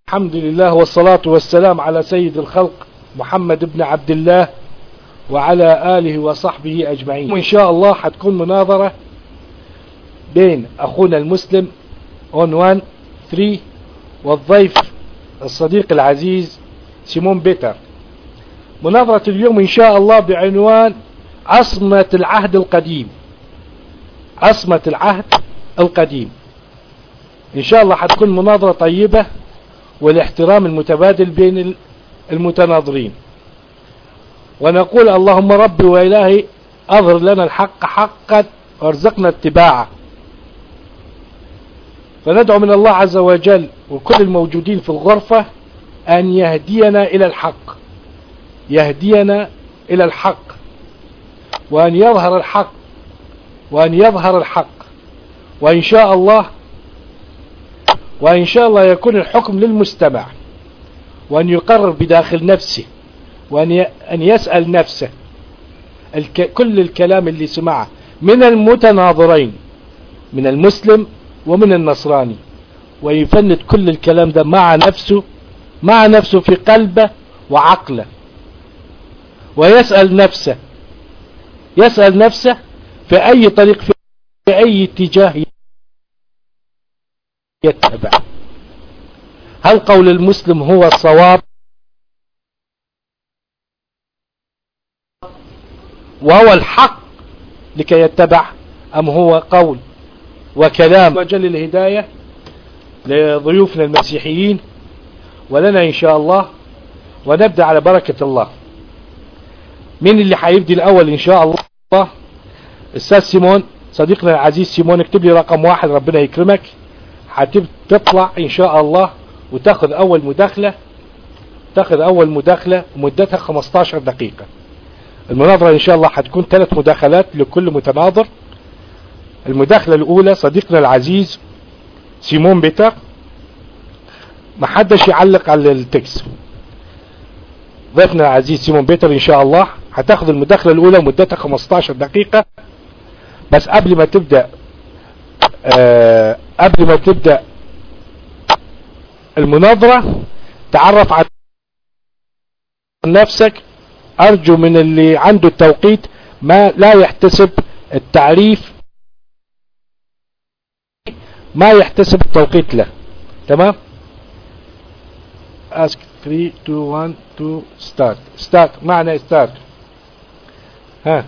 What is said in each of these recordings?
الحمد لله والصلاة والسلام على سيد الخلق محمد بن عبد الله وعلى آله وصحبه أجمعين وإن شاء الله حتكون مناظرة بين أخونا المسلم عنوان 3 والضيف الصديق العزيز سيمون بيتر مناظرة اليوم إن شاء الله بعنوان عصمة العهد القديم عصمة العهد القديم إن شاء الله حتكون مناظرة طيبة والاحترام المتبادل بين المتناظرين ونقول اللهم ربي وإلهي أظهر لنا الحق حقا وارزقنا اتباعه فندعو من الله عز وجل وكل الموجودين في الغرفة أن يهدينا إلى الحق يهدينا إلى الحق وأن يظهر الحق وأن يظهر الحق وإن شاء الله وإن شاء الله يكون الحكم للمستمع وأن يقرر بداخل نفسه وأن أن يسأل نفسه الك... كل الكلام اللي سمعه من المتناظرين من المسلم ومن النصراني ويفند كل الكلام ده مع نفسه مع نفسه في قلبه وعقله ويسأل نفسه يسأل نفسه في أي طريق في أي اتجاه يتبع هل قول المسلم هو الصواب وهو الحق لكي يتبع أم هو قول وكلام وجل الهداية لضيوفنا المسيحيين ولنا إن شاء الله ونبدأ على بركة الله مين اللي حيبدي الأول إن شاء الله الأستاذ سيمون صديقنا العزيز سيمون اكتب لي رقم واحد ربنا يكرمك هتطلع ان شاء الله وتاخذ اول مداخلة تاخذ اول مداخلة ومدتها 15 دقيقة المناظرة ان شاء الله هتكون ثلاث مداخلات لكل متناظر المداخلة الاولى صديقنا العزيز سيمون بيتر ما حدش يعلق على التكست ضيفنا العزيز سيمون بيتر ان شاء الله هتاخذ المداخلة الاولى مدتها 15 دقيقة بس قبل ما تبدأ أه قبل ما تبدأ المناظرة تعرف عن نفسك ارجو من اللي عنده التوقيت ما لا يحتسب التعريف ما يحتسب التوقيت له تمام ask 3 2 1 2 start start معنى start ها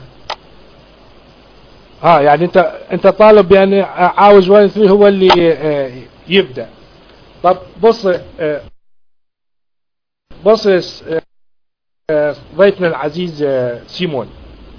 اه يعني انت انت طالب يعني عاوز 1 3 هو اللي آه يبدا طب بص آه بص آه ضيفنا العزيز سيمون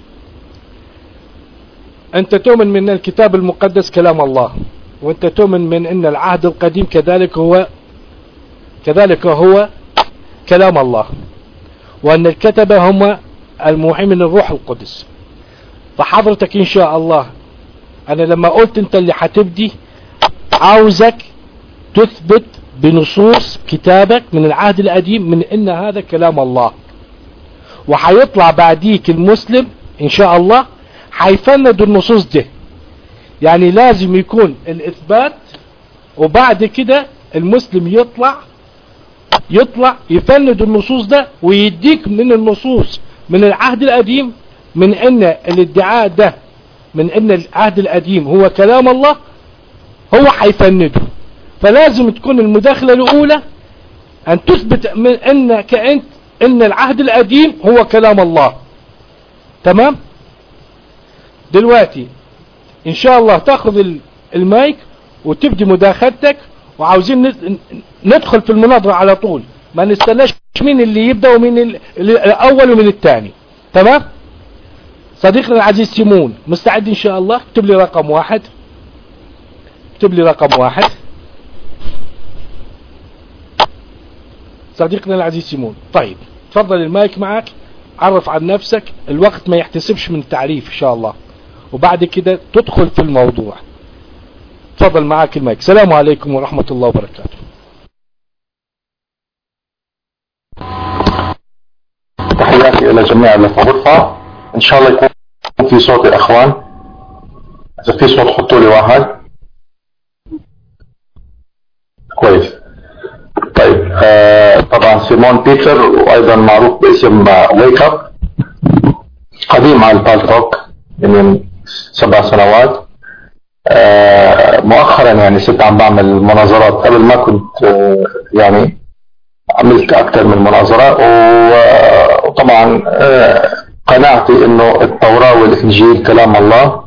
انت تؤمن من الكتاب المقدس كلام الله وانت تؤمن من ان العهد القديم كذلك هو كذلك هو كلام الله وان الكتبة هم الموحي من الروح القدس فحضرتك ان شاء الله انا لما قلت انت اللي هتبدي عاوزك تثبت بنصوص كتابك من العهد القديم من ان هذا كلام الله وحيطلع بعديك المسلم ان شاء الله حيفند النصوص دي يعني لازم يكون الاثبات وبعد كده المسلم يطلع يطلع يفند النصوص ده ويديك من النصوص من العهد القديم من ان الادعاء ده من ان العهد القديم هو كلام الله هو حيفنده فلازم تكون المداخلة الاولى ان تثبت من انك انت ان العهد القديم هو كلام الله تمام دلوقتي ان شاء الله تاخذ المايك وتبدي مداخلتك وعاوزين ندخل في المناظرة على طول ما نستناش مين اللي يبدأ ومين الاول ومن الثاني تمام صديقنا العزيز سيمون مستعد ان شاء الله اكتب لي رقم واحد اكتب لي رقم واحد صديقنا العزيز سيمون طيب تفضل المايك معك عرف عن نفسك الوقت ما يحتسبش من التعريف ان شاء الله وبعد كده تدخل في الموضوع تفضل معك المايك السلام عليكم ورحمة الله وبركاته تحياتي الى جميع اللي في الغرفة ان شاء الله يكون في صوت يا اخوان اذا في صوت حطوا لي واحد كويس طيب آه، طبعا سيمون بيتر وايضا معروف باسم ويك اب قديم على البالتوك من سبع سنوات آه، مؤخرا يعني صرت عم بعمل مناظرات قبل ما كنت آه، يعني عملت اكثر من مناظره و- وطبعا آه، قناعتي انه التوراه والانجيل كلام الله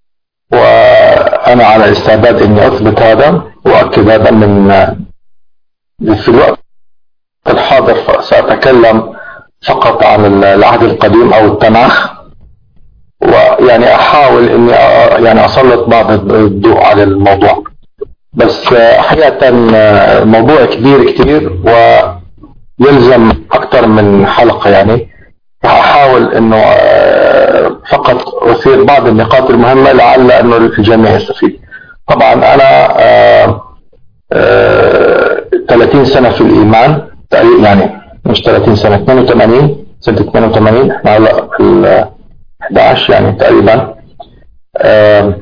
وانا على استعداد اني اثبت هذا واؤكد هذا من في الوقت الحاضر ساتكلم فقط عن العهد القديم او التناخ ويعني احاول اني أ- يعني اسلط بعض الضوء على الموضوع بس آه، حقيقة آه، الموضوع كبير كتير ويلزم اكثر من حلقة يعني احاول انه آه، فقط اثير بعض النقاط المهمة لعل انه الجميع يستفيد طبعا انا آه، آه، 30 سنة في الايمان تقريبا يعني مش 30 سنة 82 سنة 82 احنا هلا في ال 11 يعني تقريبا آه،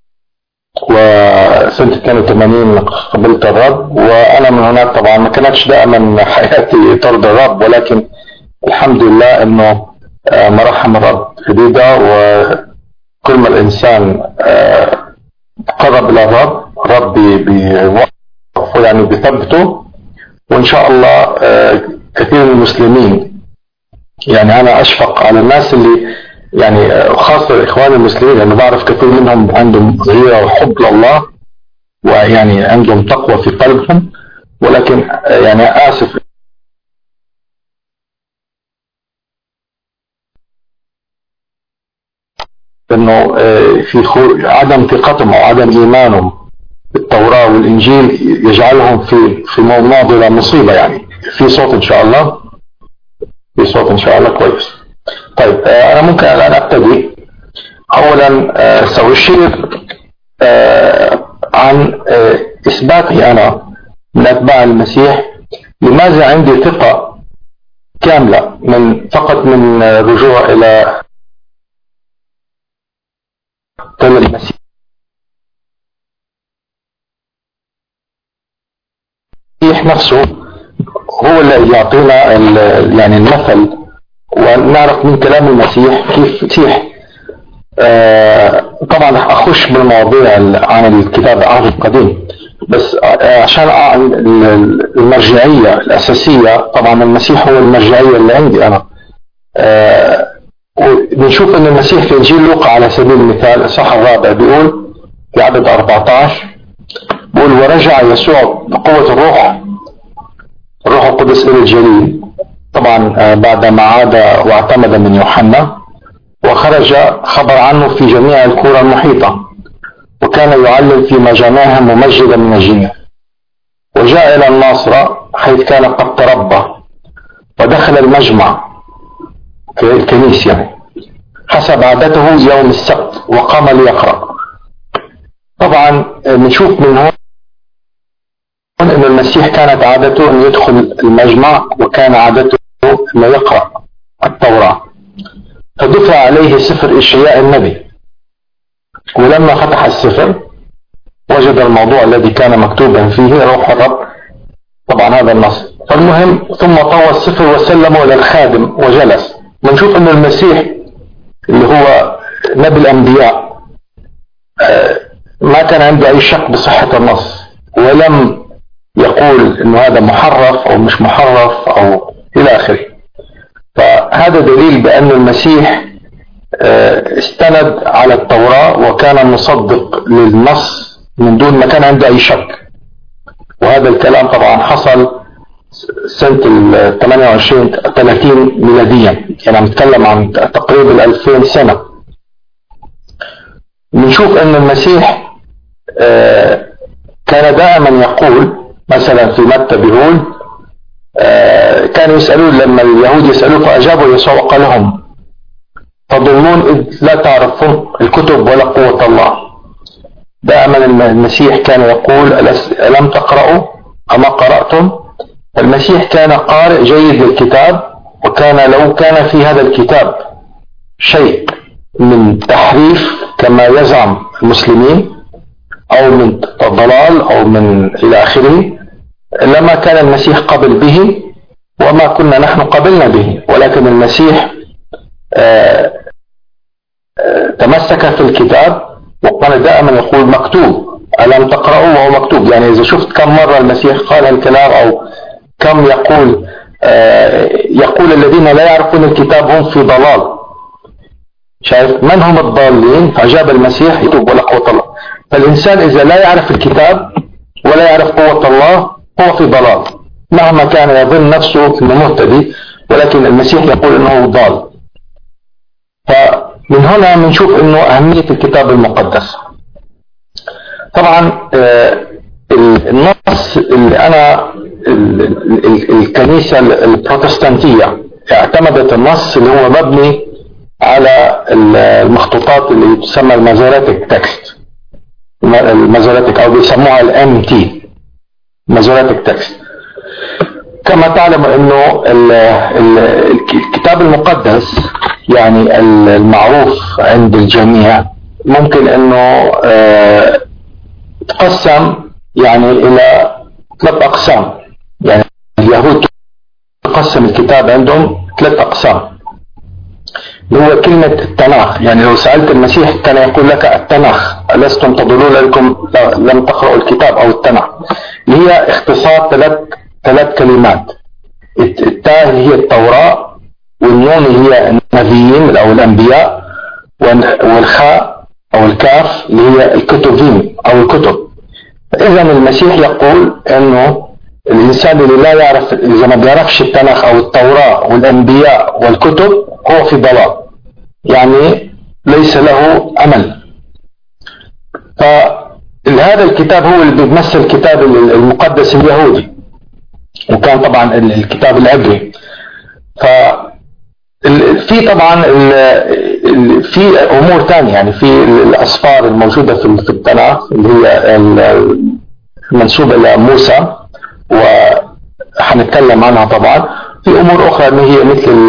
وسنة 82 قبلت الرب وأنا من هناك طبعا ما كانتش دائما حياتي ترضي الرب ولكن الحمد لله إنه آه، مراحم الرب شديدة وكل ما الإنسان آه، قرب إلى الرب الرب بي- بيوقفه يعني بيثبته وإن شاء الله آه، كثير من المسلمين يعني انا اشفق على الناس اللي يعني خاصة الاخوان المسلمين لانه بعرف كثير منهم عندهم غيرة وحب لله ويعني عندهم تقوى في قلبهم ولكن يعني اسف انه آه، في خو- عدم ثقتهم او عدم ايمانهم بالتوراة والانجيل يجعلهم في في معضلة مصيبة يعني في صوت ان شاء الله في صوت ان شاء الله كويس طيب آه، انا ممكن الان ابتدي اولا آه، ساشير آه، عن آه، اثباتي انا من اتباع المسيح لماذا عندي ثقه كامله من فقط من آه، رجوع الى دم المسيح نفسه هو اللي يعطينا ال- يعني المثل ونعرف من كلام المسيح كيف المسيح آه، طبعا رح اخش بالمواضيع ال- عن الكتاب العهد القديم بس آه، عشان أعلن ال- المرجعيه الاساسيه طبعا المسيح هو المرجعيه اللي عندي انا آه، وبنشوف ان المسيح في انجيل لوقا على سبيل المثال الاصحاح الرابع بيقول في عدد 14 بيقول ورجع يسوع بقوه الروح الروح القدس الى الجليل طبعا آه، بعد ما عاد واعتمد من يوحنا وخرج خبر عنه في جميع القرى المحيطة وكان يعلم في مجامعهم ممجدا من الجميع وجاء إلى الناصرة حيث كان قد تربى ودخل المجمع في الكنيسة يعني حسب عادته يوم السبت وقام ليقرأ طبعا آه، بنشوف من هون أن المسيح كانت عادته أن يدخل المجمع وكان عادته أنه يقرأ التوراة فدفع عليه سفر إشعياء النبي ولما فتح السفر وجد الموضوع الذي كان مكتوبا فيه روح الرب طبعا هذا النص فالمهم ثم طوى السفر وسلمه إلى الخادم وجلس بنشوف أن المسيح اللي هو نبي الأنبياء آه، ما كان عنده أي شك بصحة النص ولم يقول انه هذا محرف او مش محرف او الى اخره فهذا دليل بان المسيح آه، استند على التوراة وكان مصدق للنص من دون ما كان عنده اي شك وهذا الكلام طبعا حصل سنة ال 28 30 ميلاديا يعني عم نتكلم عن تقريبا ال 2000 سنة بنشوف ان المسيح آه، كان دائما يقول مثلا في متى بيقول آه، كانوا يسألون لما اليهود يسألوه فأجابوا يسوع وقال لهم تظنون إذ لا تعرفون الكتب ولا قوة الله دائما المسيح كان يقول "ألس- ألم تقرأوا أما قرأتم المسيح كان قارئ جيد للكتاب وكان لو كان في هذا الكتاب شيء من تحريف كما يزعم المسلمين او من ضلال او من الى اخره لما كان المسيح قبل به وما كنا نحن قبلنا به ولكن المسيح آه، آه، تمسك في الكتاب وكان دائما يقول مكتوب ألم تقرأوا وهو مكتوب يعني إذا شفت كم مرة المسيح قال الكلام أو كم يقول آه، يقول الذين لا يعرفون الكتاب هم في ضلال شايف من هم الضالين فأجاب المسيح يتوب ولا قوة الله فالإنسان إذا لا يعرف الكتاب ولا يعرف قوة الله هو في ضلال مهما كان يظن نفسه انه مهتدي ولكن المسيح يقول انه ضال فمن هنا بنشوف انه اهمية الكتاب المقدس طبعا آه، النص اللي انا الكنيسة البروتستانتية اعتمدت النص اللي هو مبني على المخطوطات اللي تسمى المازوراتيك تكست المازوراتيك او بيسموها الام تي مازوراتيك تكست كما تعلم انه الكتاب المقدس يعني المعروف عند الجميع ممكن انه آه، تقسم يعني الى ثلاث اقسام يعني اليهود تقسم الكتاب عندهم ثلاث اقسام اللي هو كلمة التناخ يعني لو سألت المسيح كان يقول لك التناخ ألستم تضلون لكم لم تقرأوا الكتاب أو التناخ اللي هي اختصار ثلاث ثلاث كلمات التاء هي التوراة والنون هي النبيين أو الأنبياء والخاء أو الكاف اللي هي الكتبين أو الكتب إذا المسيح يقول أنه الإنسان اللي لا يعرف إذا ما بيعرفش التناخ أو التوراة والأنبياء والكتب هو في ضلال يعني ليس له أمل فهذا الكتاب هو اللي بيمثل الكتاب المقدس اليهودي وكان طبعا الكتاب العبري ف في طبعا في امور ثانيه يعني في الاصفار الموجوده في التناخ اللي هي المنسوبه لموسى وحنتكلم عنها طبعا في امور اخرى اللي هي مثل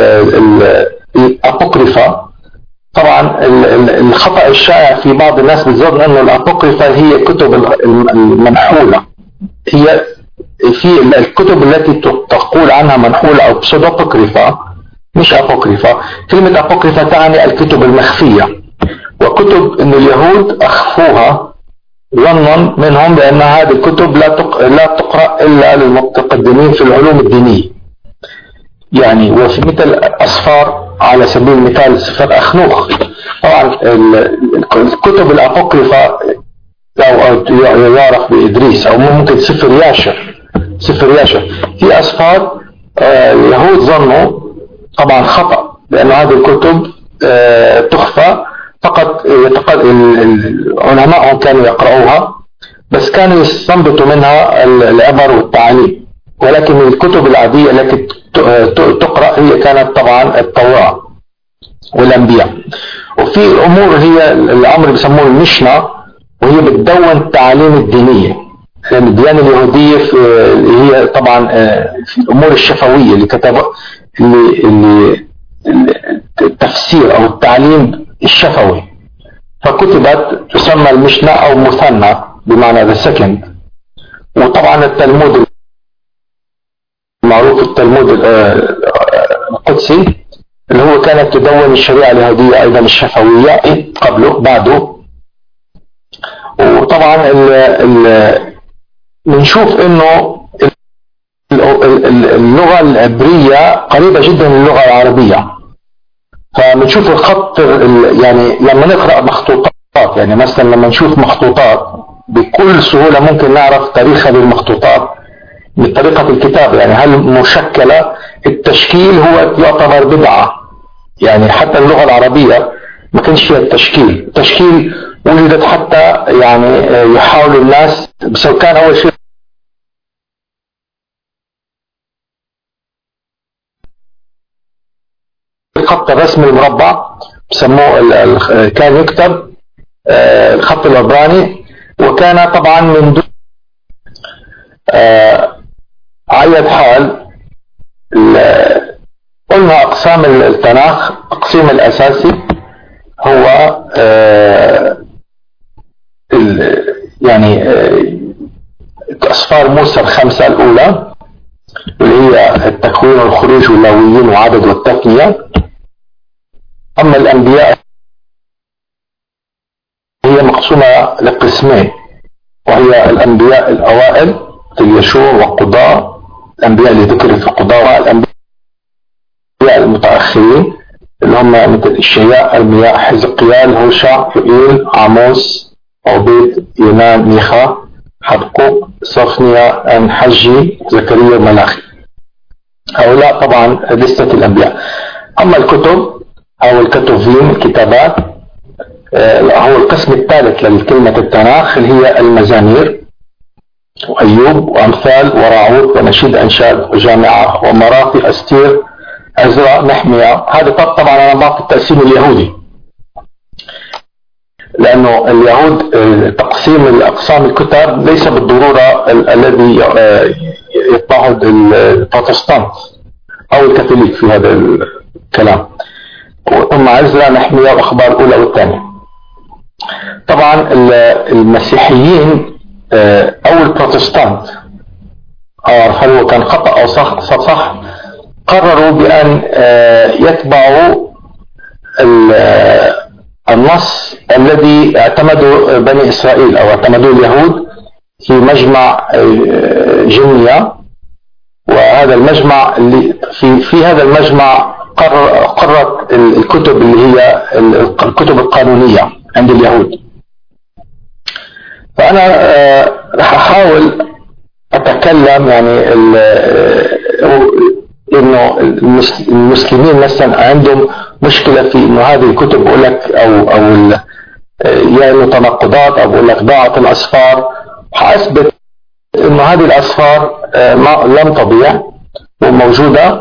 الابوكريفا طبعا الخطا الشائع في بعض الناس بتظن انه الابوكريفا هي كتب المنحوله هي في الكتب التي تقول عنها منحوله او بسودوبوكريفا مش ابوكريفا كلمه ابوكريفا تعني الكتب المخفيه وكتب ان اليهود اخفوها ظنا منهم بان هذه الكتب لا لا تقرا الا للمتقدمين في العلوم الدينيه يعني وفي مثل أصفار على سبيل المثال سفر أخنوخ طبعا الكتب الأبوكريفة أو يعرف بإدريس أو ممكن سفر ياشر سفر ياشر في أصفار آه، اليهود ظنوا طبعا خطأ لأن هذه الكتب آه، تخفى فقط العلماء كانوا يقرأوها بس كانوا يستنبطوا منها العبر والتعاليم ولكن الكتب العادية التي تقرأ هي كانت طبعا التوراة والأنبياء وفي أمور هي الأمر بيسموه المشنة وهي بتدون التعاليم الدينية يعني الديانة اليهودية هي طبعا آه، في الأمور الشفوية اللي كتب اللي, اللي التفسير أو التعليم الشفوي فكتبت تسمى المشنة أو مثنى بمعنى ذا سكند وطبعا التلمود معروف التلمود آه، القدسي اللي هو كانت تدون الشريعة اليهودية أيضا الشفوية قبله بعده وطبعا بنشوف انه اللغة العبرية قريبة جدا من اللغة العربية فبنشوف الخط يعني لما نقرأ مخطوطات يعني مثلا لما نشوف مخطوطات بكل سهولة ممكن نعرف تاريخ هذه المخطوطات بطريقة الكتابة يعني هل مشكلة التشكيل هو يعتبر بدعة يعني حتى اللغة العربية ما كانش فيها التشكيل التشكيل وجدت حتى يعني يحاول الناس بس كان أول شيء الخط الرسمي المربع بسموه كان يكتب آه، الخط العبراني وكان طبعا من دون آه، على حال قلنا أقسام التناخ التقسيم الأساسي هو آه، يعني أسفار موسى الخمسة الأولى واللي هي التكوين والخروج واللاويين وعدد والتثنية أما الأنبياء هي مقسومة لقسمين وهي الأنبياء الأوائل مثل يشوع وقضاء الأنبياء اللي ذكرت في القضاء والأنبياء المتأخرين اللي هم مثل الشياء أرمياء حزقيال هوشع يوئيل عاموس عبيد يونان ميخا حبقوق صفنيا انحجي زكريا وملاخي هؤلاء طبعا لستة الأنبياء أما الكتب أو الكتوفين الكتابات هو القسم الثالث لكلمة التناخ اللي هي المزامير وأيوب وأمثال وراعوت ونشيد أنشاد وجامعة ومراقي أستير عزرا نحمية هذا طبعا أنا بعطي التقسيم اليهودي لأنه اليهود تقسيم الأقسام الكتاب ليس بالضرورة الذي يضطهد البروتستانت أو الكاثوليك في هذا الكلام ثم عزرا نحمية وأخبار الأولى والثانية طبعا المسيحيين أو البروتستانت هل هو كان خطأ أو صح, صح قرروا بأن يتبعوا النص الذي اعتمده بني إسرائيل أو اعتمدوه اليهود في مجمع جنيا وهذا المجمع اللي في في هذا المجمع قرر قررت الكتب اللي هي الكتب القانونية عند اليهود فأنا راح أحاول أتكلم يعني انه المسلمين مثلا عندهم مشكله في انه هذه الكتب بقول لك او او يا انه تناقضات او بقول لك ضاعت الاسفار حاثبت انه هذه الاسفار ما لم تضيع وموجوده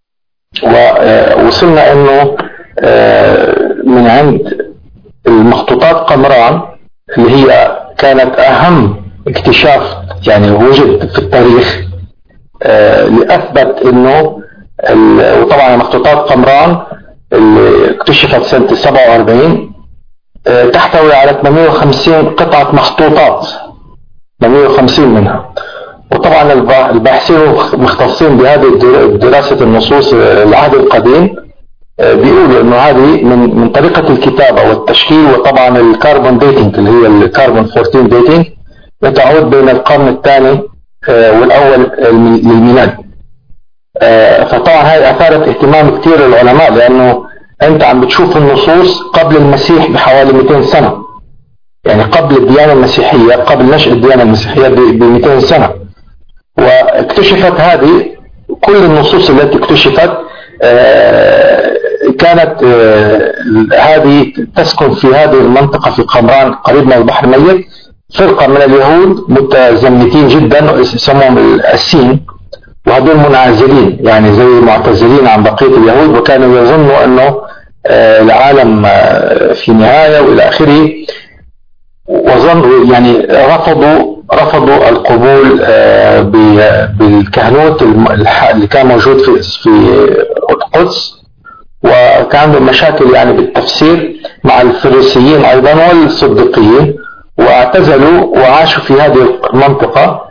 ووصلنا انه من عند المخطوطات قمران اللي هي كانت اهم اكتشاف يعني وجد في التاريخ اللي اثبت انه وطبعا مخطوطات قمران اللي اكتشفت سنة 47 تحتوي على 850 قطعة مخطوطات 850 منها وطبعا الباحثين المختصين بهذه دراسة النصوص العهد القديم بيقولوا انه هذه من من طريقة الكتابة والتشكيل وطبعا الكربون ديتنج اللي هي الكربون 14 ديتنج بتعود بين القرن الثاني والاول للميلاد فطبعا هاي اثارت اهتمام كثير العلماء لانه انت عم بتشوف النصوص قبل المسيح بحوالي 200 سنه يعني قبل الديانه المسيحيه قبل نشأ الديانه المسيحيه ب 200 سنه واكتشفت هذه كل النصوص التي اكتشفت كانت هذه تسكن في هذه المنطقة في قمران قريب من البحر الميت فرقة من اليهود متزمتين جدا يسموهم السين وهذول منعزلين يعني زي معتزلين عن بقية اليهود وكانوا يظنوا أنه العالم في نهاية وإلى آخره وظنوا يعني رفضوا رفضوا القبول بالكهنوت اللي كان موجود في في القدس وكان عندهم مشاكل يعني بالتفسير مع الفريسيين ايضا والصديقيين واعتزلوا وعاشوا في هذه المنطقة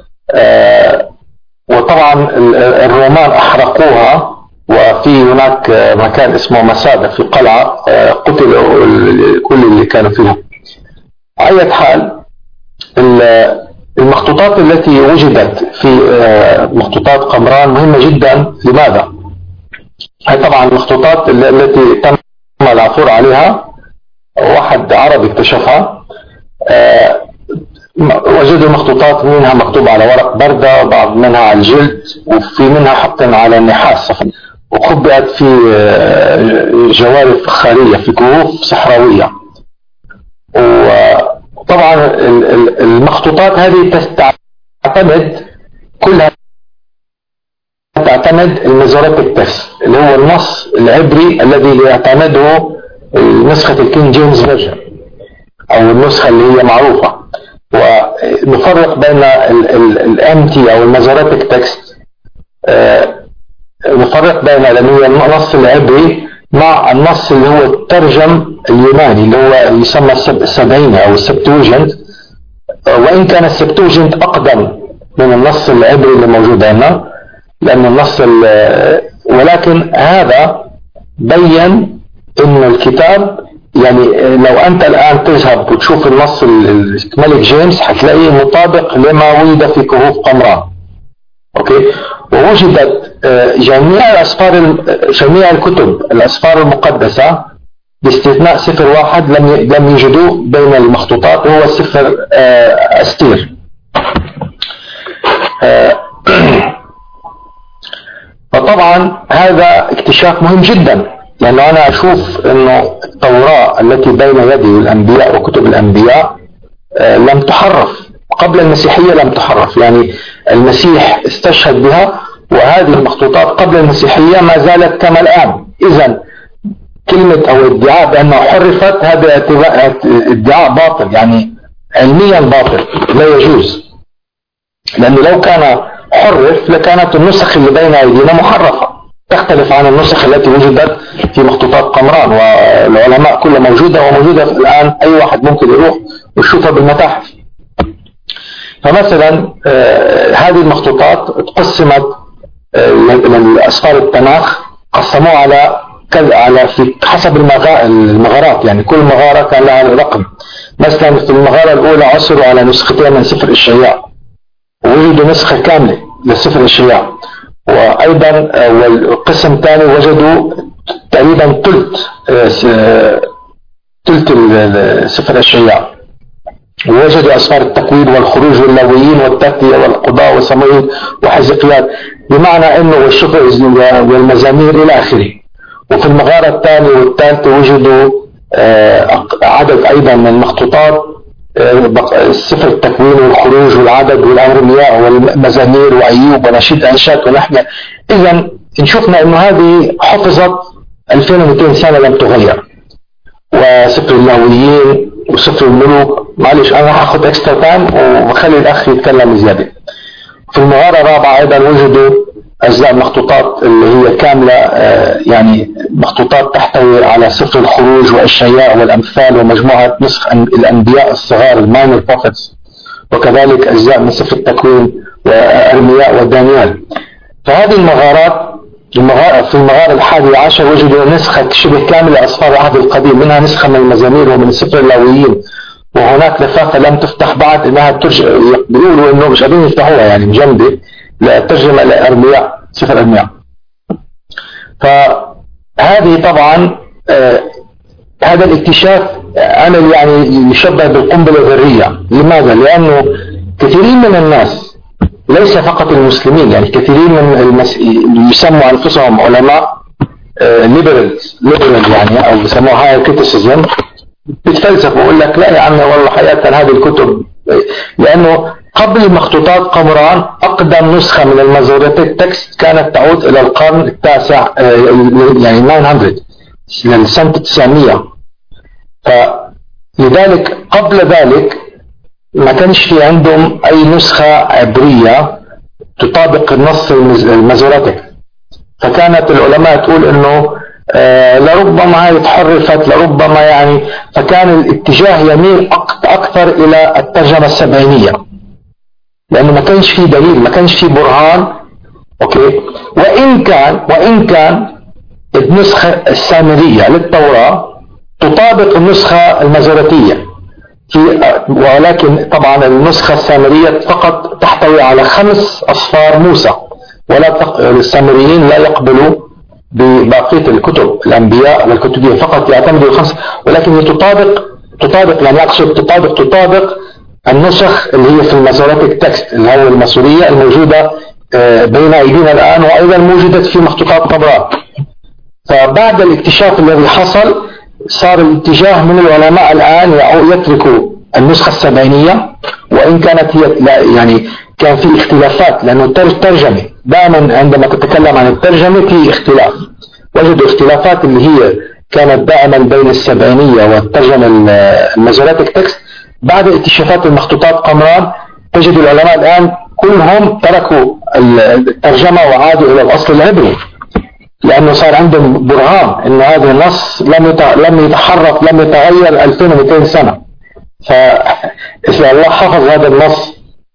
وطبعا الرومان احرقوها وفي هناك مكان اسمه مسادة في قلعة قتلوا كل اللي كانوا فيها على حال المخطوطات التي وجدت في مخطوطات قمران مهمة جدا لماذا؟ هي طبعا المخطوطات التي تم العثور عليها واحد عربي اكتشفها وجدوا مخطوطات منها مكتوب على ورق بردة وبعض منها على الجلد وفي منها حتى على النحاس وخبئت في جوارب فخارية في كهوف صحراوية وطبعا المخطوطات هذه تعتمد كلها تعتمد المزورات التكست اللي هو النص العبري الذي يعتمده نسخة الكين جيمس فيرجن او النسخة اللي هي معروفة ونفرق بين الامتي او المزورات التكست نفرق بين لانه النص العبري مع النص اللي هو الترجم اليوناني اللي هو يسمى السبعيني او السبتوجنت وان كان السبتوجنت اقدم من النص العبري اللي موجود عندنا لأن النص ولكن هذا بين أن الكتاب يعني لو أنت الآن تذهب وتشوف النص الملك جيمس حتلاقيه مطابق لما ولد في كهوف قمران أوكي ووجدت آه، جميع الأسفار جميع الكتب الأسفار المقدسة باستثناء سفر واحد لم لم يوجدوه بين المخطوطات وهو سفر آه، أستير آه، فطبعا هذا اكتشاف مهم جدا لأنه أنا أشوف أنه التوراة التي بين يدي الأنبياء وكتب الأنبياء لم تحرف قبل المسيحية لم تحرف يعني المسيح استشهد بها وهذه المخطوطات قبل المسيحية ما زالت كما الآن إذا كلمة أو ادعاء بأنها حرفت هذا ادعاء باطل يعني علميا باطل لا يجوز لأنه لو كان حرف لكانت النسخ اللي بين أيدينا محرفة تختلف عن النسخ التي وجدت في مخطوطات قمران والعلماء كلها موجودة وموجودة الآن أي واحد ممكن يروح ويشوفها بالمتاحف فمثلا آه، هذه المخطوطات قسمت من اسفار التناخ قسموه على على في حسب المغارات يعني كل مغاره كان لها رقم مثلا في المغاره الاولى عثروا على نسختين من سفر الشياء ووجدوا نسخه كامله لسفر الشياء وايضا والقسم الثاني وجدوا تقريبا ثلث ثلث سفر الشياء ووجدوا أسفار التكوين والخروج واللاويين والتثنية والقضاء وصموئيل وحزقيات بمعنى أنه والشكر والمزامير إلى آخره وفي المغارة الثانية والثالثة وجدوا آه، عدد أيضا من المخطوطات آه، سفر التكوين والخروج والعدد والأنبياء والمزامير وأيوب ونشيد أنشاد ونحن إذا شفنا أنه هذه حفظت 2200 سنة لم تغير وسفر اللاويين وسفر الملوك معلش انا هاخد اكسترا تايم وبخلي الاخ يتكلم زياده في المغاره الرابعه ايضا وجدوا اجزاء مخطوطات اللي هي كامله آه، يعني مخطوطات تحتوي على سفر الخروج والشياء والامثال ومجموعه نسخ الانبياء الصغار الماينر بروفيتس وكذلك اجزاء من سفر التكوين وارمياء ودانيال فهذه المغارات في المغارة الحادي عشر وجدوا نسخة شبه كاملة لأسفار العهد القديم منها نسخة من المزامير ومن سفر اللاويين وهناك لفافة لم تفتح بعد انها ترجع بيقولوا انه مش قادرين يفتحوها يعني مجمدة للترجمة لأرمياء سفر أرمياء فهذه طبعا آه هذا الاكتشاف عمل يعني يشبه بالقنبلة الذرية لماذا؟ لأنه كثيرين من الناس ليس فقط المسلمين يعني كثيرين من المس... يسموا انفسهم علماء ليبرالز آه، ليبرال يعني او بيسموها هاي كريتيسيزم بيتفلسف ويقول لك لا يا عمي والله حقيقه هذه الكتب لانه قبل مخطوطات قمران اقدم نسخه من المازوريتيك تكست كانت تعود الى القرن التاسع آه، يعني 900 للسنه 900 فلذلك قبل ذلك ما كانش في عندهم أي نسخة عبرية تطابق النص المازوراتيك فكانت العلماء تقول انه آه لربما هي تحرفت لربما يعني فكان الاتجاه يميل اكثر الى الترجمه السبعينيه لانه ما كانش في دليل ما كانش في برهان اوكي وان كان وان كان النسخه السامريه للتوراه تطابق النسخه المازوراتيه في ولكن طبعا النسخة السامرية فقط تحتوي على خمس أصفار موسى ولا تق... السامريين لا يقبلوا ببقية الكتب الأنبياء والكتبية فقط يعتمدوا الخمس ولكن هي تطابق تطابق يعني أقصد تطابق تطابق النسخ اللي هي في المازوراتيك تكست اللي هو الماسورية الموجودة آه، بين أيدينا الآن وأيضا موجودة في مخطوطات قبرات فبعد الاكتشاف الذي حصل صار الاتجاه من العلماء الآن يتركوا النسخة السبعينية وإن كانت هي لا يعني كان في اختلافات لأنه الترجمة دائما عندما تتكلم عن الترجمة في اختلاف وجدوا اختلافات اللي هي كانت دائما بين السبعينية والترجمة المازوراتيك تكست بعد اكتشافات المخطوطات قمران تجد العلماء الآن كلهم تركوا الترجمة وعادوا إلى الأصل العبري لأنه صار عندهم برهان أن هذا النص لم لم يتحرك لم يتغير 2200 سنة فإذا الله حفظ هذا النص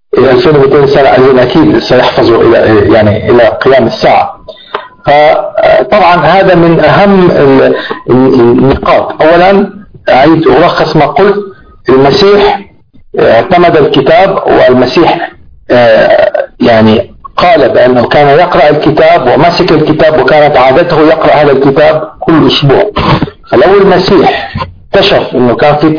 2200 سنة أيضا أكيد سيحفظوا إلى يعني إلى قيام الساعة فطبعا هذا من أهم النقاط أولا أعيد ألخص ما قلت المسيح اعتمد الكتاب والمسيح يعني قال بأنه كان يقرأ الكتاب ومسك الكتاب وكانت عادته يقرأ هذا الكتاب كل أسبوع فلو المسيح اكتشف أنه كان في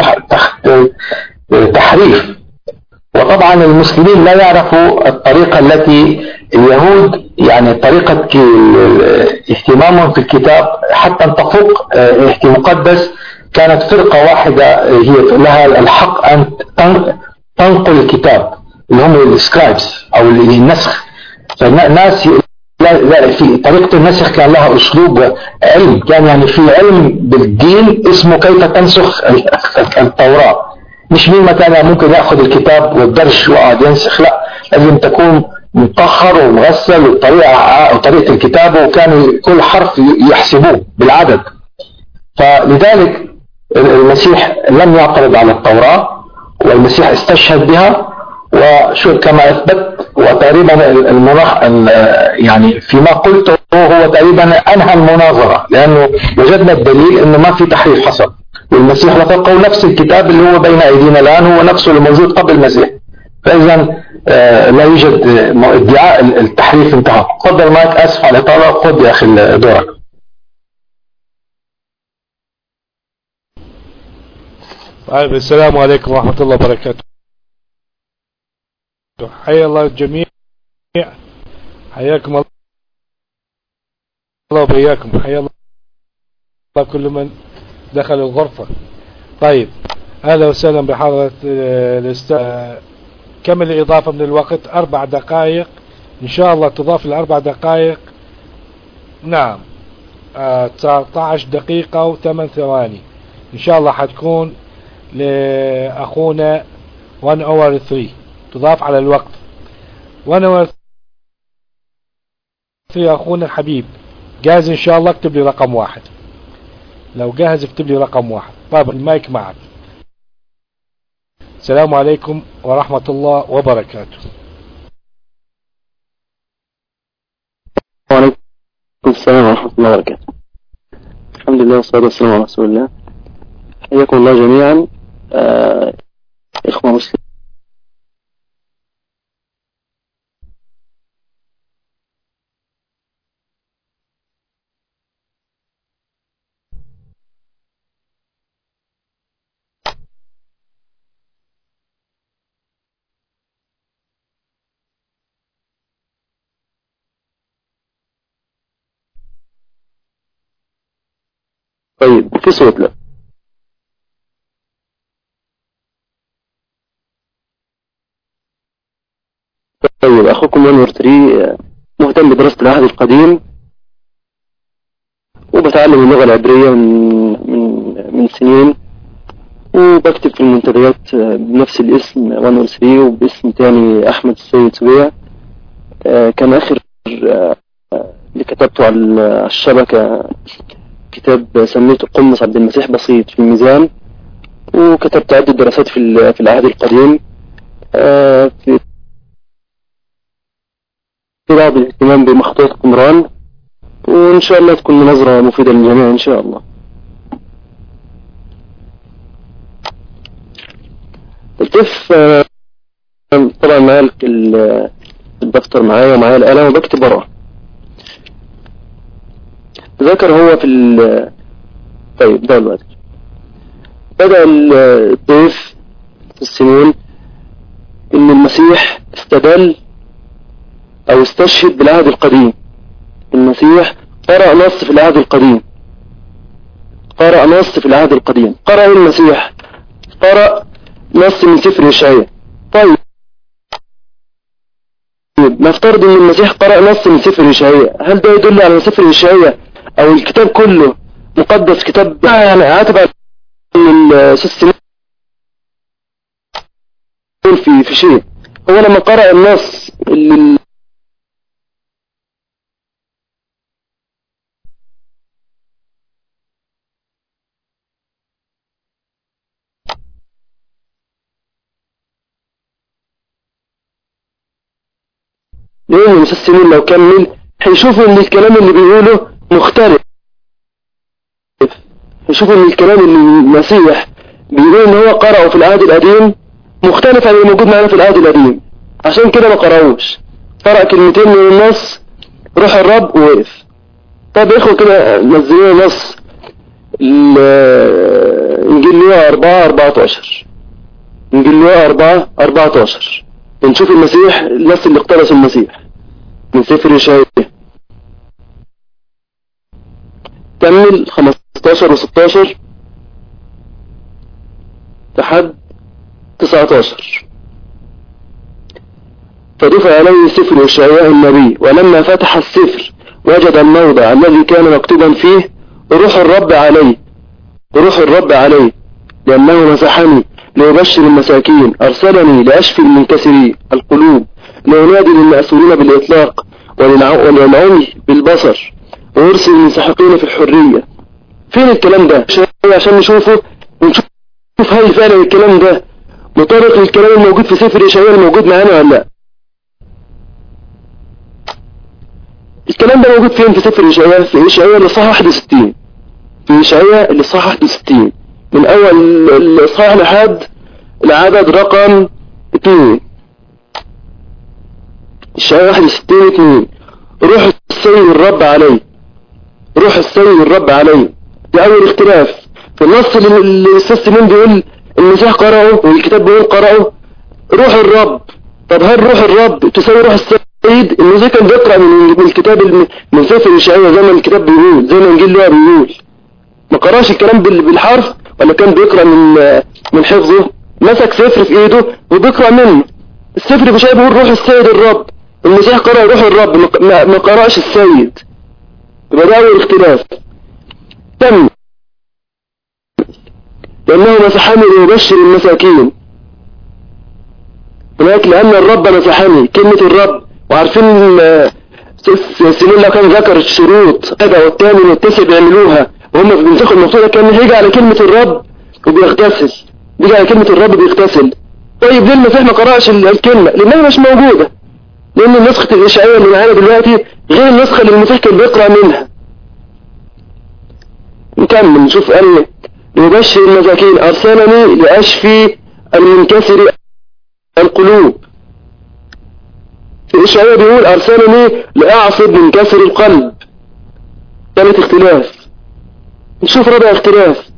تحريف وطبعا المسلمين لا يعرفوا الطريقة التي اليهود يعني طريقة اهتمامهم في الكتاب حتى أن تفوق المقدس كانت فرقة واحدة هي لها الحق أن تنقل الكتاب اللي هم السكرايبس أو النسخ فالناس لا لا في طريقة النسخ كان لها أسلوب علم كان يعني في علم بالدين اسمه كيف تنسخ التوراة مش مين مكان ممكن ياخذ الكتاب والدرش ويقعد ينسخ لا لازم تكون مطهر ومغسل وطريقة وطريقة الكتابة وكان كل حرف يحسبوه بالعدد فلذلك المسيح لم يعترض على التوراة والمسيح استشهد بها وشو كما اثبت وتقريبا المناخ يعني فيما قلته هو تقريبا انهى المناظره لانه وجدنا الدليل انه ما في تحريف حصل والمسيح وفقه نفس الكتاب اللي هو بين ايدينا الان هو نفسه اللي موجود قبل المسيح فاذا لا يوجد ادعاء التحريف انتهى تفضل مايك اسف على الاطاله خذ يا اخي دورك طيب السلام عليكم ورحمة الله وبركاته حيا الله الجميع حياكم الله وبياكم حيا الله كل من دخل الغرفة طيب أهلا وسهلا بحضرة الاستاذ كم الإضافة من الوقت أربع دقائق إن شاء الله تضاف لأربع دقائق نعم آه 19 دقيقة وثمان ثواني إن شاء الله حتكون لأخونا 1 اور 3 تضاف على الوقت 1 اور 3 أخونا الحبيب جاهز إن شاء الله اكتب لي رقم واحد لو جاهز اكتب لي رقم واحد طيب المايك معك السلام عليكم ورحمة الله وبركاته وعليكم السلام ورحمة الله وبركاته الحمد لله والصلاة والسلام على رسول الله حياكم الله جميعا آه إخوة مسلمين طيب في صوت لا طيب أخوكم منور تري مهتم بدراسة العهد القديم وبتعلم اللغة العبرية من من من سنين وبكتب في المنتديات بنفس الاسم 103 وباسم تاني أحمد السيد سويع كان آخر اللي كتبته على الشبكة كتاب سميته قمص عبد المسيح بسيط في الميزان وكتبت عدة دراسات في في العهد القديم في في بعض الاهتمام بمخطوطة قمران وإن شاء الله تكون نظرة مفيدة للجميع إن شاء الله الطف طبعا معايا الدفتر معايا ومعايا القلم وبكتب وراه ذكر هو في ال طيب ده الوقت بدأ الضيف في السنين ان المسيح استدل او استشهد بالعهد القديم المسيح قرأ نص في العهد القديم قرأ نص في العهد القديم قرأ المسيح قرأ نص من سفر يشعيا طيب نفترض ان المسيح قرأ نص من سفر يشعيا هل ده يدل على سفر يشعيا او الكتاب كله مقدس كتاب يعني هتبقى السيستم في في شيء هو لما قرأ النص اللي لان المسلمين لو كمل هيشوفوا ان الكلام اللي بيقوله مختلف هيشوفوا ان الكلام اللي المسيح بيقول ان هو قرأه في العهد القديم مختلف عن اللي موجود معانا في العهد القديم عشان كده ما قرأوش قرأ كلمتين من النص روح الرب ووقف طب يا اخوة كده نزلوا نص ال- انجيل لوقا 4 14 انجيل لوقا 4 14 بنشوف المسيح النص اللي اقتبس المسيح من سفر يشعياء كمل 15 و16 لحد 19 فدفع عليه سفر يشعياء النبي ولما فتح السفر وجد الموضع الذي كان مكتوبا فيه روح الرب علي روح الرب علي لأنه مسحني ليبشر المساكين أرسلني لأشفي المنكسرين القلوب لينادي للمأسورين بالإطلاق وللع- وللعمي بالبصر ويرسل المنسحقين في الحرية فين الكلام ده شوية عشان نشوفه ونشوف هل فعلا الكلام ده مطابق للكلام الموجود في سفر إشعياء الموجود معانا ولا لا الكلام ده موجود فين في سفر إشعياء في إشعياء الإصحاح 61 في إشعياء الإصحاح 61 من أول الإصحاح لحد العدد رقم 2 إشعياء 61 2 روح السيد الرب علي روح السيد الرب علي ده أول اختلاف في النص اللي اللي الأستاذ سليم بيقول المسيح قرأه والكتاب بيقول قرأه روح الرب طب هل روح الرب تساوي روح السيد المسيح كان بيقرأ من من الكتاب الم- من سفر إشعياء زي ما الكتاب بيقول زي ما إنجيل لوقا بيقول ما قراش الكلام بال- بالحرف ولا كان بيقرأ من من حفظه مسك سفر في ايده وبيقرأ منه السفر في شيء بيقول روح السيد الرب المسيح قرأ روح الرب ما- ما ما قرأش السيد يبقى ده أول اختلاف تم لأنه مسحني ليبشر المساكين هناك لأن الرب مسحني كلمة الرب وعارفين آه، س- سنين لو كان ذكر الشروط هذا والثاني والتاسع بيعملوها وهم بيمسكوا المقصودة كان هيجي على كلمة الرب وبيغتسل بيجي على كلمة الرب بيغتسل طيب ليه المسيح ما قرأش ال- الكلمة لأنها مش موجودة لأن نسخة الإشعاعية اللي معانا دلوقتي غير النسخة اللي المسيح كان بيقرأ منها نكمل نشوف قال ليبشر المساكين أرسلني لأشفي المنكسر القلوب في إشعاعية بيقول أرسلني لأعصب منكسر القلب ثالث اختلاف نشوف رابع اختلاف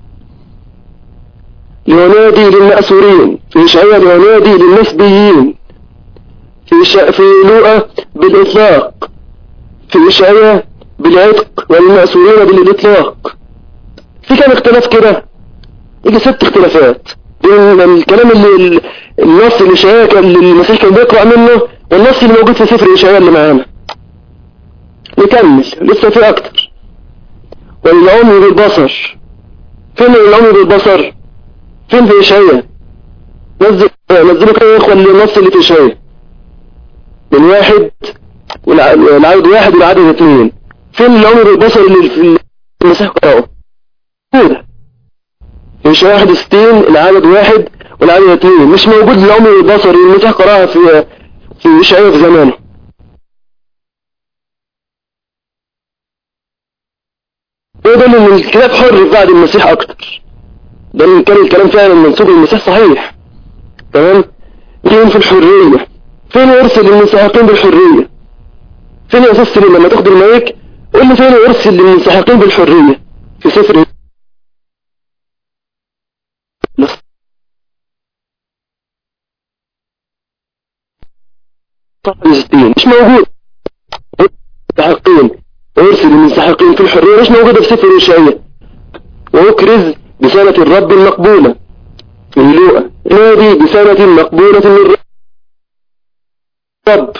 لينادي للمأسورين في إشعاعية لينادي للنسبيين في إشع... في لوقا بالإطلاق في إشعاعية بالعتق والمأسورين بالإطلاق في كام اختلاف كده يجي ست اختلافات بين الكلام اللي النص اللي إشعاعية كان اللي المسيح كان بيقرأ منه والنص اللي موجود في سفر إشعاعية اللي معانا نكمل لسه في أكتر والعمي بالبصر فين العمي بالبصر فين في إشعاعية نزل نزلوا كده يا إخوة النص اللي في إشعاعية من واحد والع- والعدد واحد والعدد اثنين فين العمر بالبصر اللي في المسيح قرأه كده في إشعاعية 61 العدد واحد والعدد اثنين مش موجود العمر بالبصر اللي المسيح قرأها في في إشعاعية في زمانه وده ان الكتاب حر في بعد المسيح اكتر ده ان كان الكلام فعلا منسوب للمسيح صحيح تمام فين في الحرية فين يرسل للمنسحقين بالحرية فين يا استاذ سليم لما تاخد المايك قول لي فين يرسل للمنسحقين بالحرية في سفر مش موجود المنسحقين ويرسل المنسحقين في الحرية مش موجودة في سفر إشعياء ويكرز بسنة الرب المقبولة من لوقا نادي بسنة مقبولة من الرب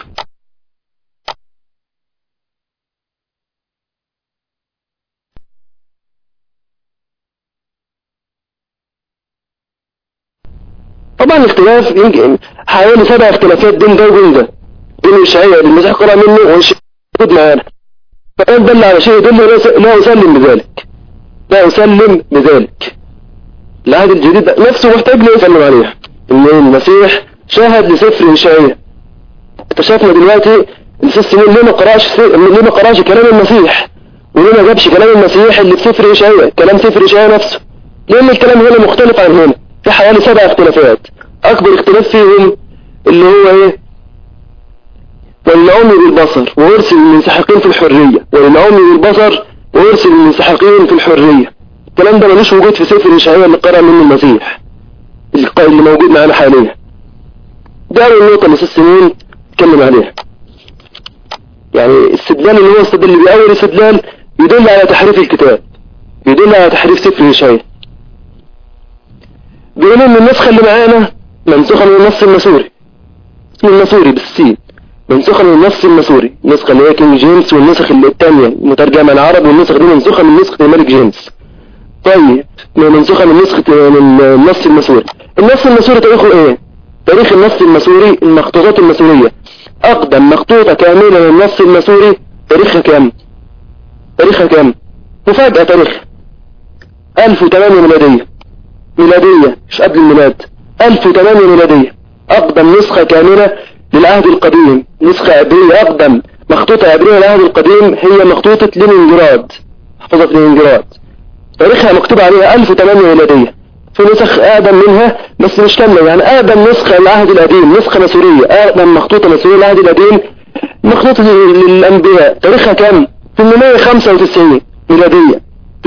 طبعا الاختلاف يمكن حوالي سبع اختلافات بين ده وبين ده بين إشعياء اللي المسيح قرأ منه وإشعياء موجود معانا فقال دل على شيء يدل لا لا أسلم بذلك لا أسلم بذلك العهد الجديد نفسه محتاج له يسلم عليه إن المسيح شاهد لسفر إشعياء اكتشفنا دلوقتي الاستاذ سمين ليه ما قراش ليه ما قراش كلام المسيح وليه ما جابش كلام المسيح اللي في سفر اشعياء كلام سفر اشعياء نفسه لان الكلام هنا مختلف عن هنا في حوالي سبع اختلافات اكبر اختلاف فيهم اللي هو ايه وللعمي بالبصر وارسل المنسحقين في الحرية وللعمي بالبصر وارسل المنسحقين في الحرية الكلام ده ملوش وجود في سفر اشعياء اللي قرأ منه المسيح اللي موجود معانا حاليا ده اول نقطة اللي السنين اتكلم عليها يعني الاستدلال اللي هو استدلال اللي بأول استدلال يدل على تحريف الكتاب يدل على تحريف سفر اشعياء بيقول ان النسخة اللي معانا منسوخة من النص المسوري اسم المسوري بالسين منسوخة من النص المسوري النسخة اللي هي كينج جيمس والنسخ اللي الثانية مترجمة العرب والنسخة دي منسوخة من نسخة الملك جيمس طيب منسوخة من نسخة من النص المسوري النص المسوري تاريخه ايه تاريخ النص المسوري المخطوطات المسورية اقدم مخطوطة كاملة من النص المسوري تاريخها كام تاريخها كام مفاجأة تاريخ 1008 ميلادية ميلادية مش قبل الميلاد 1008 ميلادية أقدم نسخة كاملة للعهد القديم نسخة عبرية أقدم مخطوطة عبرية للعهد القديم هي مخطوطة لينينجراد حفظة لينينجراد تاريخها مكتوب عليها 1008 ميلادية في نسخ أقدم منها بس مش كاملة يعني أقدم نسخة للعهد القديم نسخة مسورية أقدم مخطوطة مسورية للعهد القديم مخطوطة للأنبياء تاريخها كام؟ 895 ميلادية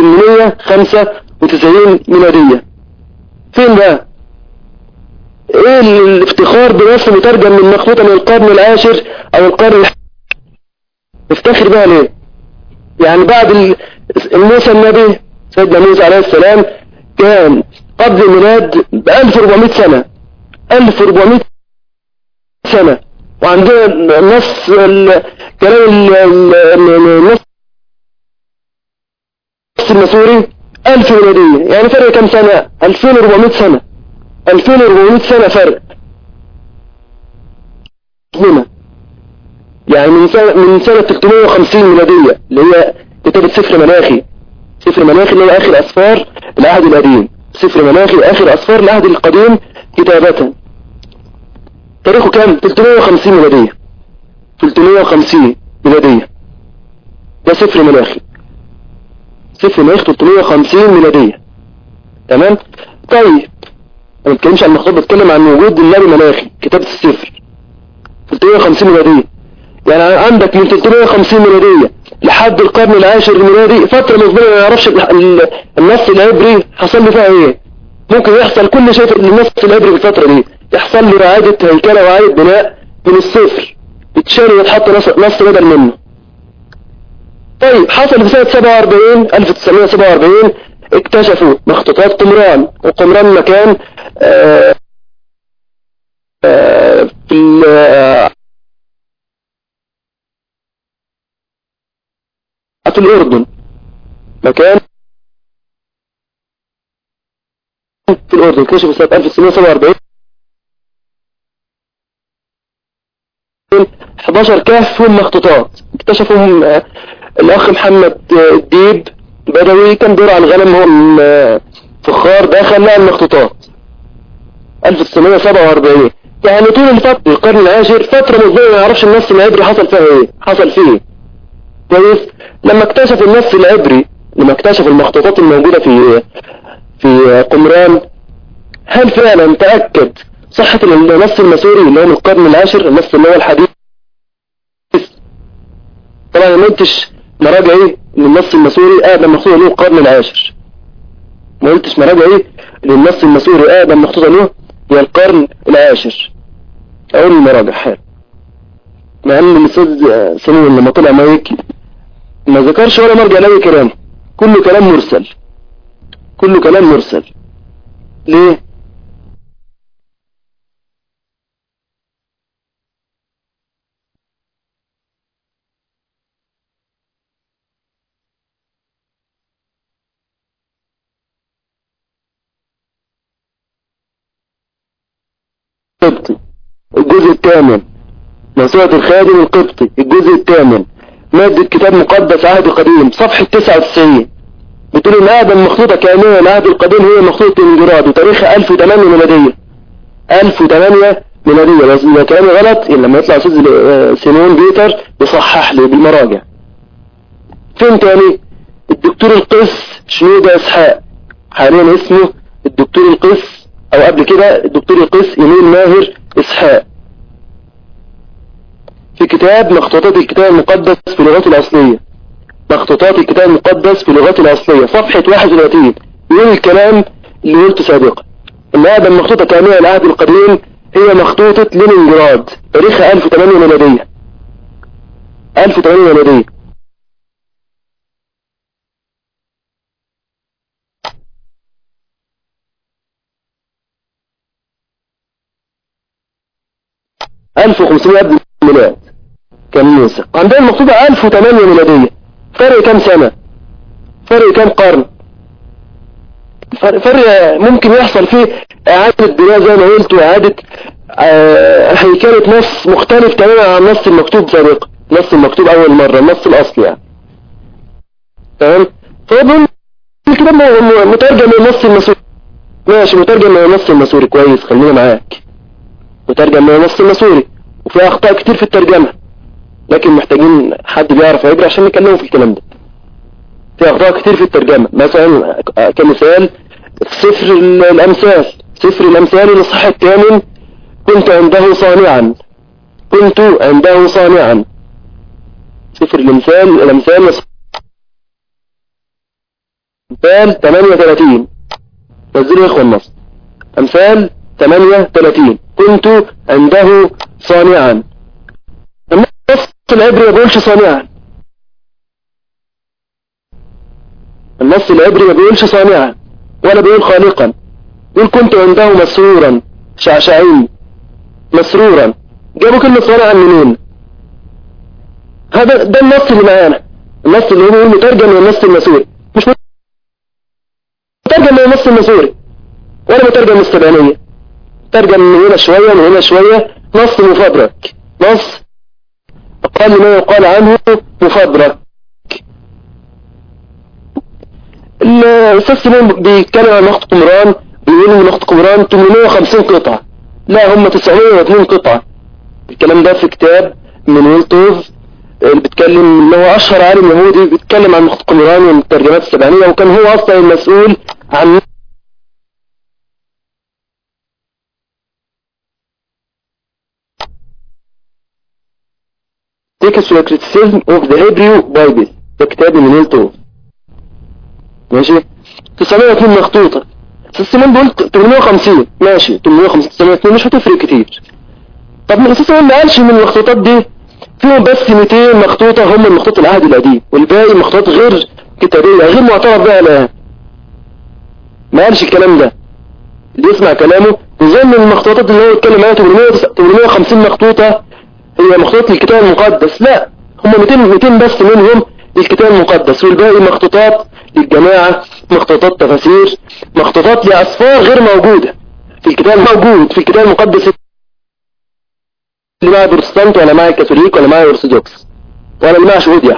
895 ميلادية فين بقى ايه الافتخار بنص مترجم من مخطوطة من القرن العاشر او القرن الح... افتخر بقى ليه يعني بعد موسى النبي سيدنا موسى عليه السلام كان قبل الميلاد ب 1400 سنة 1400 سنة وعندنا نص كلام النص المسوري 1000 ميلادية يعني فرق كم سنة 2400 سنة 2400 سنة فرق هنا يعني من سنة من سنة 350 ميلادية اللي هي كتابة سفر مناخي سفر مناخي اللي هو آخر أسفار العهد القديم سفر مناخي آخر أسفار العهد القديم كتابة تاريخه كام 350 ميلادية 350 ميلادية ده سفر مناخي سفر مناخ 350 ميلادية تمام طيب انا ما بتكلمش عن المخطوط بتكلم عن وجود النبي مناخي كتابة السفر 350 ميلادية يعني عندك من 350 ميلادية لحد القرن العاشر الميلادي فترة مقبلة ما يعرفش النص العبري حصل له فيها ايه ممكن يحصل كل شيء في النص العبري في الفترة دي يحصل له إعادة هيكلة وإعادة بناء من الصفر يتشال ويتحط نص بدل منه طيب حصل في سنة 47 1947 اكتشفوا مخطوطات قمران وقمران مكان آآ آآ في في الأردن مكان في الأردن اكتشفوا سنة 1947 11 كهف فيهم مخطوطات اكتشفوهم الأخ محمد الديب بدوي كان دور على الغنم هو فخار دخل لقى المخطوطات 1947 يعني طول الفترة القرن العاشر فترة مصدرة ما يعرفش النص العبري حصل فيها ايه حصل فيه كويس لما اكتشف النص العبري لما اكتشف المخطوطات الموجودة في في قمران هل فعلا تأكد صحة النص المسوري اللي هو من القرن العاشر النص اللي هو الحديث طبعا ما قلتش مراجع ايه للنص المسوري اقدم مخطوطة له القرن العاشر ما قلتش مراجع ايه للنص المسوري اقدم مخطوطة له هي القرن العاشر اقول المراجع حال مع ان الاستاذ سمين لما طلع مايك ما ذكرش ولا مرجع لاي كلام كله كلام مرسل كله كلام مرسل ليه القبطي الجزء الثامن موسوعة الخادم القبطي الجزء الثامن مادة كتاب مقدس عهد قديم صفحة 99 بتقول ان اقدم مخطوطة كاملة العهد القديم هي مخطوطة انجراد وتاريخها 1008 ميلادية 1008 ميلادية بس إذا كلامي غلط لما يطلع أستاذ آه، سيمون بيتر يصحح لي بالمراجع فين تاني الدكتور القس شنودة إسحاق حاليا اسمه الدكتور القس أو قبل كده الدكتور القس إيميل ماهر إسحاق في كتاب مخطوطات الكتاب المقدس في لغته الأصلية مخطوطات الكتاب المقدس في لغته الأصلية صفحة 31 يقول الكلام اللي قلته سابقا ان اقدم مخطوطة كاملة العهد القديم هي مخطوطة لينينجراد تاريخها 1008 ميلادية 1008 ميلادية ألف وخمسمائة قبل الميلاد كنيسة عندنا المخطوطة ألف وثمانية ميلادية فرق كام سنة فرق كام قرن فرق, فرق ممكن يحصل فيه إعادة بناء زي ما قلت وإعادة آه، هيكلة نص مختلف تماما عن النص المكتوب سابقا النص المكتوب أول مرة النص الأصلي يعني تمام فهو بيقول الكتاب م- مترجم من النص المسوري ماشي مترجم من النص المسوري كويس خلينا معاك مترجم من النص المسوري وفي أخطاء كتير في الترجمة لكن محتاجين حد بيعرف عبري عشان نتكلموا في الكلام ده في أخطاء كتير في الترجمة مثلا آه، كمثال في سفر ال- الأمثال سفر الأمثال الإصحاح الثامن كنت عنده صانعا كنت عنده صانعا سفر الأمثال الأمثال أمثال 38 نزلوا يا إخوة النص أمثال 38 كنت عنده صانعا النص العبري ما بيقولش صانعا النص العبري ما بيقولش صانعا ولا بيقول خالقا يقول كنت عنده مسرورا شعشعين مسرورا جابوا كلمة صانعا منين هذا ده النص اللي معانا النص اللي هو مترجم من النص المسوري مش مترجم من النص المسوري ولا مترجم من السبعينية مترجم من هنا شوية من هنا شوية نص مفبرك نص أقل ما يقال عنه مفبرك الأستاذ سليم بيتكلم عن نقط قمران بيقول إن نقط قمران 850 قطعة لا هم 902 قطعة الكلام ده في كتاب من ويلتوف اللي بيتكلم اللي هو أشهر عالم يهودي بيتكلم عن نقط قمران والترجمات السبعينية وكان هو أصلا المسؤول عن Text to Criticism of the Hebrew Bible ده كتاب من ويلتوف ماشي 902 مخطوطة سيستمان بيقول 850 ماشي 850 902 مش هتفرق كتير طب من اساسا ما قالش من المخطوطات دي فيهم بس 200 مخطوطة هم المخطوط العهد القديم والباقي مخطوطات غير كتابية غير معترف بها الآن ما قالش الكلام ده اللي يسمع كلامه يظن المخطوطات اللي هو اتكلم عنها 800 850 مخطوطة هي مخطوطات الكتاب المقدس لا هم 200 200 بس منهم للكتاب المقدس والباقي مخطوطات للجماعة مخطوطات تفاسير مخطوطات لأسفار غير موجودة في الكتاب موجود في الكتاب المقدس اللي معاه بروتستانت ولا معاه كاثوليك ولا معاه ارثوذكس ولا اللي معاه شهودية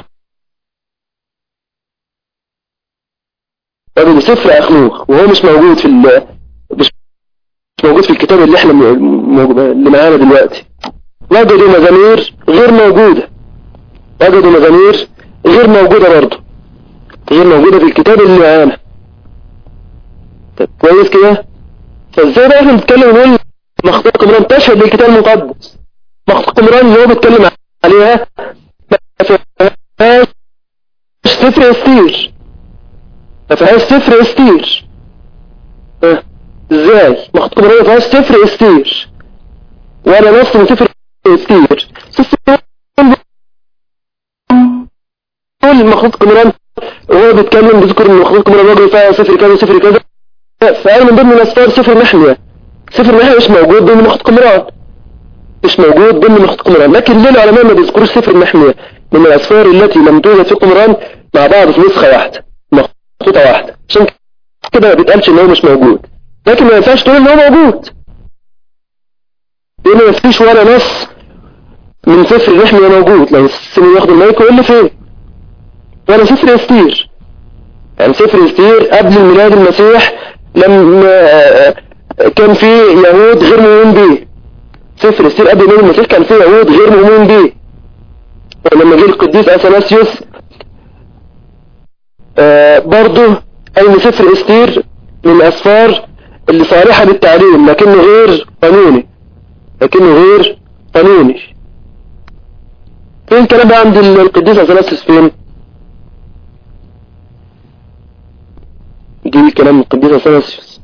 هذا سفر أخنوخ وهو مش موجود في ال مش موجود في الكتاب اللي احنا م- م- اللي معانا دلوقتي وجدوا مزامير غير موجودة وجدوا مزامير غير موجودة برضه غير موجودة في الكتاب اللي معانا طب كويس كده فازاي بقى احنا بنتكلم ونقول مخطوط قمران تشهد للكتاب المقدس مخطوط قمران اللي هو بيتكلم عليها ما فيهاش سفر استير ما فيهاش سفر استير اه، ازاي مخطوط قمران ما فيهاش سفر استير ولا نص من سفر استير كل مخطوط قمران وهو بيتكلم بيذكر ان مخطوط قمران راجل فيها سفر كذا وسفر كذا فقال من ضمن الاسفار سفر محمية سفر محمية مش موجود ضمن مخطوط قمران مش موجود ضمن مخطوط قمران لكن ليه العلماء ما بيذكروش سفر محمية من الاسفار التي لم توجد في قمران مع بعض في نسخة واحدة مخطوطة واحدة عشان كده ما بيتقالش ان هو مش موجود لكن ما ينفعش تقول ان هو موجود لان ما فيش ولا نص من سفر المحمية موجود لو السنين ياخد المايك ويقول لي فين ولا سفر يستير يعني سفر يستير قبل ميلاد المسيح لما كان في يهود غير مؤمنين به سفر السير قبل يوم المسيح كان فيه يهود غير مؤمنين بيه ولما جه القديس اثناسيوس آه برضه ان سفر استير من الاسفار اللي صالحة بالتعليم لكنه غير قانوني لكنه غير قانوني فين الكلام بقى عند القديس اثناسيوس فين دي الكلام من القديس اثناسيوس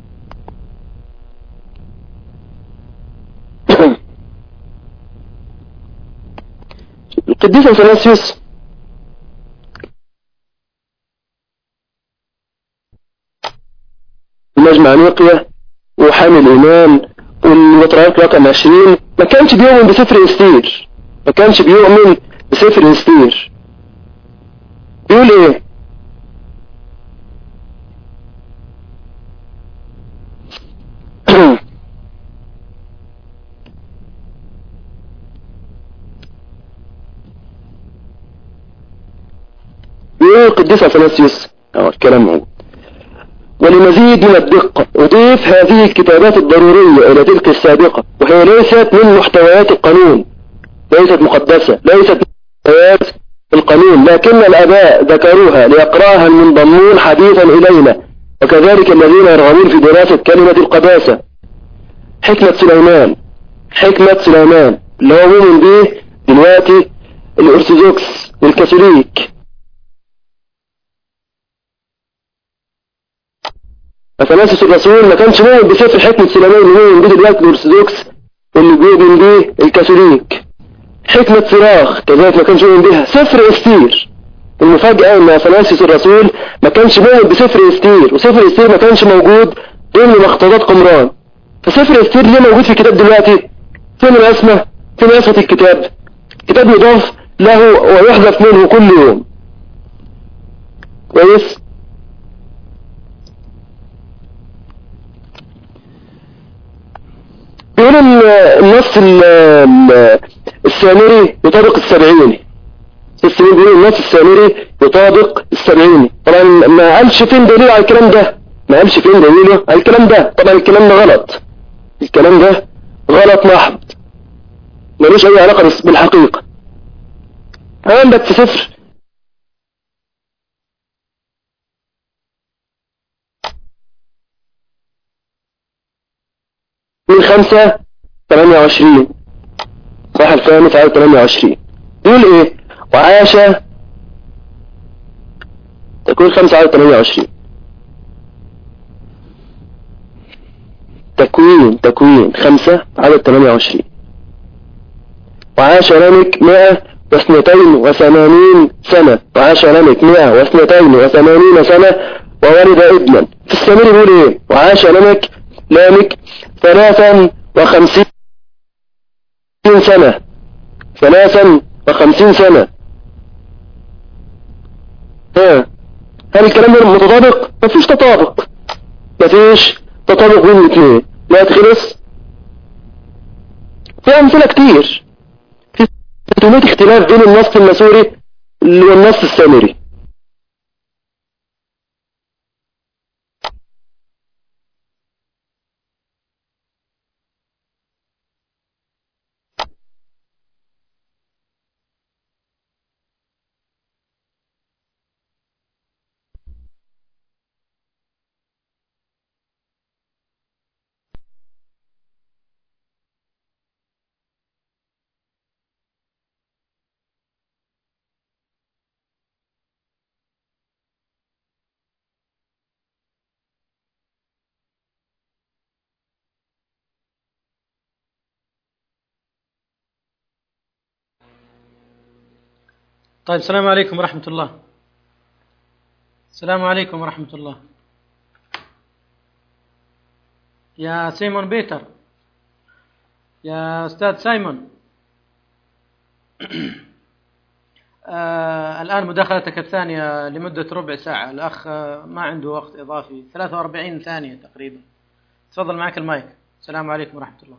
القديس اثناسيوس مجمع نيقيا وحامي الإيمان والمتريات رقم 20 ما كانش بيؤمن بسفر استير ما كانش بيؤمن بسفر استير بيقول ايه بيقول القديس اثناسيوس اه الكلام موجود ولمزيد من الدقة أضيف هذه الكتابات الضرورية إلى تلك السابقة وهي ليست من محتويات القانون ليست مقدسة ليست من محتويات القانون لكن الآباء ذكروها ليقرأها المنضمون حديثا إلينا وكذلك الذين يرغبون في دراسة كلمة القداسة حكمة سليمان حكمة سليمان اللي هو مؤمن به دلوقتي الأرثوذكس والكاثوليك اثناسيوس الرسول ما كانش مؤمن بسفر حكمة سليمان اللي مؤمن به دلوقتي الارثوذكس واللي بيؤمن به الكاثوليك حكمة صراخ كذلك ما كانش مؤمن بها سفر استير المفاجأة ان اثناسيوس الرسول ما كانش مؤمن بسفر استير وسفر استير ما كانش موجود ضمن مخطوطات قمران فسفر استير ليه موجود في الكتاب دلوقتي فين الاسمة فين اسمة الكتاب الكتاب يضاف له ويحذف منه كل يوم كويس بيقول النص السامري يطابق السبعيني السامري بيقول النص السامري يطابق السبعيني طبعا ما قالش فين دليل على الكلام ده ما قالش فين دليله على الكلام ده طبعا الكلام ده غلط الكلام ده غلط محض ملوش اي علاقة بالحقيقة عندك في سفر من خمسة تمانية وعشرين صح الخامس عدد تمانية وعشرين يقول ايه وعاش تكون خمسة عدد تمانية وعشرين تكوين تكوين خمسة عدد تمانية وعشرين وعاش لمك مئة واثنتين وثمانين سنة وعاش لمك مئة واثنتين وثمانين سنة وولد ابنا في السمير يقول ايه وعاش لمك لامك ثلاثا وخمسين سنة ثلاثا وخمسين سنة ها هل الكلام ده متطابق؟ مفيش تطابق مفيش تطابق بين الاثنين لا تخلص في أمثلة كتير في كمية اختلاف بين النص المسوري والنص السامري طيب السلام عليكم ورحمة الله السلام عليكم ورحمة الله يا سيمون بيتر يا أستاذ سايمون آه الآن مداخلتك الثانية لمدة ربع ساعة الأخ ما عنده وقت إضافي 43 ثانية تقريبا تفضل معك المايك السلام عليكم ورحمة الله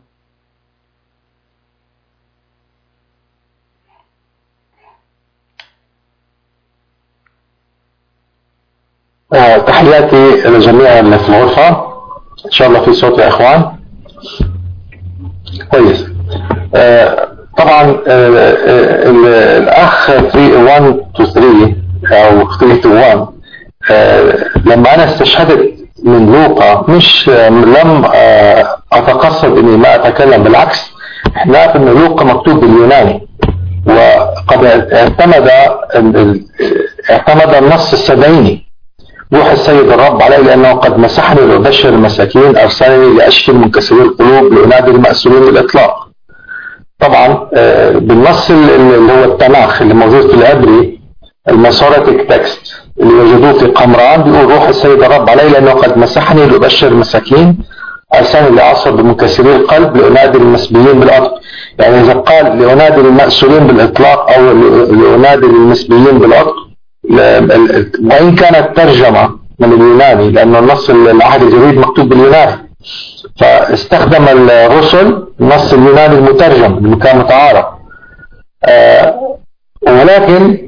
آه، تحياتي لجميع اللي في الغرفة إن شاء الله في صوت يا إخوان كويس آه، طبعا آه، آه، ال- الاخ 3 1 to 3 او 3 to 1 آه، لما انا استشهدت من لوقا مش آه، لم آه، اتقصد اني ما اتكلم بالعكس احنا نعرف ان لوقا مكتوب باليوناني وقد اعتمد ال- ال- اعتمد النص السبعيني روح السيد الرب علي لأنه قد مسحني لأبشر المساكين أرسلني لأشفي المنكسرين القلوب لأنادي المأسورين بالإطلاق طبعا آه، بالنص ال- ال- اللي هو التناخ اللي موجود في العبري المسورتك تكست اللي وجدوه في قمران بيقول روح السيد الرب علي لأنه قد مسحني لأبشر المساكين أرسلني لأعصر بمنكسري القلب لأنادي المسبيين بالأرض يعني إذا قال لأنادي المأسورين بالإطلاق أو لأنادي المسبيين بالأرض لا- ال- ال- وإن كانت ترجمة من اليوناني لأن النص العهد الجديد مكتوب باليوناني فاستخدم الرسل النص اليوناني المترجم اللي كان متعارف آه، ولكن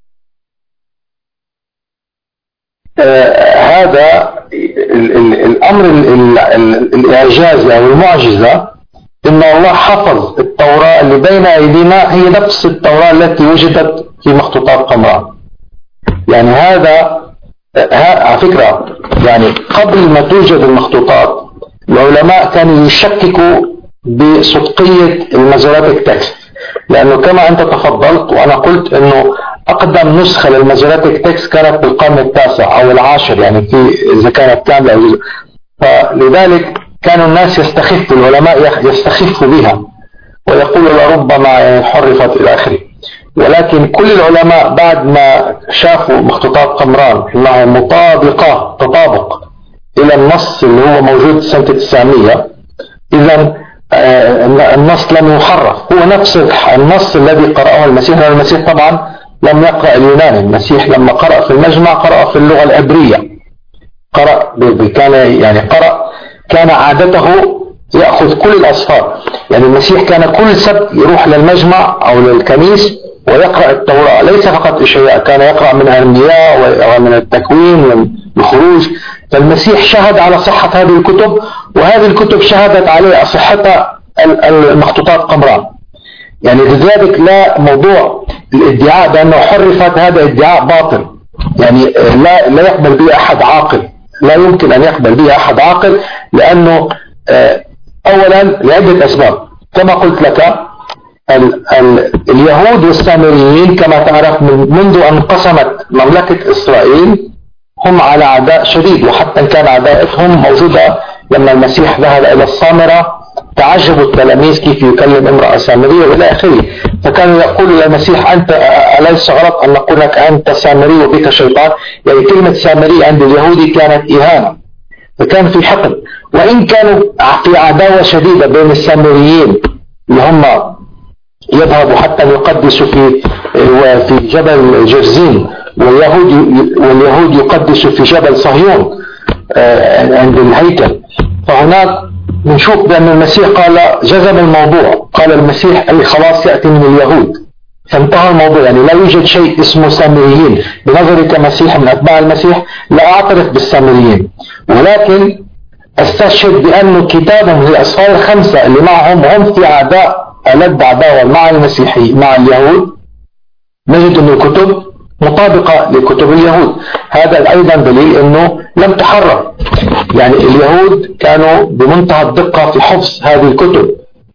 آه، هذا ال- ال- الأمر ال- ال- الإعجازي أو المعجزة إن الله حفظ التوراة اللي بين أيدينا هي نفس التوراة التي وجدت في مخطوطات قمران يعني هذا ها على فكرة يعني قبل ما توجد المخطوطات العلماء كانوا يشككوا بصدقية المازوراتيك تكست لأنه كما أنت تفضلت وأنا قلت أنه أقدم نسخة للمازوراتيك تكست كانت بالقرن التاسع أو العاشر يعني في إذا كانت كاملة أو جزء فلذلك كانوا الناس يستخفوا العلماء يخ- يستخفوا بها ويقول لربما يعني حرفت إلى آخره ولكن كل العلماء بعد ما شافوا مخطوطات قمران انها مطابقة تطابق الى النص اللي هو موجود سنة 900 اذا آه، النص لم يحرف هو نفس النص الذي قرأه المسيح لأن المسيح طبعا لم يقرأ اليوناني المسيح لما قرأ في المجمع قرأ في اللغة العبرية قرأ ب- ب- كان يعني قرأ كان عادته يأخذ كل الأصفار يعني المسيح كان كل سبت يروح للمجمع أو للكنيس ويقرأ التوراة ليس فقط إشياء كان يقرأ من أرمياء ومن التكوين ومن الخروج فالمسيح شهد على صحة هذه الكتب وهذه الكتب شهدت عليه صحة ال- المخطوطات قمران يعني لذلك لا موضوع الادعاء بأنه حرفت هذا ادعاء باطل يعني آه، لا لا يقبل به أحد عاقل لا يمكن أن يقبل به أحد عاقل لأنه آه، أولا لعدة أسباب كما قلت لك ال ال اليهود والسامريين كما تعرف من منذ أن انقسمت مملكة إسرائيل هم على عداء شديد وحتى إن كان عداءتهم موجودة لما المسيح ذهب إلى السامرة تعجبوا التلاميذ كيف يكلم امرأة سامرية وإلى آخره فكانوا يقولوا للمسيح أنت أليس غلط أن نقول لك أنت سامري وبك شيطان يعني كلمة سامري عند اليهودي كانت إهانة فكان في حقد وإن كانوا في عداوة شديدة بين السامريين اللي هم يذهبوا حتى يقدسوا في في جبل جرزين واليهود واليهود يقدسوا في جبل صهيون آه، عند الهيكل فهناك بنشوف بأن المسيح قال جذب الموضوع قال المسيح أي خلاص يأتي من اليهود فانتهى الموضوع يعني لا يوجد شيء اسمه سامريين بنظري كمسيح من أتباع المسيح لا أعترف بالسامريين ولكن استشهد بأنه كتابهم الأسفار الخمسة اللي معهم هم في عداء ألد عداوة مع المسيحي مع اليهود نجد أن الكتب مطابقة لكتب اليهود هذا أيضا دليل أنه لم تحرف يعني اليهود كانوا بمنتهى الدقة في حفظ هذه الكتب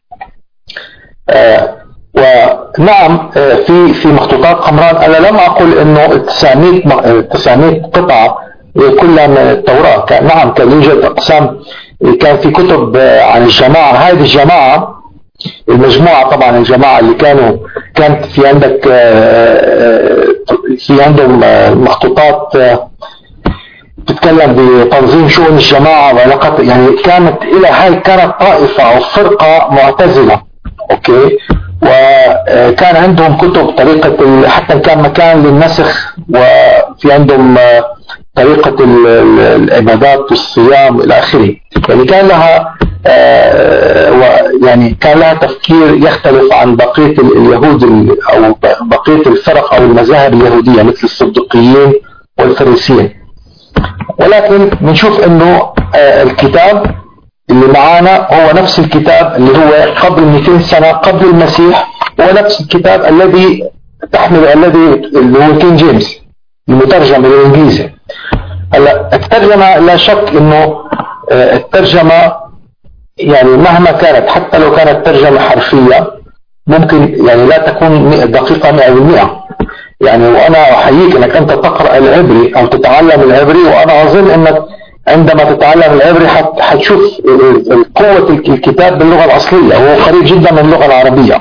آه ونعم آه في في مخطوطات قمران أنا لم أقل أنه 900 م- آه، 900 قطعة كلها من التوراة كان نعم كان يوجد أقسام كان في كتب آه، عن الجماعة هذه الجماعة المجموعة طبعا الجماعة اللي كانوا كانت في عندك آه، آه، في عندهم آه، مخطوطات آه، تتكلم بتنظيم شؤون الجماعة وعلاقات يعني كانت إلى هاي كانت طائفة أو فرقة معتزلة أوكي وكان عندهم كتب طريقة ال- حتى إن كان مكان للنسخ وفي عندهم آه، طريقة ال- ال- العبادات والصيام إلى آخره يعني كان لها آه، و- يعني كان لها تفكير يختلف عن بقية ال- اليهود ال- أو ب- بقية الفرق أو المذاهب اليهودية مثل الصدقيين والفريسيين ولكن بنشوف انه آه، الكتاب اللي معانا هو نفس الكتاب اللي هو قبل 200 سنة قبل المسيح هو نفس الكتاب الذي تحمل الذي اللي هو كين جيمس المترجم بالانجليزي هلا الترجمة لا شك انه آه، الترجمة يعني مهما كانت حتى لو كانت ترجمة حرفية ممكن يعني لا تكون دقيقة 100% يعني وانا احييك انك انت تقرا العبري او تتعلم العبري وانا اظن انك عندما تتعلم العبري حت- حتشوف قوة الكتاب باللغة الأصلية هو قريب جدا من اللغة العربية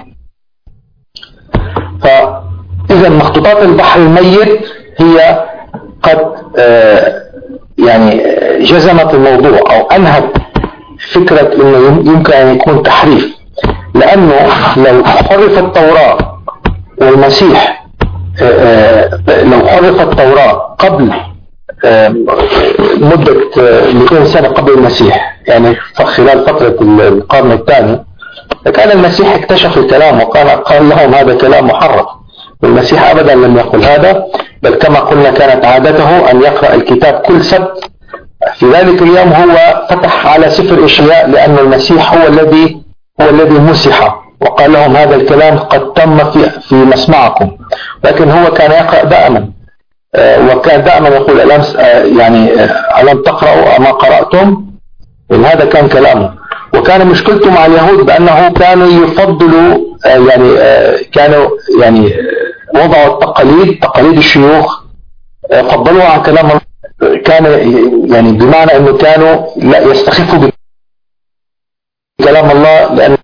فإذا مخطوطات البحر الميت هي قد آه، يعني آه، جزمت الموضوع أو أنهت فكرة أنه يم- يمكن أن يكون تحريف لأنه لو حرف التوراة والمسيح آه، آه، لو حرف التوراة قبل آه، مدة آه، 200 سنة قبل المسيح يعني ف- خلال فترة ال- القرن الثاني فكان المسيح اكتشف الكلام وقال قال لهم هذا كلام محرف والمسيح أبدا لم يقل هذا بل كما قلنا كانت عادته أن يقرأ الكتاب كل سبت في ذلك اليوم هو فتح على سفر إشعياء لأن المسيح هو الذي هو الذي مسح وقال لهم هذا الكلام قد تم في في مسمعكم لكن هو كان يقرأ دائما آه، وكان دائما يقول ألم س- آه، يعني آه، ألم تقرأوا أما قرأتم إن هذا كان كلامه وكان مشكلته مع اليهود بأنه كانوا يفضلوا آه، يعني آه، كانوا يعني آه، وضعوا التقاليد تقاليد الشيوخ آه، فضلوها عن كلام الله. كان يعني بمعنى أنه كانوا لا يستخفوا بكلام الله لأن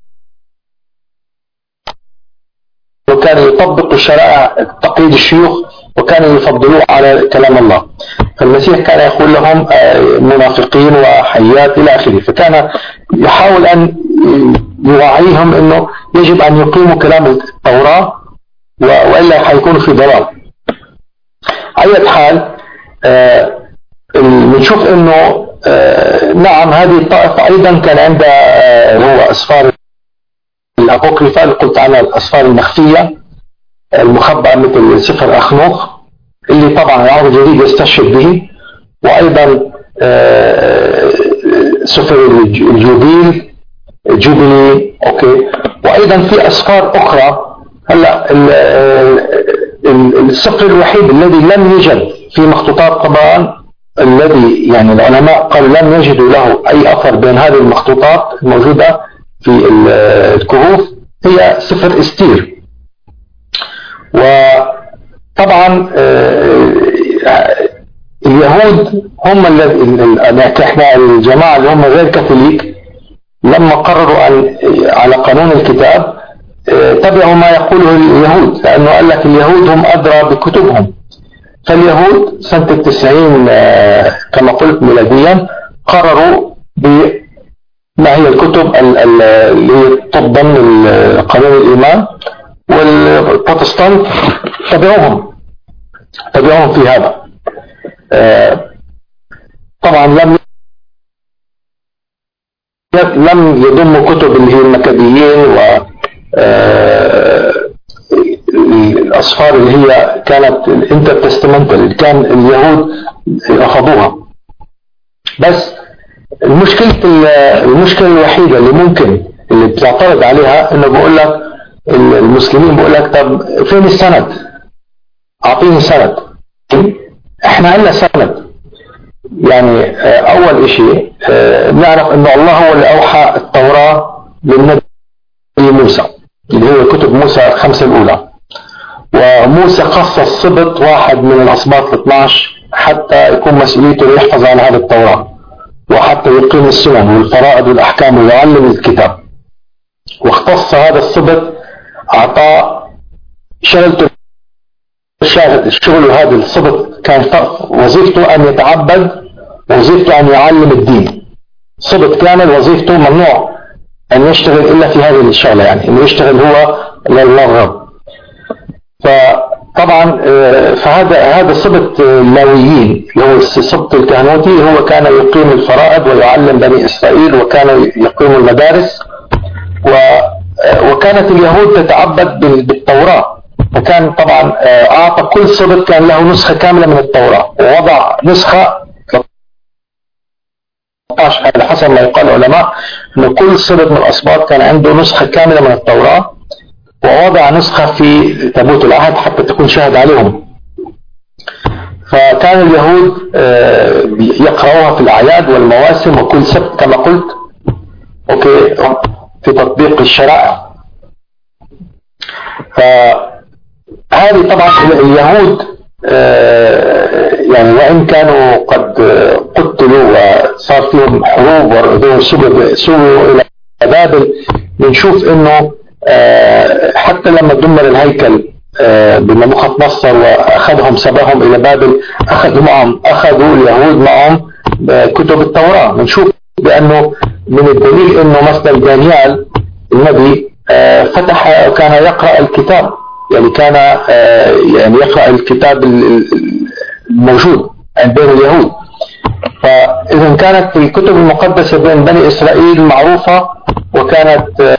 وكانوا يطبقوا شرائع تقليد الشيوخ وكانوا يفضلوه على كلام الله فالمسيح كان يقول لهم آه، منافقين وحيات إلى آخره فكان يحاول أن يوعيهم أنه يجب أن يقيموا كلام التوراة و- وإلا حيكونوا في ضلال على أي حال آه، ال- بنشوف أنه آه، نعم هذه الطائفة أيضا كان عندها آه، هو أسفار الأبوكريفا اللي قلت عنها الأسفار المخفية المخبأة مثل سفر أخنوخ اللي طبعا العهد الجديد يستشهد به وأيضا آه، سفر الج- الجوبيل جوبيلي أوكي وأيضا في أسفار أخرى هلا ال- ال- السفر الوحيد الذي لم يوجد في مخطوطات طبعا الذي يعني العلماء قالوا لم يجدوا له أي أثر بين هذه المخطوطات الموجودة في ال- الكهوف هي سفر استير وطبعا آه، اليهود هم الذي احنا الجماعه اللي هم غير كاثوليك لما قرروا ان على قانون الكتاب آه، تبعوا ما يقوله اليهود لانه قال لك اليهود هم ادرى بكتبهم فاليهود سنه التسعين آه، كما قلت ميلاديا قرروا ب ما هي الكتب ال- ال- اللي تضمن ال- قانون الإيمان والبروتستانت تبعوهم تبعوهم في هذا آه، طبعا لم لم يضموا كتب اللي هي المكابيين و آه، الأسفار اللي هي كانت الانتر تستمنتال اللي كان اليهود رفضوها بس المشكلة المشكلة الوحيدة اللي ممكن اللي بتعترض عليها انه بقول لك المسلمين بقول لك طب فين السند؟ اعطيني سند احنا عندنا سند يعني آه، اول اشي آه، نعرف انه الله هو اللي اوحى التوراة للنبي موسى اللي هو كتب موسى الخمسة الاولى وموسى خصص سبط واحد من الاسباط ال 12 حتى يكون مسؤوليته يحفظ على هذه التوراه وحتى يقيم السنن والفرائض والأحكام ويعلم الكتاب واختص هذا السبت أعطاه شغلته الشاهد الشغل هذا السبت كان ف- وظيفته أن يتعبد وظيفته أن يعلم الدين سبت كامل وظيفته ممنوع أن يشتغل إلا في هذه الشغلة يعني أن يشتغل هو لله الرب فطبعا آه، فهذا هذا سبط اللاويين اللي هو السبط الكهنوتي هو كان يقيم الفرائض ويعلم بني اسرائيل وكان يقيم المدارس و آه، وكانت اليهود تتعبد بال- بالتوراة وكان طبعا آه، أعطى كل سبط كان له نسخة كاملة من التوراة ووضع نسخة 13 على حسب ما يقال العلماء أن كل سبط من الأسباط كان عنده نسخة كاملة من التوراة ووضع نسخة في تابوت العهد حتى تكون شاهد عليهم فكان اليهود آه، يقرأوها في الأعياد والمواسم وكل سبت كما قلت أوكي في تطبيق الشرائع فهذه طبعا اليهود آه، يعني وإن كانوا قد قتلوا وصار فيهم حروب وسووا إلى بابل بنشوف إنه آه، حتى لما دمر الهيكل آه، بنبوخذ نصر واخذهم سباهم الى بابل اخذوا معهم اخذوا اليهود معهم كتب التوراه بنشوف بانه من الدليل انه مثلا دانيال النبي آه، فتح كان يقرا الكتاب يعني كان آه، يعني يقرا الكتاب الموجود عند بين اليهود فاذا كانت الكتب المقدسه بين بني اسرائيل معروفه وكانت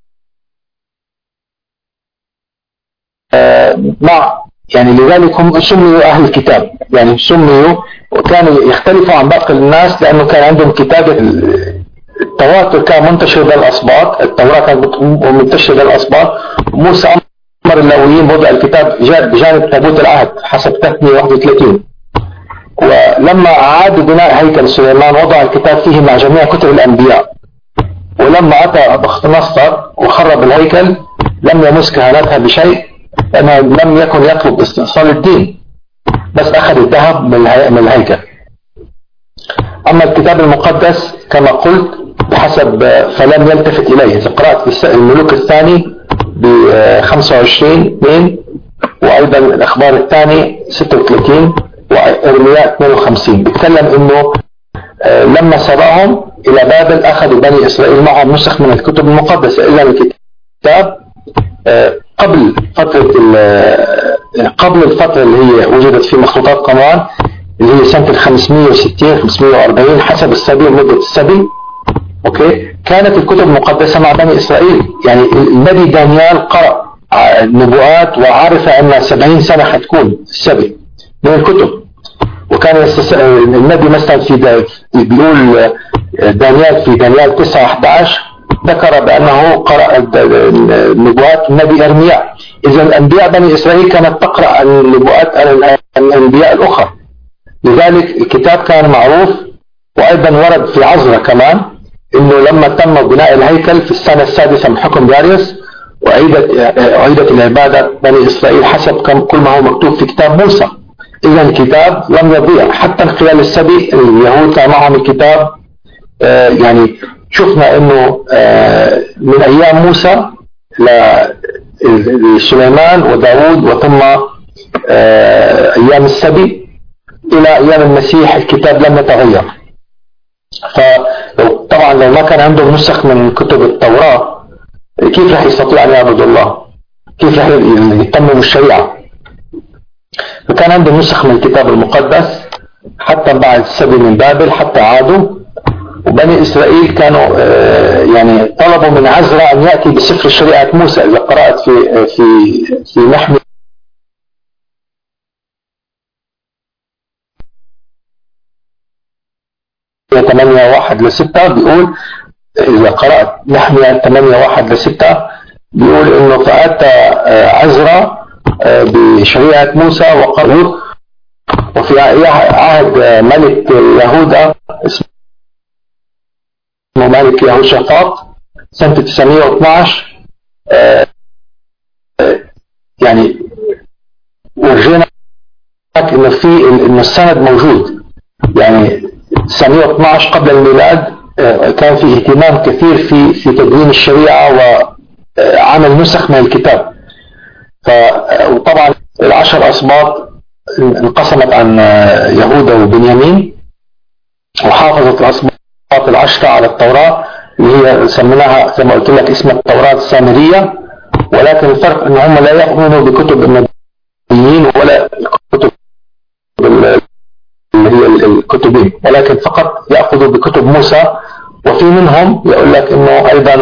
مع يعني لذلك هم سميوا أهل الكتاب يعني سميوا وكانوا يختلفوا عن باقي الناس لأنه كان عندهم كتابة التواتر كان منتشر بين الأسباط التوراة كانت منتشرة بين الأسباط موسى أمر اللاويين وضع الكتاب بجانب تابوت العهد حسب تثنية 31 ولما أعاد بناء هيكل سليمان وضع الكتاب فيه مع جميع كتب الأنبياء ولما أتى بخت نصر وخرب الهيكل لم يمس كهنتها بشيء لأنه لم يكن يطلب استئصال الدين بس أخذ الذهب من الهيكل أما الكتاب المقدس كما قلت بحسب فلم يلتفت إليه إذا قرأت في الملوك الثاني ب 25 2 وأيضا الأخبار الثاني 36 وإرمياء 52 بيتكلم إنه آه، لما سباهم إلى بابل أخذوا بني إسرائيل معهم نسخ من الكتب المقدسة إلا الكتاب آه، قبل فترة قبل الفترة اللي هي وجدت في مخطوطات قمران اللي هي سنة ال 560 540 حسب السبي مدة السبي اوكي كانت الكتب المقدسة مع بني اسرائيل يعني النبي دانيال قرأ النبوءات وعرف ان 70 سنة حتكون السبي من الكتب وكان يستس... النبي مثلا في بيقول دانيال في دانيال 9 11 ذكر بأنه قرأ نبوات النبي أرمياء إذا أنبياء بني إسرائيل كانت تقرأ النبوات الأنبياء الأخرى لذلك الكتاب كان معروف وأيضا ورد في عزرة كمان انه لما تم بناء الهيكل في السنة السادسة من حكم داريوس وعيدت أعيدت العبادة بني إسرائيل حسب كل ما هو مكتوب في كتاب موسى إذا الكتاب لم يضيع حتى خلال السبي اليهود كان معهم الكتاب آه، يعني شفنا انه آه، من ايام موسى لسليمان وداود وثم آه، ايام السبي الى ايام المسيح الكتاب لم يتغير فلو طبعا لو ما كان عندهم نسخ من كتب التوراة كيف راح يستطيع ان يعبد الله كيف راح يتمموا الشريعة فكان عندهم نسخ من الكتاب المقدس حتى بعد السبي من بابل حتى عادوا وبني إسرائيل كانوا آه، يعني طلبوا من عزرا أن يأتي بسفر شريعة موسى إذا قرأت في في في نحن ثمانية واحد لستة بيقول إذا قرأت نحن ثمانية واحد لستة بيقول إنه فأتى آه، عزرا آه، بشريعة موسى وقالوا وفي عهد ملك يهوذا اسمه مالك يهوشافاط سنة 912 آه، آه، يعني ورجينا انه في انه السند موجود يعني 912 قبل الميلاد آه، كان في اهتمام كثير في في تدوين الشريعه وعمل نسخ من الكتاب وطبعا العشر اسباط انقسمت عن يهوذا وبنيامين وحافظت الاسباط العشرة على التوراة اللي هي سميناها زي ما قلت لك اسمها التوراة السامرية ولكن الفرق ان هم لا يؤمنوا بكتب النبيين ولا الكتب اللي هي الكتبين ولكن فقط يأخذوا بكتب موسى وفي منهم يقول لك انه ايضا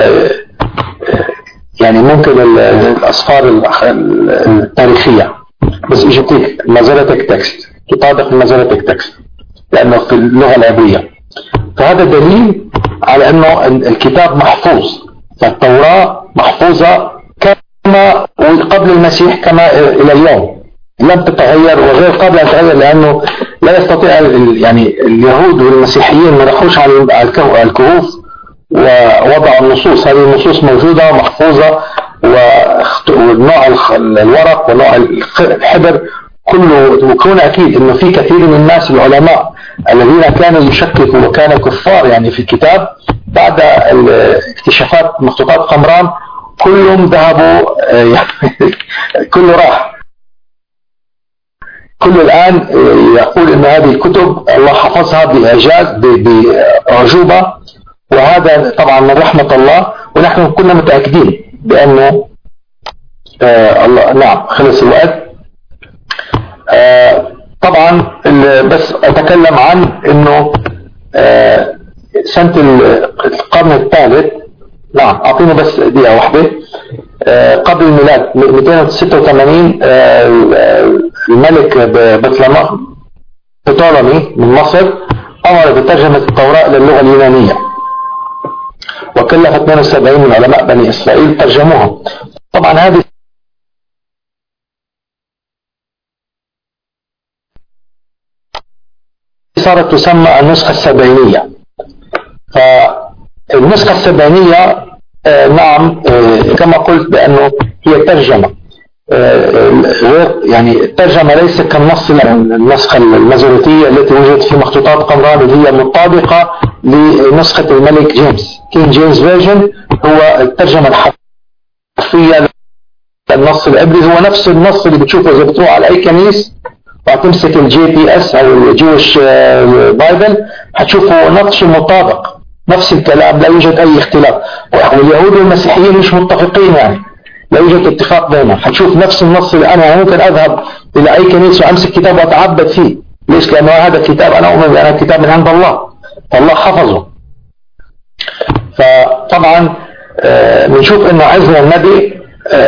يعني ممكن الاسفار التاريخية بس يجيك مازالتك تكست تطابق مازالتك تكست لانه في اللغة العبرية فهذا دليل على انه الكتاب محفوظ فالتوراة محفوظة كما قبل المسيح كما الى اليوم لم تتغير وغير قابلة ان تتغير لانه لا يستطيع يعني اليهود والمسيحيين ما راحوش على الكهوف ووضعوا النصوص هذه النصوص موجودة محفوظة ونوع الورق ونوع الحبر كله وكون اكيد انه في كثير من الناس العلماء الذين كانوا يشككوا وكانوا كفار يعني في الكتاب بعد اكتشافات مخطوطات قمران كلهم ذهبوا يعني كله راح كل الآن يقول أن هذه الكتب الله حفظها بإعجاز بأعجوبة وهذا طبعا من رحمة الله ونحن كنا متأكدين بأنه آه الله نعم خلص الوقت آه طبعا بس أتكلم عن أنه آه سنة القرن الثالث نعم أعطيني بس دقيقة واحدة آه قبل الميلاد 286 آه الملك بطولمي من مصر أمر بترجمة التوراة للغة اليونانية وكلف 72 من علماء بني إسرائيل ترجموها طبعا هذه صارت تسمى النسخة السبعينية فالنسخة السبعينية آه نعم آه كما قلت بأنه هي ترجمة غير يعني الترجمة ليس كالنص النسخة المازوريتية التي وجدت في مخطوطات قمران اللي هي مطابقة لنسخة الملك جيمس كين جيمس فيرجن هو الترجمة الحرفية للنص العبري هو نفس النص اللي بتشوفه إذا بتروح على أي كنيس وتمسك الجي بي اس أو الجوش بايبل هتشوفه نقش مطابق نفس الكلام لا يوجد أي اختلاف واليهود والمسيحيين مش متفقين يعني لا يوجد اتفاق بينهم هتشوف نفس النص اللي انا ممكن اذهب الى اي كنيسه وامسك كتاب واتعبد فيه ليش لانه هذا الكتاب انا اؤمن بانه كتاب من عند الله فالله حفظه فطبعا بنشوف انه عزنا النبي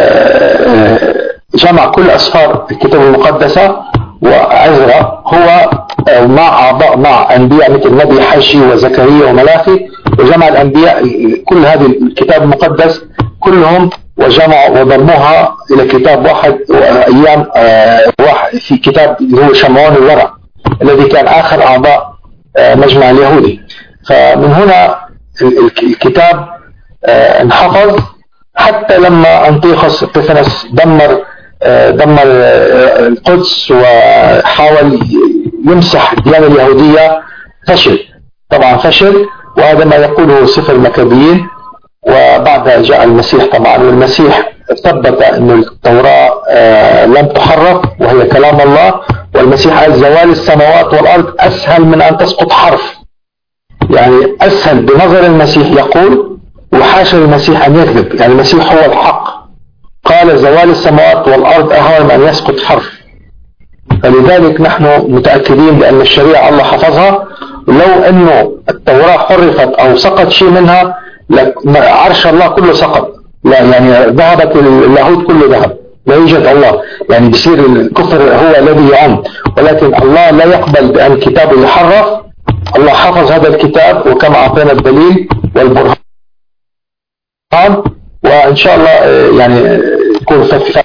جمع كل اسفار الكتاب المقدسه وعزرا هو مع اعضاء مع انبياء مثل النبي حشي وزكريا وملاخي وجمع الانبياء كل هذه الكتاب المقدس كلهم وجمعوا وضموها الى كتاب واحد ايام واحد في كتاب اللي هو شمعون الورع الذي كان اخر اعضاء مجمع اليهودي فمن هنا الكتاب انحفظ حتى لما انطيخوس ابيفانس دمر دمر القدس وحاول يمسح الديانة اليهودية فشل طبعا فشل وهذا ما يقوله سفر المكابيين وبعدها جاء المسيح طبعا والمسيح ثبت أن التوراة لم تحرف وهي كلام الله والمسيح قال زوال السماوات والأرض أسهل من أن تسقط حرف يعني أسهل بنظر المسيح يقول وحاشا المسيح أن يكذب يعني المسيح هو الحق قال زوال السماوات والأرض أهون من أن يسقط حرف فلذلك نحن متأكدين بأن الشريعة الله حفظها لو أنه التوراة حرفت أو سقط شيء منها عرش الله كله سقط لا يعني ذهبت اللاهوت كله ذهب لا يوجد الله يعني بصير الكفر هو الذي يعم ولكن الله لا يقبل بأن كتابه يحرف الله حفظ هذا الكتاب وكما أعطينا الدليل والبرهان وإن شاء الله يعني تكون في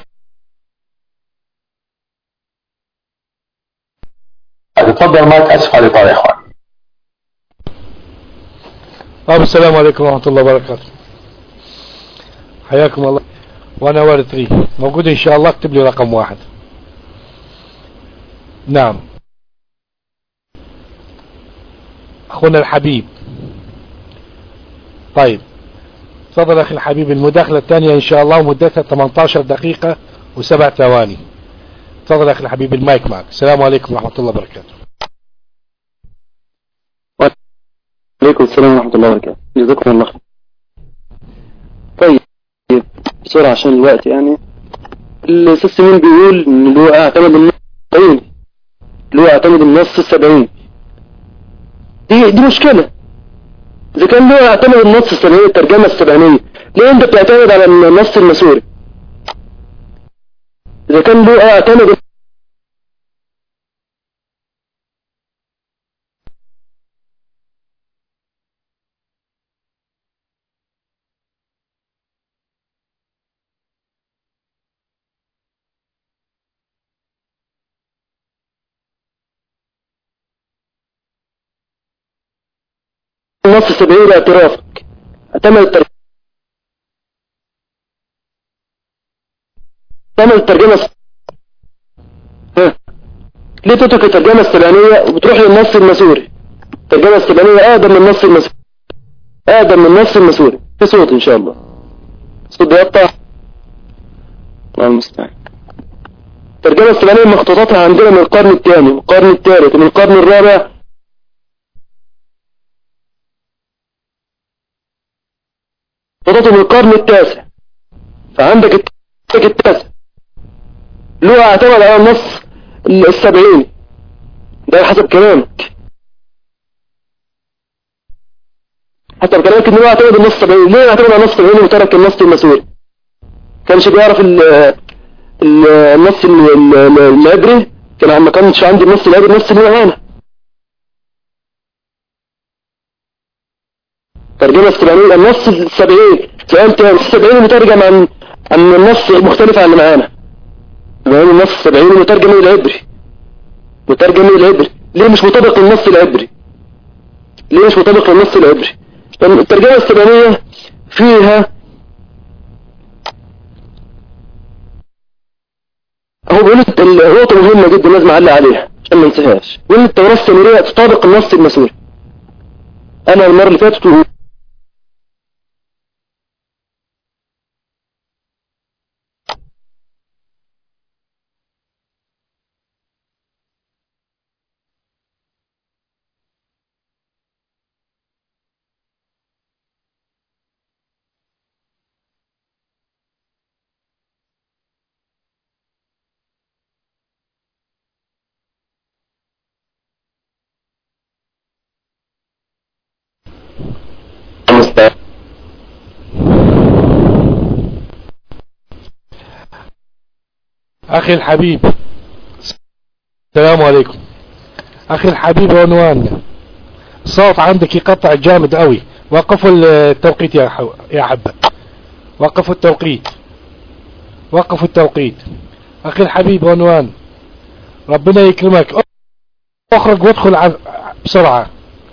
تفضل مايك أسف على الإطالة يا إخوان طيب السلام عليكم ورحمة الله وبركاته حياكم الله وانا وارد 3 موجود ان شاء الله اكتب لي رقم واحد نعم اخونا الحبيب طيب تفضل اخي الحبيب المداخلة الثانية ان شاء الله مدتها 18 دقيقة وسبع ثواني تفضل اخي الحبيب المايك معك السلام عليكم ورحمة الله وبركاته عليكم السلام ورحمة الله وبركاته جزاكم الله خير طيب بسرعة عشان الوقت يعني الأستاذ سمين بيقول إن اللي هو اعتمد النص السبعين اللي هو اعتمد النص السبعين دي دي مشكلة إذا كان هو اعتمد النص السبعين الترجمة السبعينية ليه أنت بتعتمد على النص المسوري؟ إذا كان هو اعتمد النص السبعيني باعترافك اعتمد الترجمة اعتمد الترجمة الس- ها ليه تترك الترجمة السبعينية وبتروح للنص المسوري الترجمة السبعينية اقدم من النص المسوري اقدم من النص المسوري في صوت ان شاء الله صوت بيقطع الله المستعان الترجمة السبعينية مخطوطاتها عندنا من القرن الثاني من القرن الثالث من القرن الرابع خطوطه من القرن التاسع فعندك الت- عندك التاسع له اعتمد على النص السبعيني ده حسب كلامك حسب كلامك ان هو اعتمد النص السبعيني ليه اعتمد على النص السبعيني وترك النص المسوري كانش بيعرف ال ال- النص ال- ال- العبري كان ما كانش عندي النص العبري نفس اللي معانا ترجمة السبعينية النص السبعيني سؤال تاني النص السبعيني مترجم عن عن النص المختلف عن اللي معانا يعني النص السبعيني مترجم إلى العبري مترجم إلى العبري ليه مش مطابق للنص العبري ليه مش مطابق للنص العبري لأن الترجمة السبعينية فيها هو بيقول لك النقطة مهمة جدا لازم أعلق عليها عشان ما انساهاش بيقول التوراة السامرية تطابق النص المسوري أنا المرة اللي فاتت المستعان أخي الحبيب السلام عليكم أخي الحبيب عنوان الصوت عندك يقطع جامد قوي وقفوا التوقيت يا حو... يا حبة وقفوا التوقيت وقفوا التوقيت أخي الحبيب عنوان ربنا يكرمك اخرج وادخل ع... بسرعة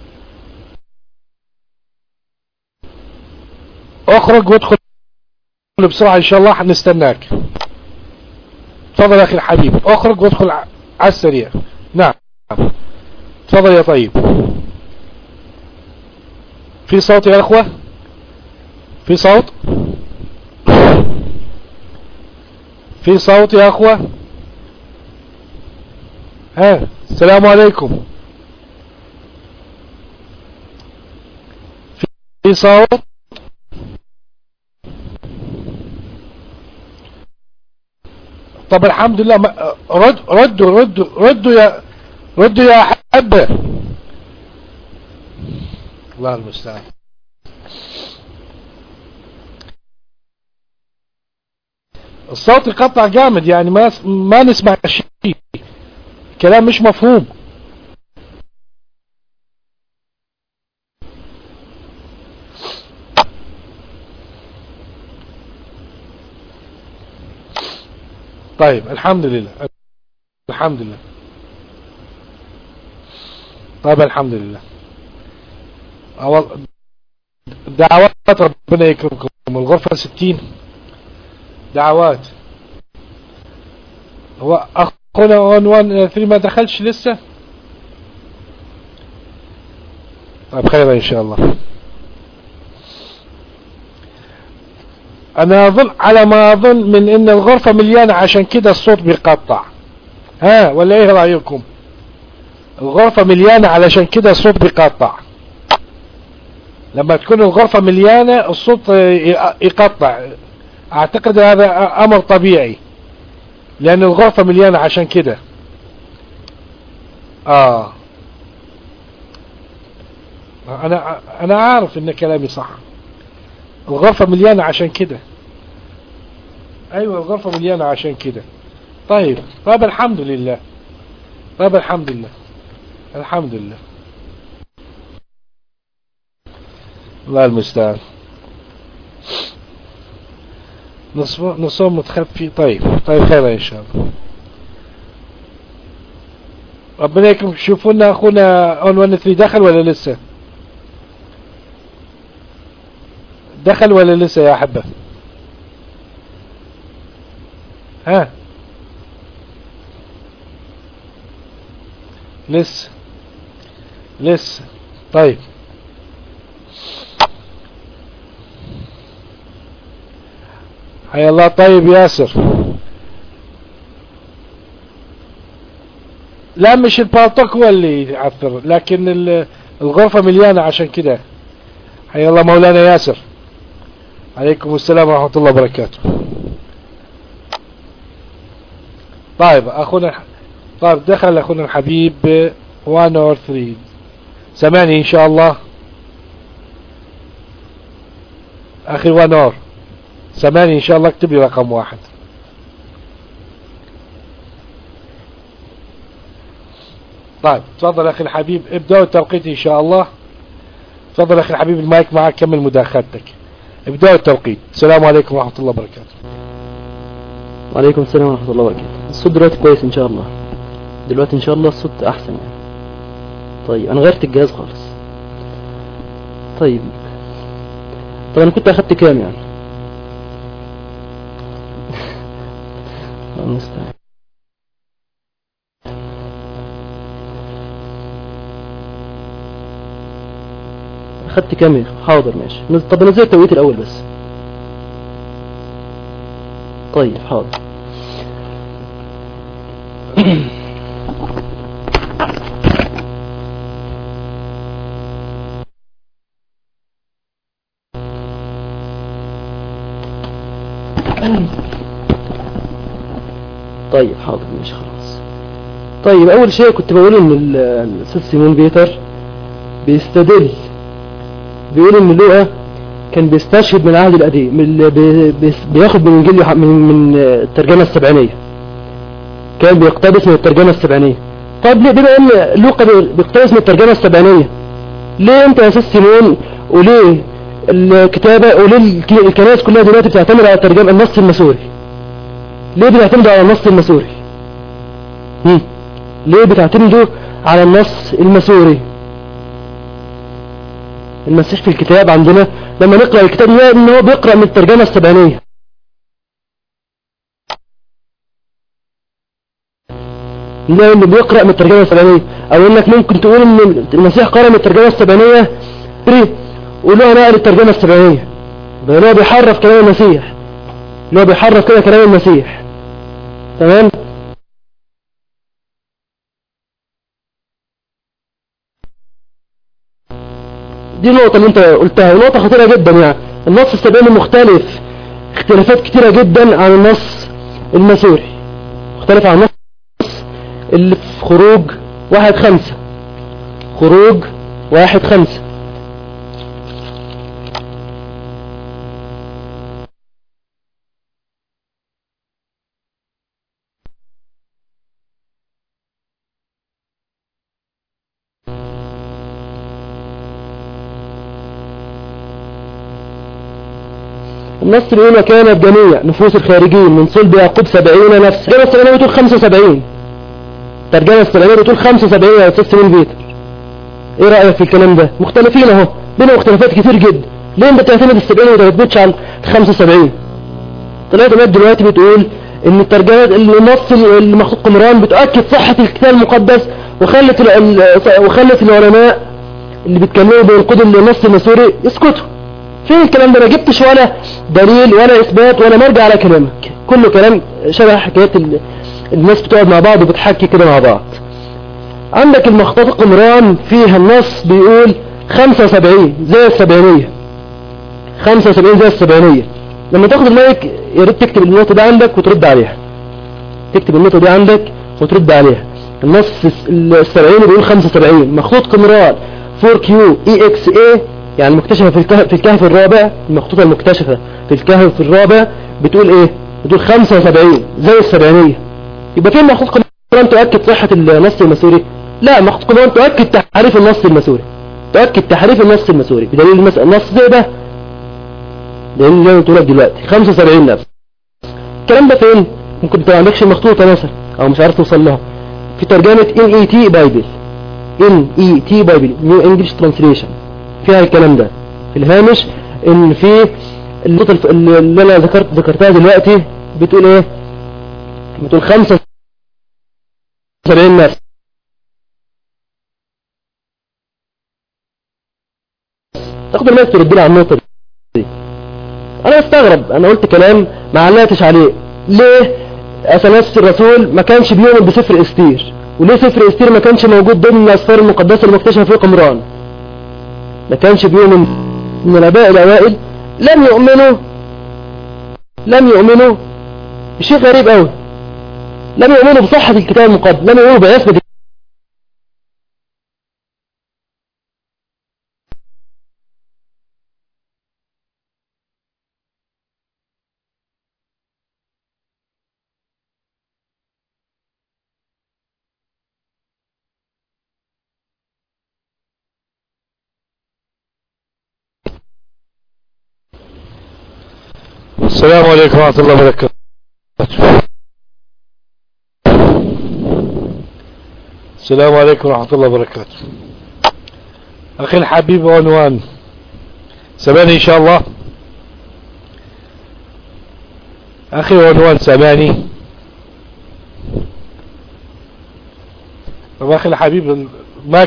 اخرج وادخل بسرعة ان شاء الله حنستناك تفضل يا اخي الحبيب اخرج وادخل ع- على السريع نعم تفضل يا طيب في صوت يا اخوة في صوت في صوت يا اخوة ها السلام عليكم في صوت طب الحمد لله ما رد ردوا ردوا ردوا يا ردوا يا حبة الله المستعان الصوت يقطع جامد يعني ما ما نسمع شيء كلام مش مفهوم طيب الحمد لله الحمد لله طيب الحمد لله أول دعوات ربنا يكرمكم الغرفة ستين دعوات هو أخونا عنوان ثري ما دخلش لسه طيب خير إن شاء الله انا اظن على ما اظن من ان الغرفة مليانة عشان كده الصوت بيقطع ها ولا ايه رأيكم الغرفة مليانة علشان كده الصوت بيقطع لما تكون الغرفة مليانة الصوت يقطع اعتقد هذا امر طبيعي لان الغرفة مليانة عشان كده اه انا انا عارف ان كلامي صح الغرفة مليانة عشان كده ايوه الغرفة مليانة عشان كده طيب طيب الحمد لله طيب الحمد لله الحمد لله الله المستعان نصوم متخفي طيب طيب خير ان شاء الله ربنا يكرمك شوفوا لنا اخونا اون 1 3 دخل ولا لسه دخل ولا لسه يا أحبة ها لسه لسه طيب حيا الله طيب ياسر لا مش البالطوك هو اللي يعثر لكن ال- الغرفة مليانة عشان كده حيا الله مولانا ياسر عليكم السلام ورحمة الله وبركاته طيب اخونا الح- طيب دخل اخونا الحبيب 1 اور 3 سامعني ان شاء الله اخي 1 اور سامعني ان شاء الله اكتب لي رقم واحد طيب تفضل اخي الحبيب ابدأوا التوقيت ان شاء الله تفضل اخي الحبيب المايك معك كمل مداخلتك ابدأوا التوقيت السلام عليكم ورحمة الله وبركاته وعليكم السلام ورحمة الله وبركاته الصوت دلوقتي كويس ان شاء الله دلوقتي ان شاء الله الصوت احسن يعني طيب انا غيرت الجهاز خالص طيب طب انا كنت اخدت كام يعني الله المستعان اخدت كام يا أخي؟ حاضر ماشي نز- طب نزل التوقيت الاول بس طيب حاضر طيب حاضر ماشي خلاص طيب اول شيء كنت بقول ان ال- الاستاذ سيمون بيتر بيستدل بيقول ان لوقا كان بيستشهد من العهد القديم من ال- بي- بيس- بياخد من انجيل يوح- من من الترجمه السبعينيه كان بيقتبس من الترجمه السبعينيه طب ليه بما ان لوقا بي- بيقتبس من الترجمه السبعينيه ليه انت يا استاذ سيمون وليه الكتابه وليه الك- الكنائس كلها دلوقتي بتعتمد على الترجمه النص المسوري ليه بتعتمدوا على النص المسوري هم؟ ليه بتعتمدوا على النص المسوري المسيح في الكتاب عندنا لما نقرأ الكتاب نلاقي ان هو بيقرأ من الترجمة السبعينية نلاقي انه بيقرأ من الترجمة السبعينية او انك ممكن تقول ان المسيح قرأ من الترجمة السبعينية بري وله نقل الترجمة السبعينية ده هو بيحرف كلام المسيح اللي هو بيحرف كده كلام المسيح تمام دي النقطة اللي انت قلتها ونقطة خطيرة جدا يعني النص السبعيني مختلف اختلافات كتيرة جدا عن النص المسوري مختلف عن النص اللي في خروج واحد خمسة خروج واحد خمسة النص بيقول وكانت جميع نفوس الخارجين من صلب يعقوب سبعين نفس الترجمة السبعينية بتقول خمسة وسبعين الترجمة السبعينية بتقول خمسة وسبعين يا أستاذ سمين بيتر ايه رأيك في الكلام ده مختلفين اهو بينهم اختلافات كتير جدا ليه انت بتعتمد السبعين وما بتثبتش على الخمسة وسبعين طلعت بقى دلوقتي بتقول ان الترجمة النص المخطوط قمران بتؤكد صحة الكتاب المقدس وخلت ال- ال- وخلت العلماء اللي بيتكلموا بينقضوا النص المسوري يسكتوا فين الكلام ده ما جبتش ولا دليل ولا اثبات ولا مرجع على كلامك كله كلام شبه حكايات ال- الناس بتقعد مع بعض وبتحكي كده مع بعض عندك المخطوط قمران فيها النص بيقول 75 زي السبعينية 75 زي السبعينية لما تاخد المايك يا ريت تكتب النقطة دي عندك وترد عليها تكتب النقطة دي عندك وترد عليها النص السبعيني بيقول 75 مخطوط قمران 4 كيو اي اكس اي يعني المكتشفة في الكهف, في الكهف الرابع المخطوطة المكتشفة في الكهف الرابع بتقول ايه بتقول 75 زي السبعينية يبقى فين مخطوط قمران تؤكد صحة النص المسوري لا مخطوط قمران تؤكد تحريف النص المسوري تؤكد تحريف النص المسوري بدليل المس... النص زي ده دليل اللي انا لك دلوقتي 75 نفس الكلام ده فين ممكن انت ما عندكش مخطوطة مثلا او مش عارف توصل لها في ترجمة ان اي تي بايبل ان اي تي بايبل نيو انجلش ترانسليشن فيها الكلام ده في الهامش ان في النقطة الف- اللي انا ذكرت ذكرتها دلوقتي بتقول ايه بتقول 75 نفس تاخد الناس ترد لي على النقطة دي انا مستغرب انا قلت كلام ما علقتش عليه ليه اثناس الرسول ما كانش بيؤمن بسفر استير وليه سفر استير ما كانش موجود ضمن الاسفار المقدسة المكتشفة في قمران ما كانش بيؤمن من الاباء الاوائل لم يؤمنوا لم يؤمنوا شيء غريب قوي لم يؤمنوا بصحة الكتاب المقدس لم يؤمنوا بعصمة السلام عليكم ورحمة الله وبركاته السلام عليكم ورحمة الله وبركاته أخي الحبيب عنوان سمعني إن شاء الله أخي عنوان سمعني طب أخي الحبيب ما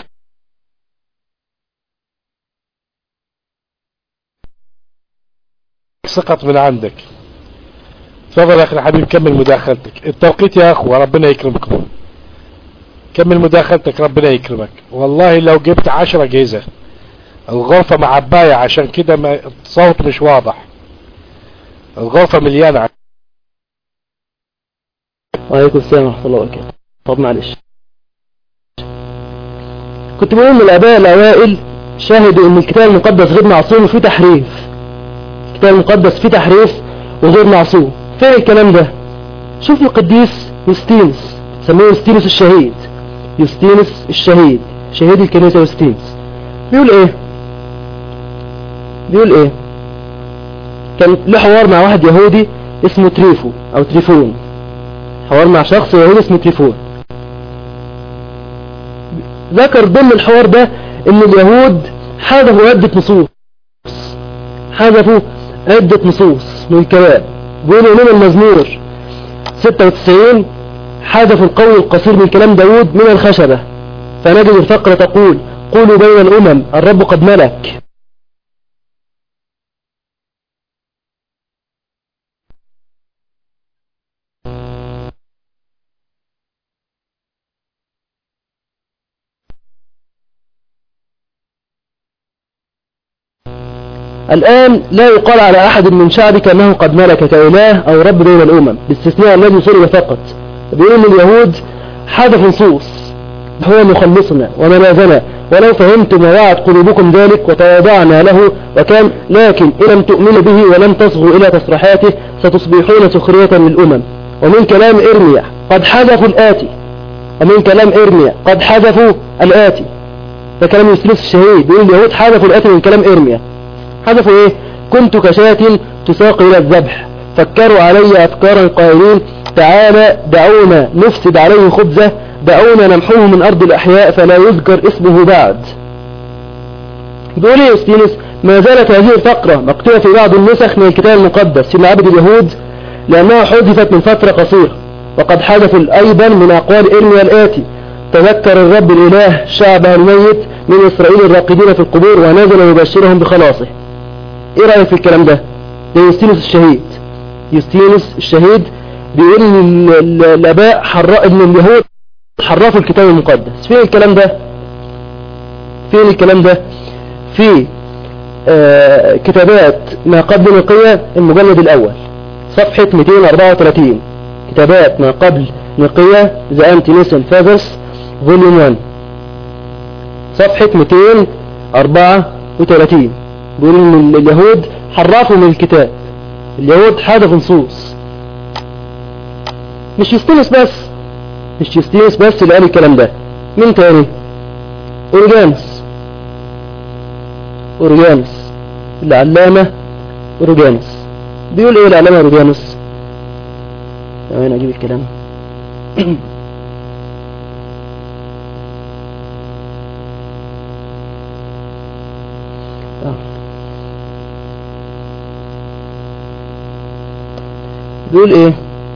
سقط من عندك تفضل يا اخي الحبيب كمل مداخلتك التوقيت يا اخوة ربنا يكرمكم كمل مداخلتك ربنا يكرمك والله لو جبت عشرة جيزة الغرفة معباية عشان كده ما الصوت مش واضح الغرفة مليانة وعليكم السلام ورحمة الله وبركاته طب معلش كنت بقول ان الاباء الاوائل شاهدوا ان الكتاب المقدس غير معصوم وفيه تحريف الكتاب المقدس فيه تحريف وغير معصوم فين الكلام ده شوف القديس يوستينس سموه يوستينس الشهيد يوستينس الشهيد شهيد الكنيسة يوستينس بيقول ايه بيقول ايه كان له حوار مع واحد يهودي اسمه تريفو او تريفون حوار مع شخص يهودي اسمه تريفون ذكر ضمن الحوار ده ان اليهود حذفوا عدة نصوص حذفوا عدة نصوص من الكلام بيقولوا من المزمور 96 حذفوا القول القصير من كلام داود من الخشبة فنجد الفقرة تقول قولوا بين الأمم الرب قد ملك الآن لا يقال على أحد من شعبك أنه قد ملك كإله أو رب بين الأمم باستثناء الذي صلب فقط بيقول إن اليهود حذفوا نصوص هو مخلصنا وملاذنا ولو فهمتم ووعت قلوبكم ذلك وتواضعنا له وكان لكن إن لم تؤمنوا به ولم تصغوا إلى تصريحاته ستصبحون سخرية للأمم ومن كلام إرميا قد حذفوا الآتي ومن كلام إرميا قد حذفوا الآتي ده كلام يوسف الشهيد بيقول اليهود حذفوا الآتي من كلام إرميا حذفوا ايه كنت كشاة تساق الى الذبح فكروا علي افكارا قائلين تعالى دعونا نفسد عليه خبزة دعونا نمحوه من ارض الاحياء فلا يذكر اسمه بعد بيقول ايه يوستينس ما زالت هذه الفقرة مكتوبة في بعض النسخ من الكتاب المقدس في معابد اليهود لانها حذفت من فترة قصيرة وقد حذفوا ايضا من اقوال ارميا الاتي تذكر الرب الاله شعبه الميت من اسرائيل الراقدين في القبور ونزل يبشرهم بخلاصه ايه رأيك في الكلام ده ده يوستينوس الشهيد يوستينوس الشهيد بيقول ان ال- ال- الاباء حرق ان اليهود حرفوا الكتاب المقدس فين الكلام ده فين الكلام ده في آه كتابات ما قبل نقية المجلد الاول صفحة 234 كتابات ما قبل نقية The Anti-Nicene Fathers Volume 1 صفحة 234 بيقول ان اليهود حرفوا من الكتاب اليهود حذفوا نصوص مش يستينس بس مش يستينس بس اللي قال الكلام ده مين تاني اورجانس اورجانس العلامة اورجانس بيقول ايه العلامة اورجانس انا اجيب الكلام بيقول ايه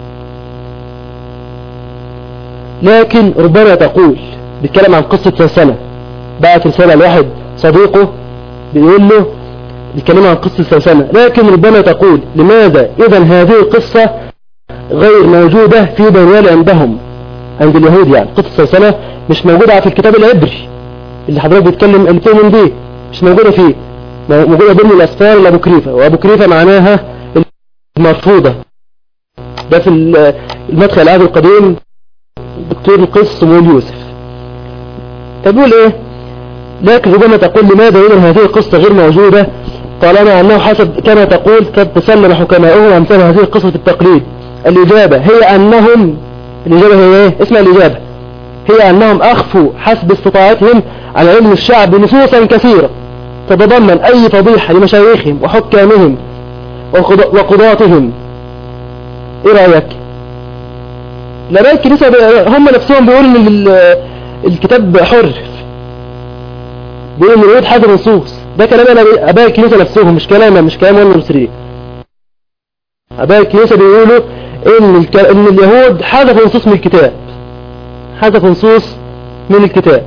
لكن ربما تقول بيتكلم عن قصة سلسلة بعت رسالة لواحد صديقه بيقول له بيتكلم عن قصة سلسلة لكن ربما تقول لماذا اذا هذه القصة غير موجودة في دنيال عندهم عند اليهود يعني قصة سلسلة مش موجودة في الكتاب العبري اللي حضرتك بيتكلم اللي بتؤمن بيه مش موجودة فيه موجودة ضمن الأسفار لأبو كريفة وأبو كريفة معناها المرفوضة ده في المدخل العهد القديم دكتور القس صمويل يوسف تقول ايه لكن ربما تقول لماذا إذا هذه القصة غير موجودة طالما أنه حسب كما تقول قد تسلم حكماؤه أمثال هذه القصة التقليد الإجابة هي أنهم الإجابة هي إيه؟ اسمها الإجابة هي أنهم أخفوا حسب استطاعتهم على علم الشعب نصوصا كثيرة تتضمن أي فضيحة لمشايخهم وحكامهم وقضاتهم إيه رأيك؟ لما الكنيسة هم نفسهم بيقولوا إن الكتاب حر بيقولوا إن اليهود حذر نصوص ده كلام أنا أباء الكنيسة نفسهم مش كلام مش كلام ولا المصريين أباء الكنيسة بيقولوا إن, الك... إن اليهود حذفوا نصوص من الكتاب حذفوا نصوص من الكتاب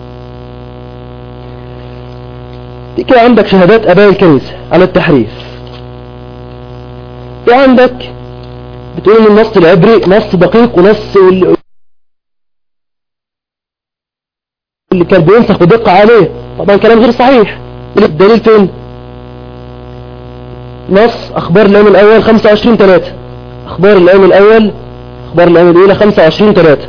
دي كده عندك شهادات أباء الكنيسة على التحريف في عندك بتقول ان النص العبري نص دقيق ونص اللي كان بينسخ بدقة عليه طبعا كلام غير صحيح الدليل فين نص اخبار الايام الاول 25 3 اخبار الايام الاول اخبار الايام الاولى 25 3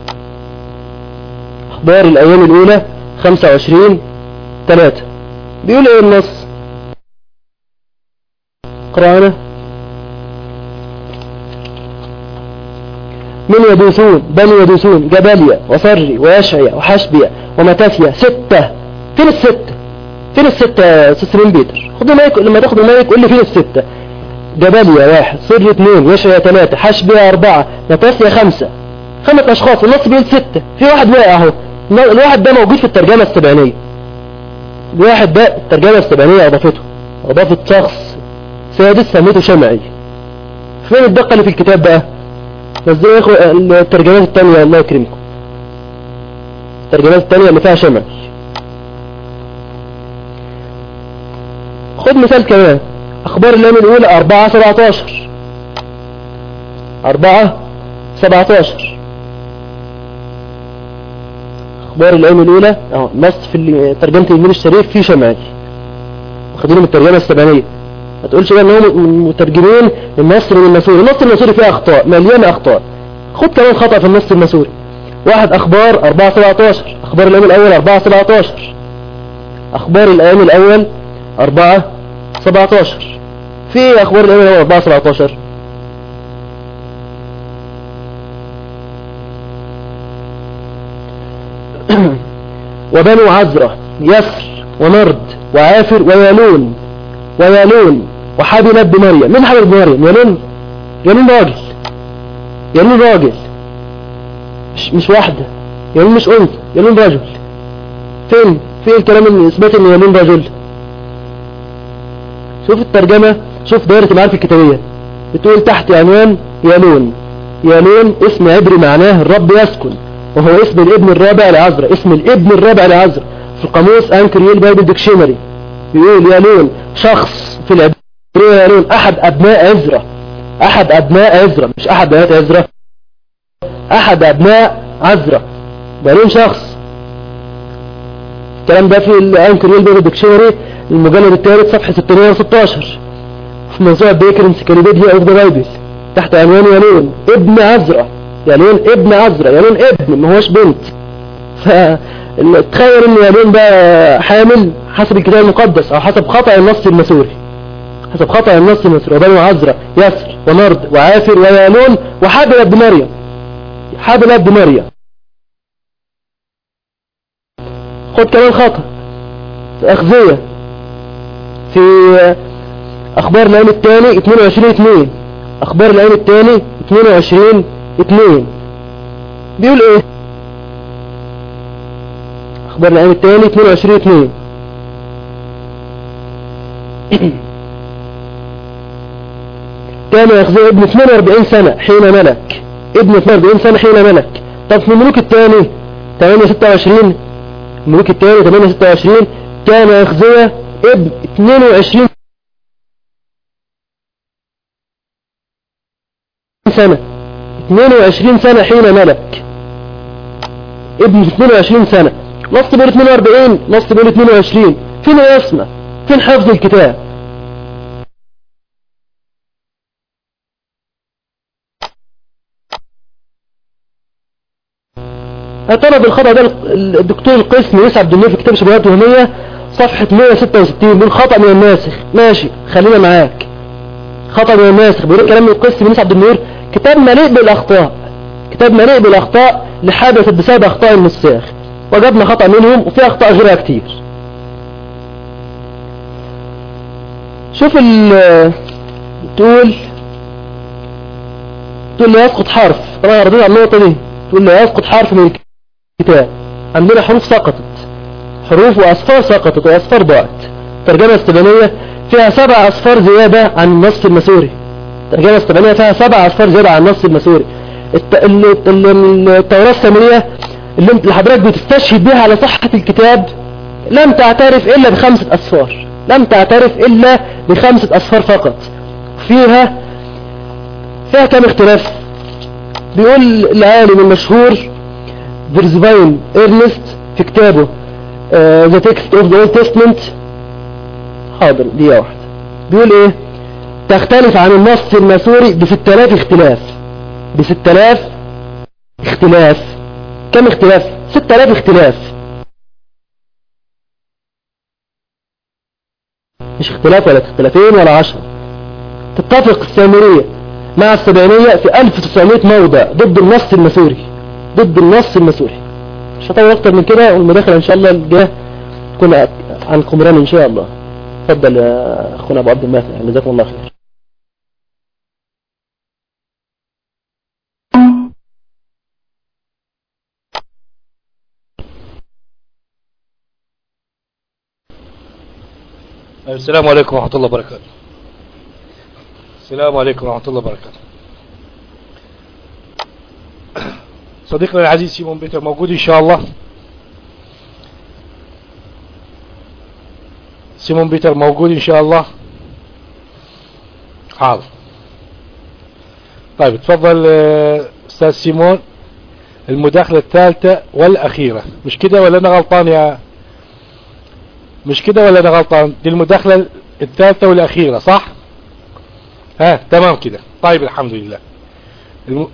اخبار الايام الاولى 25 3 بيقول ايه النص قرآنه من يدوسون بني يدوسون جباليا وصري ويشعيا وحشبيا ومتافيا ستة فين الستة فين الستة سسرين بيتر خد المايك لما تاخد المايك قول لي فين الستة جباليا واحد صري اثنين يشعيا ثلاثة حشبيا أربعة متافيا خمسة خمس أشخاص النص بيقول ستة في واحد واقع اهو الواحد ده موجود في الترجمة السبعينية الواحد ده الترجمة السبعينية أضافته أضافت شخص سادس سميته شمعي فين الدقة اللي في الكتاب بقى نزلوا يا اخو الترجمات التانية الله يكرمكم الترجمات التانية اللي فيها شمع خد مثال كمان اخبار الايام الاولى اربعة سبعتاشر اربعة سبعتاشر اخبار الايام الاولى اهو نص في ترجمة الانجيل الشريف فيه شمعي واخدينه من الترجمة السبعينية ما تقولش بقى ان هم مترجمين النصر من المسوري النص المسوري فيه اخطاء مليانه اخطاء خد كمان خطأ في النص المسوري واحد اخبار 4 17 اخبار الايام الاول 4 17 اخبار الايام الاول 4 17 في اخبار الايام الاول 4 17 وبنو عزرة يسر ونرد وعافر ويالون ويالون وحبل بن مريم مين حبل بن مريم يالون يالون راجل يالون راجل مش, مش واحدة يالون مش أنثى يالون رجل فين فين الكلام اللي اثبات ان يالون رجل شوف الترجمة شوف دائرة المعارف الكتابية بتقول تحت عنوان يالون يالون اسم عبري معناه الرب يسكن وهو اسم الابن الرابع لعزرا اسم الابن الرابع لعزرا في القاموس انكر يل بايبل ديكشنري بيقول يالون شخص في العبرية يالون احد ابناء عزرا احد ابناء عزرا مش احد بنات عزرا احد ابناء عزرا يالون شخص الكلام ده في الانكر يل بايبل ديكشنري المجلد الثالث صفحة 616 في موضوع بيكر انسيكلوبيديا اوف ذا بايبل تحت عنوان يالون ابن عزرا يالون ابن عزرا يالون ابن ما هوش بنت فتخيل ان يالون ده حامل حسب الكتاب المقدس او حسب خطأ النص المسوري حسب خطأ النص المسوري وبنو عزرا يسر ونرد وعافر ويالون وحابل ابن مريم حابل ابن مريم خد كمان خطأ في أخذية في أخبار الأيام الثاني 22 2 أخبار الأيام الثاني 22 2 بيقول إيه أخبار الأيام الثاني 22 2 كان يخزي ابن 42 سنة حين ملك ابن 42 سنة حين ملك طب في الملوك الثاني 8 26 الملوك الثاني 8 26 كان يخزي ابن 22 سنة 22 سنة حين ملك ابن 22 سنة نص بيقول 42 نص بيقول 22 فين يسمى فين حفظ الكتاب اعترض الخطأ ده الدكتور القسم يسعد الدنيا في كتاب شبهات وهمية صفحة 166 بيقول خطأ من الناسخ ماشي خلينا معاك خطأ من الناسخ بيقول كلام القسم من عبد النور كتاب مليء بالأخطاء كتاب مليء بالأخطاء لحدثت بسبب أخطاء النساخ وجدنا خطأ منهم وفي أخطاء غيرها كتير شوف ال تقول تقول لي يسقط حرف طبعا رديت على النقطة دي تقول لي يسقط حرف من الكتاب عندنا حروف سقطت حروف وأصفار سقطت وأصفار ضاعت ترجمة استبانية فيها سبع أصفار زيادة عن النص المسوري ترجمة استبانية فيها سبع أصفار زيادة عن النص المسوري الت... ال... ال... التوراة السامرية اللي انت حضرتك بتستشهد بها على صحة الكتاب لم تعترف إلا بخمسة أصفار لم تعترف إلا بخمسة أصفار فقط فيها فيها كم اختلاف بيقول العالم المشهور فيرزفاين إرنست في كتابه ذا تكست اوف ذا اولد تستمنت حاضر دقيقة واحدة بيقول ايه تختلف عن النص المسوري ب 6000 اختلاف ب 6000 اختلاف كم اختلاف 6000 اختلاف مش اختلاف ولا اختلافين ولا عشرة تتفق السامرية مع السبعينية في 1900 موضع ضد النص المسوري ضد النص المسوري مش هطول اكتر من كده والمداخلة ان شاء الله الجاية تكون عن القمران ان شاء الله تفضل يا اخونا ابو عبد الماثل جزاكم الله خير السلام عليكم ورحمة الله وبركاته السلام عليكم ورحمة الله وبركاته صديقنا العزيز سيمون بيتر موجود ان شاء الله سيمون بيتر موجود ان شاء الله حاضر طيب تفضل استاذ سيمون المداخلة الثالثة والاخيرة مش كده ولا انا غلطان يا مش كده ولا انا غلطان دي المداخلة الثالثة والاخيرة صح ها تمام كده طيب الحمد لله الم...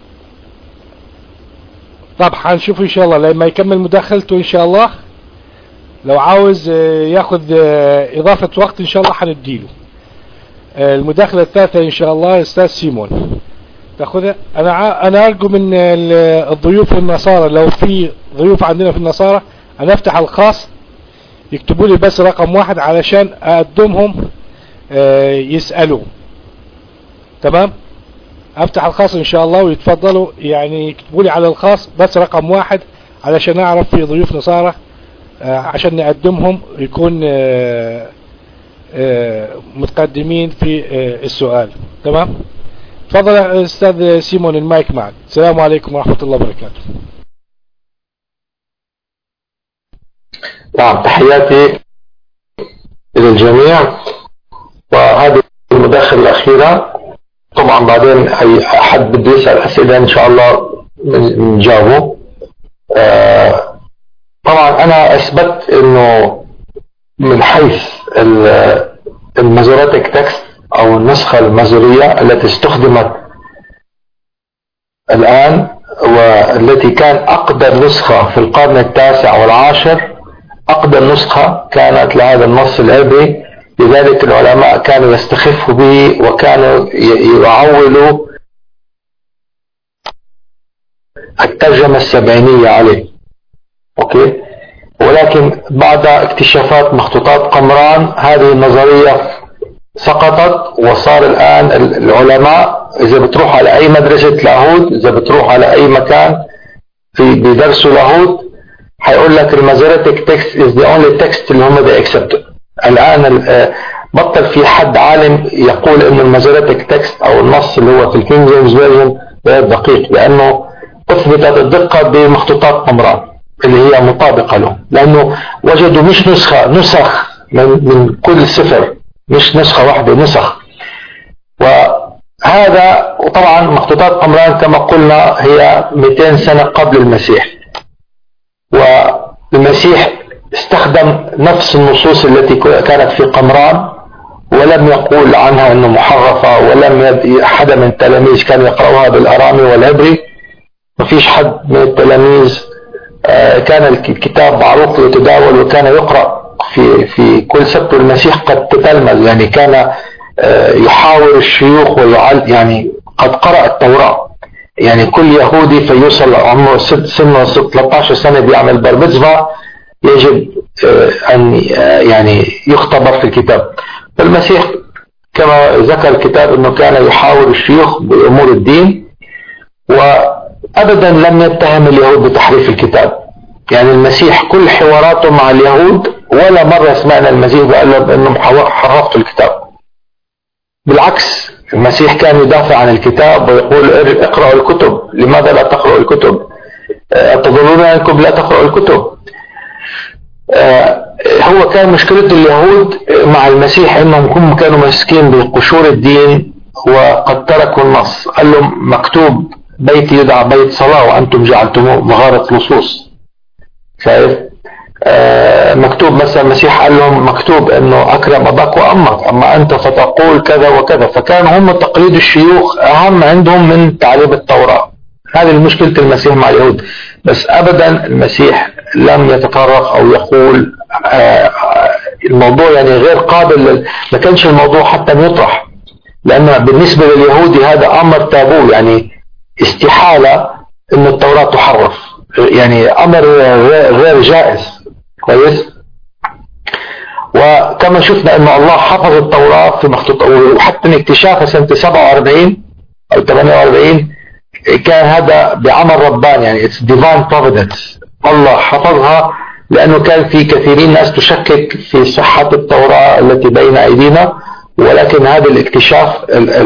طب حنشوف ان شاء الله لما يكمل مداخلته ان شاء الله لو عاوز ياخذ اضافة وقت ان شاء الله حنديله المداخلة الثالثة ان شاء الله استاذ سيمون تاخذها انا انا ارجو من الضيوف النصارى لو في ضيوف عندنا في النصارى انا افتح الخاص يكتبوا لي بس رقم واحد علشان اقدمهم يسألوا تمام افتح الخاص ان شاء الله ويتفضلوا يعني يكتبوا لي على الخاص بس رقم واحد علشان اعرف في ضيوف نصارى عشان نقدمهم يكون متقدمين في السؤال تمام تفضل استاذ سيمون المايك معك السلام عليكم ورحمة الله وبركاته نعم تحياتي للجميع وهذه المداخلة الأخيرة طبعا بعدين أي أحد بده يسأل أسئلة إن شاء الله نجاوبه آه طبعا أنا أثبت إنه من حيث المازوراتيك تكست أو النسخة المازورية التي استخدمت الآن والتي كان أقدم نسخة في القرن التاسع والعاشر أقدم نسخة كانت لهذا النص العبري لذلك العلماء كانوا يستخفوا به وكانوا يعولوا الترجمة السبعينية عليه أوكي ولكن بعد اكتشافات مخطوطات قمران هذه النظرية سقطت وصار الآن العلماء إذا بتروح على أي مدرسة لاهوت إذا بتروح على أي مكان في بيدرسوا لاهوت حيقول لك المازوريتك تكست از ذا اونلي تكست اللي هم بيأكسبتوا الآن بطل في حد عالم يقول انه المازوريتك تكست او النص اللي هو في الكينج جيمس فيرجن غير دقيق لانه اثبتت الدقه بمخطوطات قمران اللي هي مطابقه له لانه وجدوا مش نسخه نسخ من من كل سفر مش نسخه واحده نسخ وهذا وطبعا مخطوطات قمران كما قلنا هي 200 سنه قبل المسيح والمسيح استخدم نفس النصوص التي كانت في قمران ولم يقول عنها انه محرفة ولم يد حدا من التلاميذ كان يقرأها بالارامي والعبري ما فيش حد من التلاميذ آه، كان الكتاب معروف يتداول وكان يقرأ في في كل سبت المسيح قد تتلمذ يعني كان آه، يحاور الشيوخ ويعل يعني قد قرأ التوراة يعني كل يهودي فيوصل عمره ست سنه 13 سنة بيعمل برمزفة يجب آه، أن يعني يختبر في الكتاب فالمسيح كما ذكر الكتاب أنه كان يحاور الشيوخ بأمور الدين وأبدا لم يتهم اليهود بتحريف الكتاب يعني المسيح كل حواراته مع اليهود ولا مرة سمعنا المسيح قال لهم أنهم حرفتوا الكتاب بالعكس المسيح كان يدافع عن الكتاب ويقول اقرأوا الكتب لماذا لا تقرأوا الكتب تظنون أنكم لا تقرأوا الكتب هو كان مشكلة اليهود مع المسيح انهم هم كانوا ماسكين بقشور الدين وقد تركوا النص قال لهم مكتوب بيت يدعى بيت صلاة وانتم جعلتموه مغارة لصوص شايف آه مكتوب مثلا المسيح قال لهم مكتوب انه اكرم اباك وامك اما انت فتقول كذا وكذا فكان هم تقليد الشيوخ اهم عندهم من تعليم التوراة هذه مشكلة المسيح مع اليهود بس ابدا المسيح لم يتطرق او يقول آه الموضوع يعني غير قابل ما كانش الموضوع حتى يطرح لأنه بالنسبة لليهودي هذا أمر تابو يعني استحالة أن التوراة تحرف يعني أمر غير جائز كويس وكما شفنا أن الله حفظ التوراة في مخطوط وحتى من اكتشافها سنة 47 أو 48 كان هذا بعمل رباني يعني it's divine providence الله حفظها لأنه كان في كثيرين ناس تشكك في صحة التوراة التي بين أيدينا ولكن هذا الاكتشاف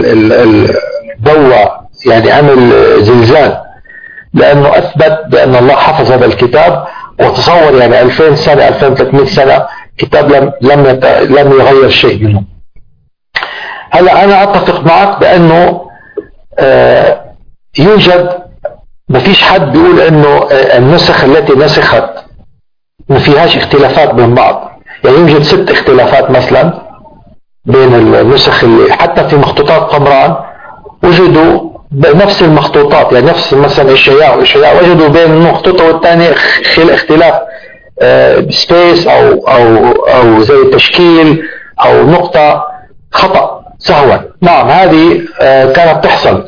ضوى يعني عمل زلزال لأنه أثبت بأن الله حفظ هذا الكتاب وتصور يعني 2000 سنة 2300 سنة كتاب لم لم لم يغير شيء منه. هلا أنا أتفق معك بأنه آه يوجد ما فيش حد بيقول انه النسخ التي نسخت ما فيهاش اختلافات بين بعض يعني يوجد ست اختلافات مثلا بين النسخ اللي حتى في مخطوطات قمران وجدوا بنفس المخطوطات يعني نفس مثلا الشياع والشياع وجدوا بين المخطوطة والثانية اختلاف سبيس او او او زي تشكيل او نقطة خطأ سهوا نعم هذه كانت تحصل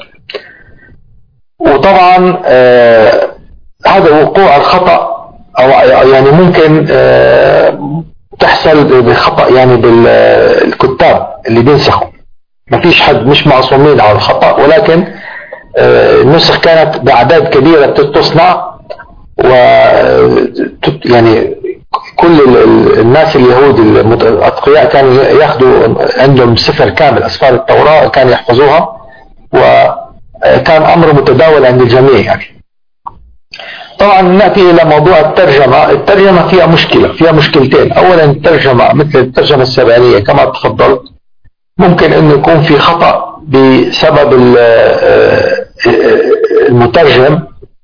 وطبعا هذا وقوع الخطأ او يعني ممكن تحصل بخطأ يعني بالكتاب اللي بينسخوا ما فيش حد مش معصومين على الخطأ ولكن النسخ كانت بأعداد كبيرة تصنع و يعني كل الناس اليهود الأتقياء كانوا ياخذوا عندهم سفر كامل أسفار التوراة كانوا يحفظوها وكان أمر متداول عند الجميع يعني طبعا نأتي إلى موضوع الترجمة الترجمة فيها مشكلة فيها مشكلتين أولا الترجمة مثل الترجمة السبعينية كما تفضلت ممكن أنه يكون في خطأ بسبب المترجم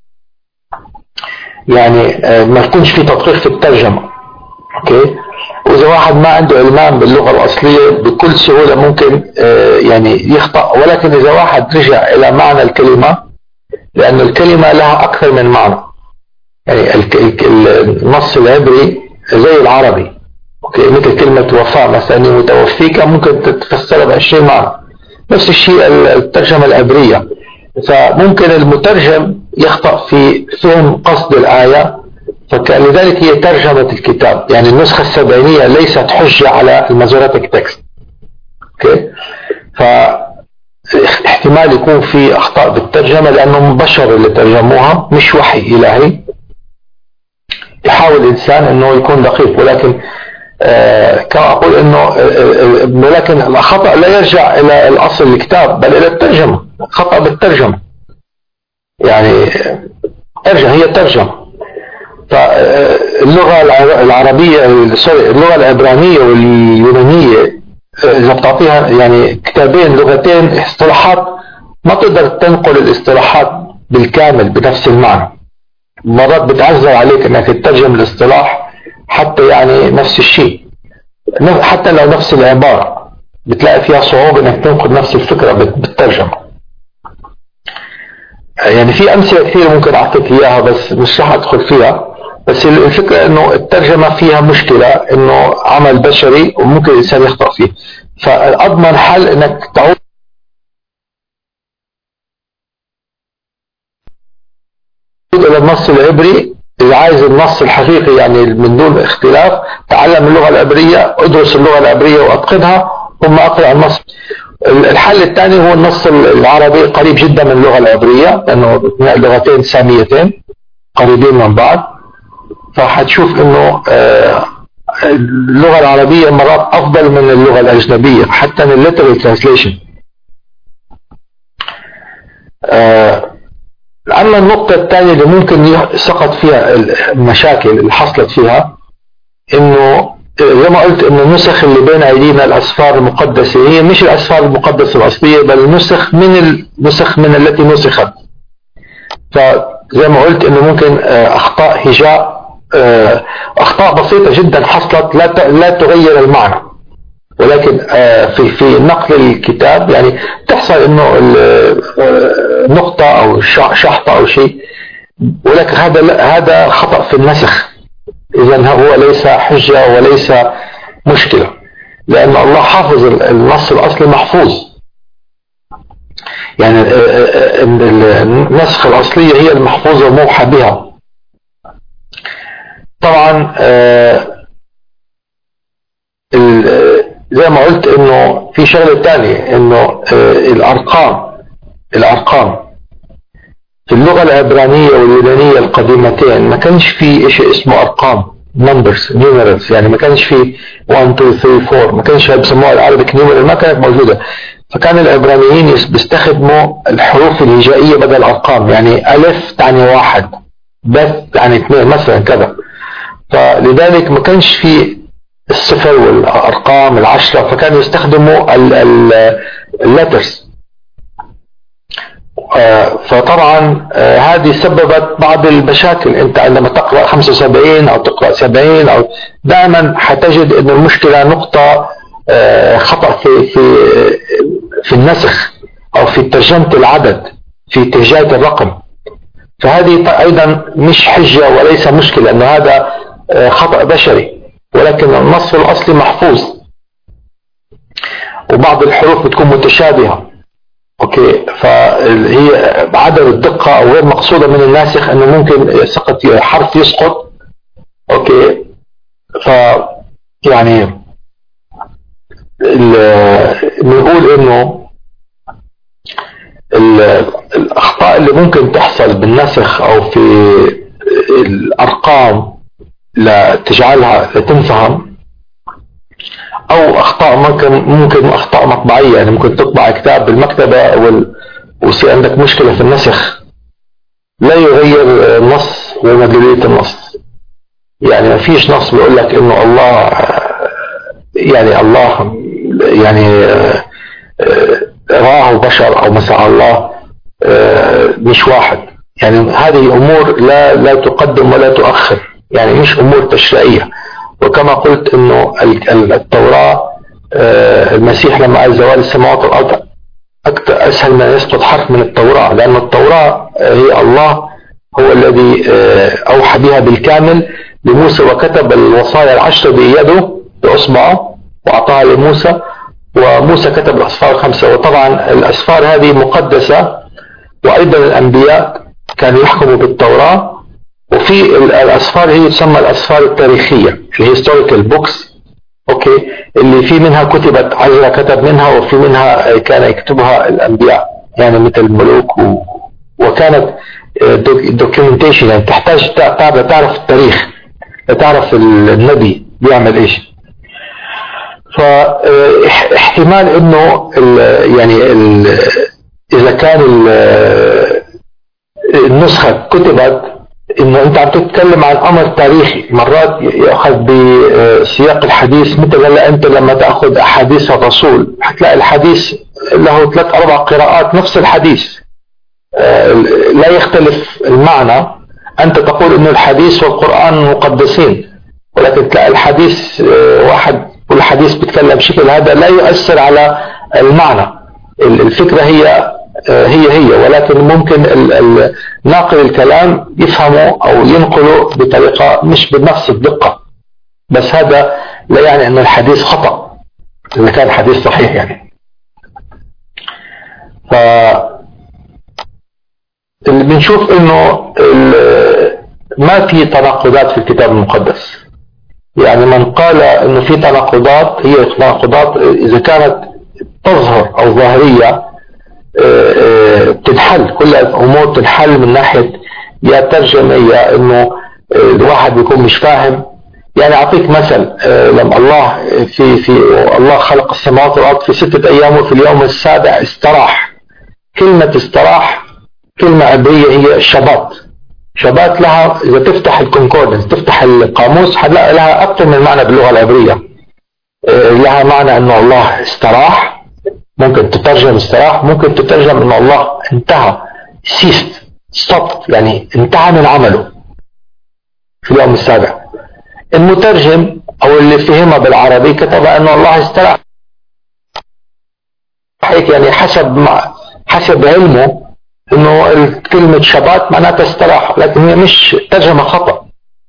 يعني ما يكونش في تدقيق في الترجمة اوكي واذا واحد ما عنده علمان باللغة الاصلية بكل سهولة ممكن يعني يخطأ ولكن اذا واحد رجع الى معنى الكلمة لان الكلمة لها اكثر من معنى يعني النص العبري زي العربي اوكي مثل كلمة وفاء مثلا متوفيك ممكن تتفسرها ب 20 معنى نفس الشيء الترجمة العبرية فممكن المترجم يخطأ في فهم قصد الآية فلذلك هي ترجمة الكتاب يعني النسخة السبعينية ليست حجة على المازوراتيك تكست اوكي فاحتمال يكون في أخطاء بالترجمة لأنهم بشر اللي ترجموها مش وحي إلهي يحاول الإنسان أنه يكون دقيق ولكن آه، كما أقول أنه آه، آه، ولكن الخطأ لا يرجع إلى الأصل الكتاب بل إلى الترجمة خطأ بالترجمة يعني ترجمة هي ترجمة فاللغة العربية سوري اللغة العبرانية واليونانية إذا بتعطيها يعني كتابين لغتين اصطلاحات ما تقدر تنقل الاصطلاحات بالكامل بنفس المعنى مرات بتعذر عليك انك تترجم الاصطلاح حتى يعني نفس الشيء حتى لو نفس العبارة بتلاقي فيها صعوبة انك تنقل نفس الفكرة بالترجمة يعني في امثلة كثير ممكن اعطيك اياها بس مش راح ادخل فيها بس الفكرة انه الترجمة فيها مشكلة انه عمل بشري وممكن الانسان يخطأ فيه فاضمن حل انك تعود الى النص العبري إذا عايز النص الحقيقي يعني من دون اختلاف تعلم اللغة العبرية ادرس اللغة العبرية واتقنها ثم اقرأ النص الحل الثاني هو النص العربي قريب جدا من اللغة العبرية لأنه لغتين ساميتين قريبين من بعض فحتشوف انه آه، اللغة العربية مرات افضل من اللغة الاجنبية حتى من literal translation آه، اما النقطة الثانية اللي ممكن سقط فيها المشاكل اللي حصلت فيها انه زي ما قلت انه النسخ اللي بين ايدينا الاسفار المقدسة هي مش الاسفار المقدسة الاصلية بل نسخ من النسخ من التي نسخت فزي ما قلت انه ممكن آه، اخطاء هجاء آه، اخطاء بسيطة جدا حصلت لا لا تغير المعنى ولكن آه، في في نقل الكتاب يعني تحصل انه آه، نقطة او شحطة او شيء ولكن هذا هذا خطأ في النسخ اذا هو ليس حجة وليس مشكلة لان الله حافظ النص الاصلي محفوظ يعني النسخ الاصلية هي المحفوظة الموحى بها طبعا آه، زي ما قلت انه في شغله ثانيه انه آه، الارقام الارقام في اللغه العبرانيه واليونانيه القديمتين ما كانش في شيء اسمه ارقام نمبرز نيومرالز يعني ما كانش في 1 2 3 4 ما كانش بسموها العربيك نيومرال ما كانت موجوده فكان العبرانيين بيستخدموا الحروف الهجائيه بدل الارقام يعني الف تعني واحد بث تعني اثنين مثلا كذا فلذلك ما كانش في الصفر والارقام العشرة فكانوا يستخدموا اللترز آه، فطبعا آه، هذه سببت بعض المشاكل انت عندما تقرا 75 او تقرا 70 او دائما حتجد ان المشكله نقطه آه، خطا في في في النسخ او في ترجمه العدد في تهجئه الرقم فهذه ايضا مش حجه وليس مشكله انه هذا خطأ بشري ولكن النص الأصلي محفوظ وبعض الحروف بتكون متشابهة اوكي فهي عدم الدقة او غير مقصودة من الناسخ انه ممكن يسقط حرف يسقط اوكي ف يعني نقول انه الاخطاء اللي ممكن تحصل بالنسخ او في الارقام لتجعلها لتنفهم او اخطاء ممكن ممكن اخطاء مطبعيه يعني ممكن تطبع كتاب بالمكتبه وال... ويصير عندك مشكله في النسخ لا يغير النص ومدلوليه النص يعني ما فيش نص بيقول لك انه الله يعني الله يعني راه بشر او مثلا الله مش واحد يعني هذه امور لا لا تقدم ولا تؤخر يعني مش امور تشريعيه وكما قلت انه التوراه آه، المسيح لما قال زوال السماوات والارض أكثر اسهل ما يسقط حرف من التوراه لان التوراه آه، هي الله هو الذي آه، اوحى بها بالكامل لموسى وكتب الوصايا العشره بيده باصبعه واعطاها لموسى وموسى كتب الاسفار الخمسه وطبعا الاسفار هذه مقدسه وايضا الانبياء كانوا يحكموا بالتوراه وفي الاسفار هي تسمى الاسفار التاريخيه الهيستوريكال بوكس اوكي اللي في منها كتبت عزرا كتب منها وفي منها كان يكتبها الانبياء يعني مثل الملوك و... وكانت دوكيومنتيشن يعني تحتاج تعرف التاريخ تعرف النبي بيعمل ايش فاحتمال انه ال يعني ال اذا كان ال- النسخة كتبت انه انت عم تتكلم عن امر تاريخي مرات ياخذ بسياق الحديث مثل هلا انت لما تاخذ احاديث الرسول حتلاقي الحديث له ثلاث اربع قراءات نفس الحديث آه، لا يختلف المعنى انت تقول انه الحديث والقران مقدسين ولكن تلاقي الحديث آه، واحد والحديث بيتكلم بشكل هذا لا يؤثر على المعنى ال- الفكرة هي آه، هي هي ولكن ممكن ال- ال- ناقل الكلام يفهمه أو ينقله بطريقة مش بنفس الدقة بس هذا لا يعني أن الحديث خطأ إذا كان الحديث صحيح يعني ف اللي بنشوف انه ال- ما في تناقضات في الكتاب المقدس يعني من قال انه في تناقضات هي تناقضات اذا كانت تظهر او ظاهريه آه، آه، تنحل كل الامور تنحل من ناحيه يا ترجمه يا انه آه، الواحد بيكون مش فاهم يعني اعطيك مثل آه، لما الله في في الله خلق السماوات والارض في سته ايام وفي اليوم السابع استراح كلمه استراح كلمه عبريه هي شباط شبات لها اذا تفتح الكونكوردنس تفتح القاموس هتلاقي لها اكثر من معنى باللغه العبريه آه، لها معنى انه الله استراح ممكن تترجم استراح ممكن تترجم انه الله انتهى سيست ستوب يعني انتهى من عمله في اليوم السابع المترجم او اللي فهمها بالعربي كتب انه الله استراح هيك يعني حسب ما حسب علمه انه كلمة شبات معناتها استراحة لكن هي مش ترجمة خطأ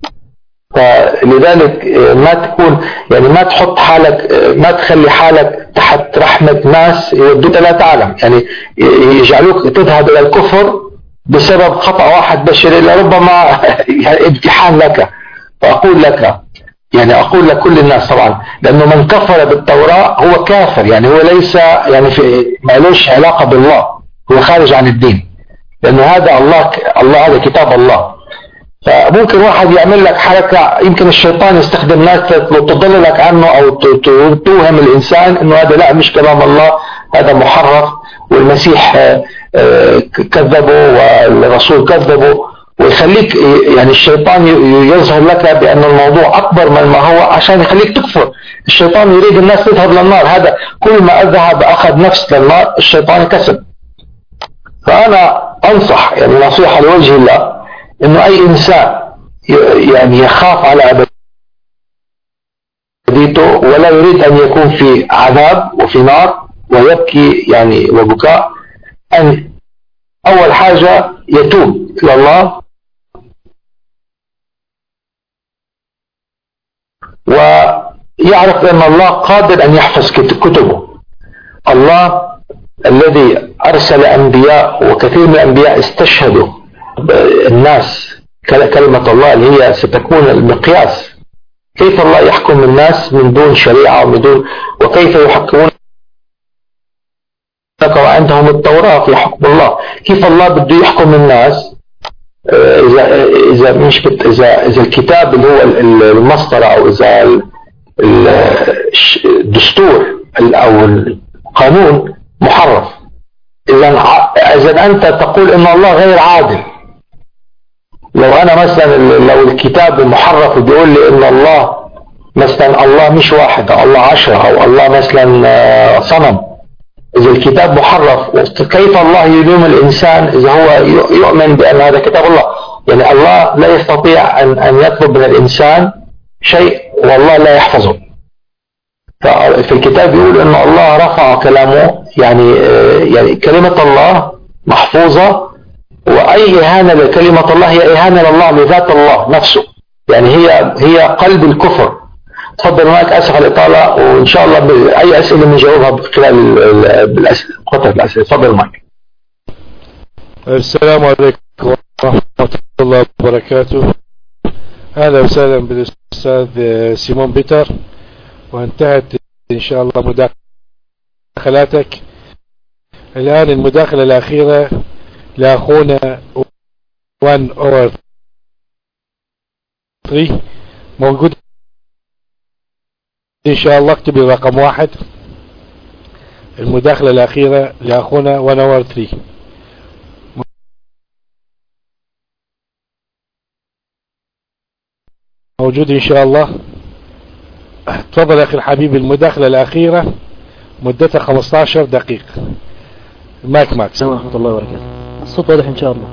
فلذلك آه، ما تكون يعني ما تحط حالك آه، ما تخلي حالك تحت رحمة ناس يودوك لا تعلم يعني ي- يجعلوك تذهب إلى الكفر بسبب خطأ واحد بشري لربما يعني امتحان لك فأقول لك يعني أقول لكل الناس طبعا لأنه من كفر بالتوراة هو كافر يعني هو ليس يعني في ما لهش علاقة بالله هو خارج عن الدين لأنه هذا الله الله هذا كتاب الله فممكن واحد يعمل لك حركة يمكن الشيطان يستخدم ناس تضللك عنه أو ت- ت- توهم الإنسان إنه هذا لا مش كلام الله هذا محرف والمسيح آه، آه، كذبه والرسول كذبه ويخليك يعني الشيطان ي- يظهر لك بأن الموضوع أكبر من ما هو عشان يخليك تكفر الشيطان يريد الناس تذهب للنار هذا كل ما أذهب أخذ نفس للنار الشيطان كسب فأنا أنصح يعني نصيحة لوجه الله إنه أي إنسان ي- يعني يخاف على أبديته ولا يريد أن يكون في عذاب وفي نار ويبكي يعني وبكاء أن أول حاجة يتوب إلى الله ويعرف أن الله قادر أن يحفظ كت- كتبه الله الذي أرسل أنبياء وكثير من الأنبياء استشهدوا الناس كل- كلمة الله اللي هي ستكون المقياس كيف الله يحكم الناس من دون شريعة ومن دون وكيف يحكمون وعندهم التوراة في حكم الله كيف الله بده يحكم الناس آه، إذا إذا مش بت إذا إذا الكتاب اللي هو ال- ال- المسطرة أو إذا ال- ال- الش- الدستور ال- أو القانون محرف إذا ع- إذا أنت تقول إن الله غير عادل لو أنا مثلا ال- لو الكتاب المحرف بيقول لي إن الله مثلا الله مش واحد أو الله عشرة أو الله مثلا آه، صنم إذا الكتاب محرف كيف الله يلوم الإنسان إذا هو ي- يؤمن بأن هذا كتاب الله يعني الله لا يستطيع أن أن يطلب من الإنسان شيء والله لا يحفظه ففي الكتاب يقول أن الله رفع كلامه يعني آه، يعني كلمة الله محفوظة وأي إهانة لكلمة الله هي إهانة لله لذات الله نفسه يعني هي هي قلب الكفر تفضل معك اسف على الاطاله وان شاء الله ب- اي اسئله بنجاوبها خلال ال- ال- بالأس- فتره الاسئله تفضل معك السلام عليكم ورحمة الله وبركاته أهلا وسهلا بالأستاذ سيمون بيتر وانتهت إن شاء الله مداخلاتك الآن المداخلة الأخيرة لأخونا 1 اور 3 موجود ان شاء الله اكتبي رقم واحد المداخلة الاخيرة لاخونا ونور 3 موجود ان شاء الله تفضل يا اخي الحبيب المداخلة الاخيرة مدتها 15 دقيقة ماك ماك السلام ورحمة الله وبركاته الصوت واضح إن شاء الله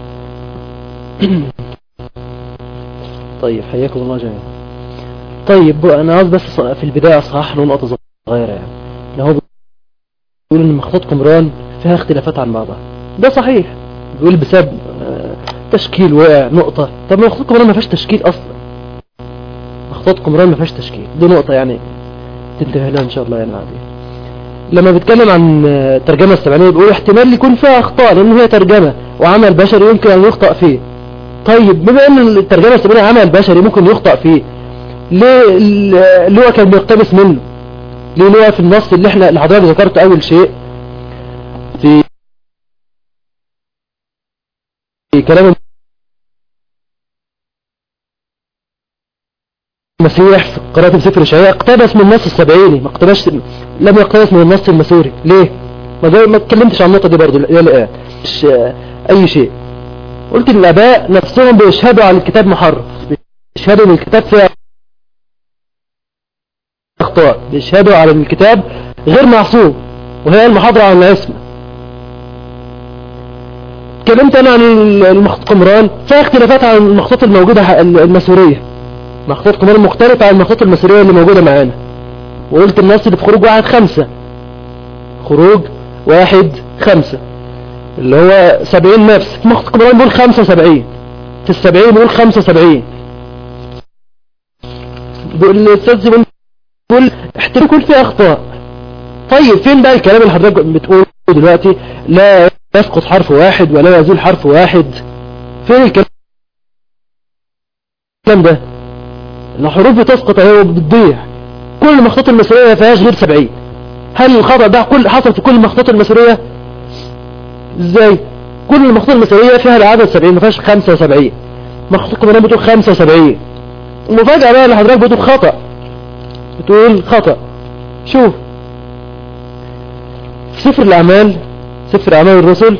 طيب حياكم الله جميعا طيب أنا عاوز بس في البداية أصحح له نقطة صغيرة يعني إن هو بيقول إن مخطوط قمران فيها اختلافات عن بعضها ده صحيح بيقول بسبب آه، تشكيل وقع نقطة طب ما مخطوط قمران ما فيهاش تشكيل أصلا مخطوط قمران ما فيهاش تشكيل دي نقطة يعني تنتبه لها إن شاء الله يعني عادي لما بيتكلم عن الترجمة السبعينية بيقول احتمال يكون فيها اخطاء لان هي ترجمة وعمل بشري يمكن ان يخطأ فيه طيب بما ان الترجمة السبعينية عمل بشري ممكن يخطأ فيه ليه اللي هو كان بيقتبس منه ليه اللي هو في النص اللي احنا اللي حضرتك ذكرت اول شيء في في كلام المسيح في قراءة سفر إشعياء اقتبس من النص السبعيني ما اقتبسش لم يقتبس من النص المسوري ليه؟ ما ده ما اتكلمتش عن النقطة دي برضه الى الآن مش آه، أي شيء قلت إن الآباء نفسهم بيشهدوا على الكتاب محرف بيشهدوا إن الكتاب فيه أخطاء بيشهدوا على إن الكتاب غير معصوم وهي المحاضرة عن العصمة اتكلمت أنا عن المخطوط قمران فيها اختلافات عن المخطوط الموجودة المسورية مخطوط قمران مختلف عن المخطوط المسورية اللي موجودة معانا وقلت النص اللي في خروج واحد خمسة خروج واحد خمسة اللي هو سبعين نفس في مخطوط قمران بيقول خمسة وسبعين في السبعين بيقول خمسة وسبعين بيقول الاستاذ بيقول احتمال يكون فيه اخطاء طيب فين بقى الكلام اللي حضرتك بتقوله دلوقتي لا يسقط حرف واحد ولا يزول حرف واحد فين الكلام ده الحروف بتسقط اهي وبتضيع كل المخطوط المصرية ما فيهاش غير 70 هل الخطأ ده كل حصل في كل المخطوط المصرية ازاي كل المخطوط المصرية فيها العدد 70 ما فيهاش 75 مخطوط كمان بتقول 75 المفاجأة بقى اللي حضرتك بتقول خطأ بتقول خطأ شوف في سفر الأعمال سفر أعمال الرسل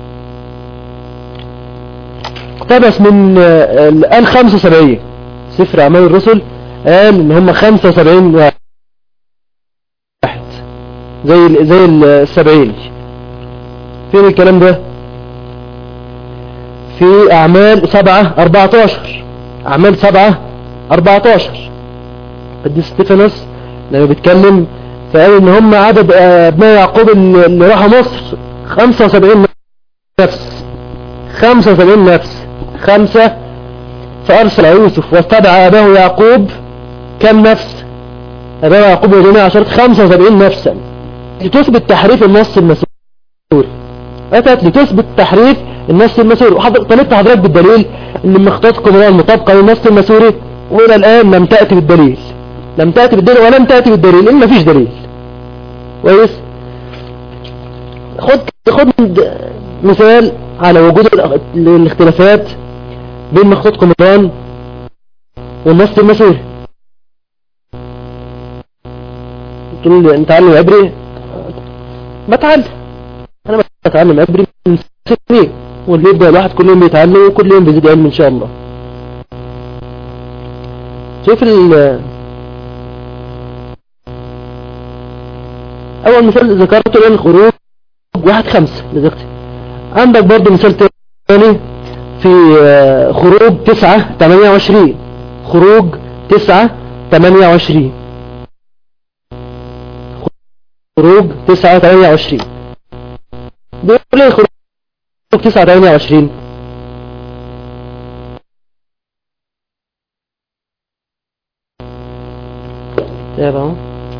اقتبس من الآن 75 سفر أعمال الرسل قال ان هم 75 واحد زي زي السبعين فين الكلام ده في اعمال سبعة 14 اعمال سبعة 14 قديس ستيفانوس لما بيتكلم فقال ان هم عدد ابناء يعقوب اللي راحوا مصر 75 نفس 75 نفس خمسة فأرسل يوسف واتبع أباه يعقوب كم نفس أباه يعقوب وجميع عشرة 75 نفسا لتثبت تحريف النص المسؤول أتت لتثبت تحريف النص المسوري طلبت حضرتك بالدليل ان مخطوط قمران مطابقة للنص المسوري والى الان لم تأتي بالدليل لم تأتي بالدليل ولم تأتي بالدليل لان مفيش دليل كويس خد خد مثال على وجود الاختلافات بين مخطوط قمران والنص المسوري تقول لي نتعلم عبري بتعلم انا بتعلم عبري من سنين واللي يبدأ الواحد كل يوم بيتعلم وكل يوم بيزيد علم ان شاء الله شوف ال اول مثال ذكرته لان الخروج واحد خمسة لذلك عندك برضو مثال تاني في خروج تسعة تمانية وعشرين خروج تسعة تمانية وعشرين خروج تسعة تمانية وعشرين بيقول ايه خروج تسعة تمانية وعشرين تابعوا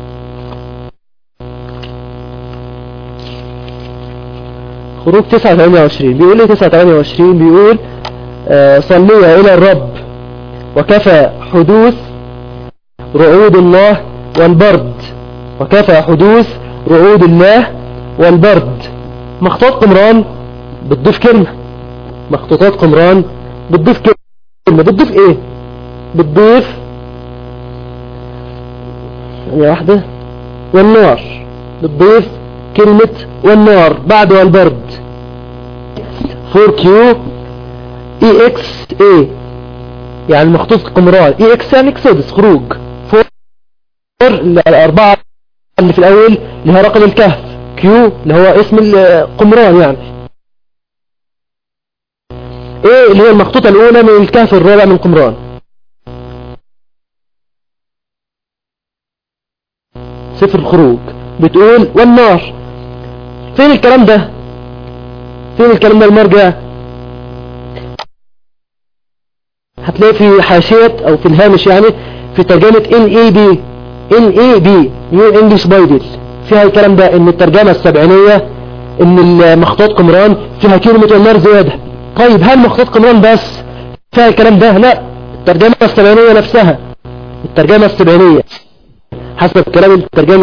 خروج تسعة تمانية وعشرين بيقول ايه تسعة تمانية وعشرين بيقول آه صليا الى الرب وكفى حدوث رعود الله والبرد وكفى حدوث رعود الله والبرد مخطوط قمران بتضيف كلمة مخطوطات قمران بتضيف كلمة بتضيف ايه بتضيف ثانية واحدة والنار بتضيف كلمة والنار بعد والبرد 4Q EXA يعني مخطوط قمران EX يعني اكسودس خروج 4 الأربعة اللي في الأول اللي هو رقم الكهف Q اللي هو اسم القمران يعني ايه اللي هي المخطوطة الأولى من الكهف الرابع من قمران سفر الخروج بتقول والنار فين الكلام ده فين الكلام ده المرجع هتلاقي في حاشية او في الهامش يعني في ترجمة NAB NAB New English Bible فيها الكلام ده ان الترجمة السبعينية ان مخطوط قمران فيها كلمة النار زيادة طيب هل مخطوط قمران بس فيها الكلام ده لا الترجمة السبعينية نفسها الترجمة السبعينية حسب كلام ترجمة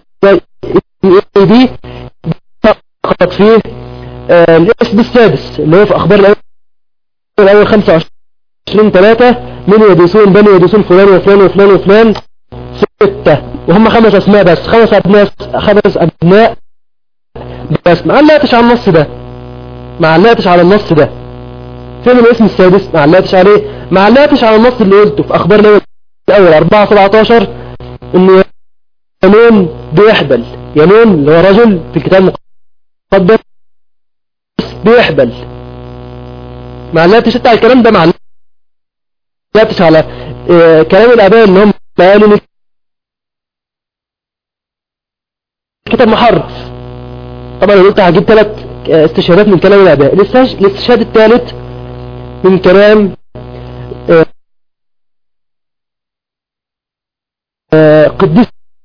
NAB فقط فيه آه الاسم السادس اللي هو في اخبار الاول الاول 25 3 من يدوسون بني يدوسون فلان وفلان وفلان وفلان ستة وهم خمس اسماء بس خمس ابناء خمس ابناء بس ما علقتش على النص ده ما علقتش على النص ده فين الاسم السادس ما علقتش عليه ما علقتش على النص اللي قلته في اخبار الاول 4 17 ان ينون بيحبل ينون اللي هو رجل في الكتاب المقدس بيحبل ما علقتش انت على الكلام ده ما علقتش على اه كلام الاباء اللي هم قالوا الكتاب محرف طبعا انا قلت هجيب ثلاث استشهادات من كلام الاباء الاستشهاد الثالث من كلام اه اه قديس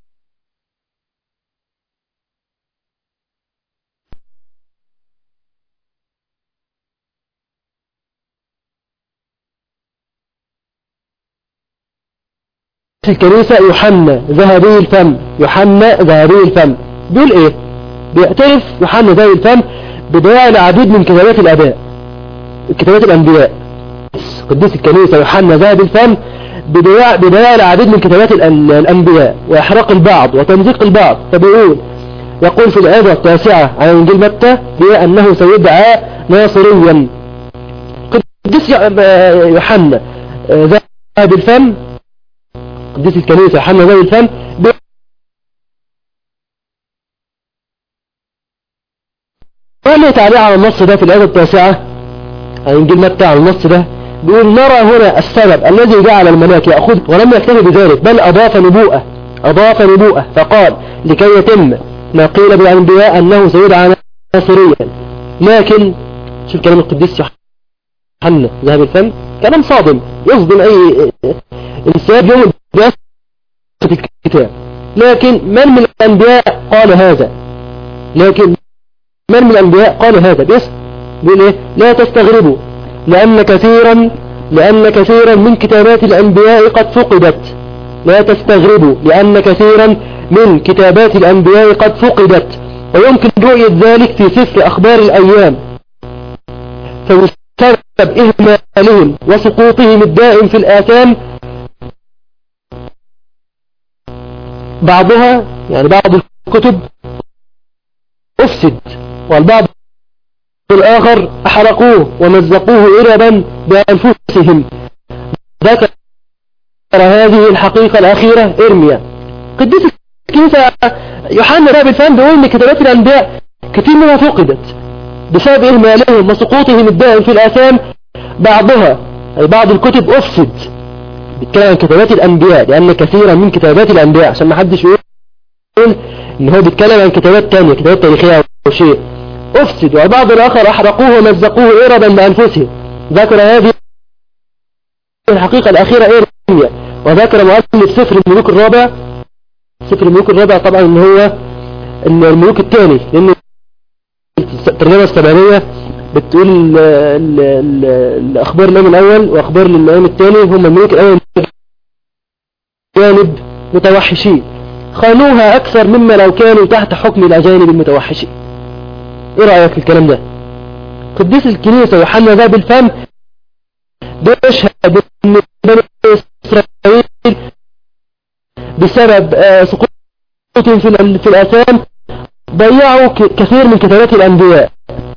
في الكنيسة يوحنا ذهبي الفم يوحنا ذهبي الفم بيقول ايه بيعترف يوحنا ذهبي الفم بدعاء العديد من كتابات الاباء كتابات الانبياء قديس الكنيسة يوحنا ذهبي الفم بدعاء بدعاء العديد من كتابات الانبياء واحراق البعض وتمزيق البعض فبيقول يقول في الآية التاسعة عن انجيل متى بأنه سيدعى ناصريا قديس يوحنا ذهبي الفم قديس الكنيسة حنا ذوي الفم وقال تعليق على النص ده في الآية التاسعة عن إنجيل متى على النص ده بيقول نرى هنا السبب الذي جعل الملاك يأخذ ولم يكتفي بذلك بل أضاف نبوءة أضاف نبوءة فقال لكي يتم ما قيل بالأنبياء أنه سيدعى ناصريا لكن شوف كلام القديس يوحنا ذهب الفم كلام صادم يصدم أي إنسان يوم دراسة الكتاب لكن من من الأنبياء قال هذا لكن من من الأنبياء قال هذا بس بيقول إيه لا تستغربوا لأن كثيرا لأن كثيرا من كتابات الأنبياء قد فقدت لا تستغربوا لأن كثيرا من كتابات الأنبياء قد فقدت ويمكن رؤية ذلك في سفر أخبار الأيام فبسبب إهمالهم وسقوطهم الدائم في الآثام بعضها يعني بعض الكتب أفسد والبعض الآخر أحرقوه ومزقوه إربا بأنفسهم ذكر هذه الحقيقة الأخيرة إرميا قديس الكنيسة يوحنا راب الفهم بيقول إن كتابات الأنبياء كثير منها فقدت بسبب إهمالهم وسقوطهم الدائم في الآثام بعضها أي بعض الكتب أفسد بيتكلم عن كتابات الأنبياء لأن كثيرا من كتابات الأنبياء عشان ما حدش يقول إن هو بيتكلم عن كتابات تانية كتابات تاريخية أو شيء أفسد والبعض الآخر أحرقوه ومزقوه إربا بأنفسهم ذكر هذه الحقيقة الأخيرة إرميا وذكر مؤلف سفر الملوك الرابع سفر الملوك الرابع طبعا إن هو الملوك الثاني لأن الترجمة السبعينية بتقول ال ال ال الأخبار الأيام الأول وأخبار الأيام الثاني هم الملوك الأول جانب متوحشين خانوها أكثر مما لو كانوا تحت حكم الأجانب المتوحشين إيه رأيك في الكلام ده قديس الكنيسة يوحنا ذا بالفم بيشهد ان بني إسرائيل بسبب آه، سقوطهم في ال- في الآثام ضيعوا ك- كثير من كتابات الأنبياء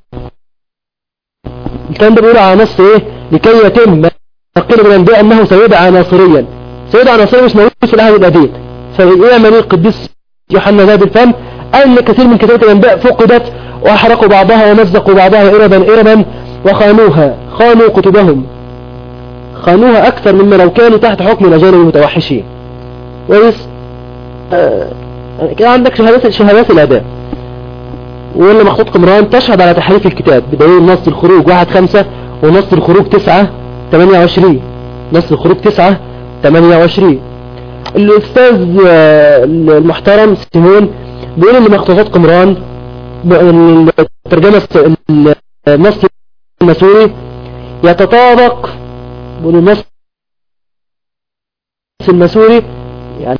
الكلام ده بيقول على نص إيه لكي يتم ما قيل من الأنبياء أنه سيدعى ناصريا سيدعى ناصريا مش موجود في العهد القديم فيعمل إيه القديس يوحنا ذا بالفم أن كثير من كتابات الأنبياء فقدت وأحرقوا بعضها ومزقوا بعضها إربا إربا وخانوها خانوا كتبهم خانوها أكثر مما لو كانوا تحت حكم الأجانب المتوحشين كويس آه، كده عندك شهادات شهادات الأداء ولا مخطوط قمران تشهد على تحريف الكتاب بدليل نص الخروج واحد خمسة ونص الخروج تسعة تمانية وعشرين نص الخروج تسعة تمانية وعشرين الأستاذ آه، المحترم سيمون بيقول إن مخطوطات قمران ب- الترجمة الس- ال- النص المسوري يتطابق بيقول النص المسوري يعني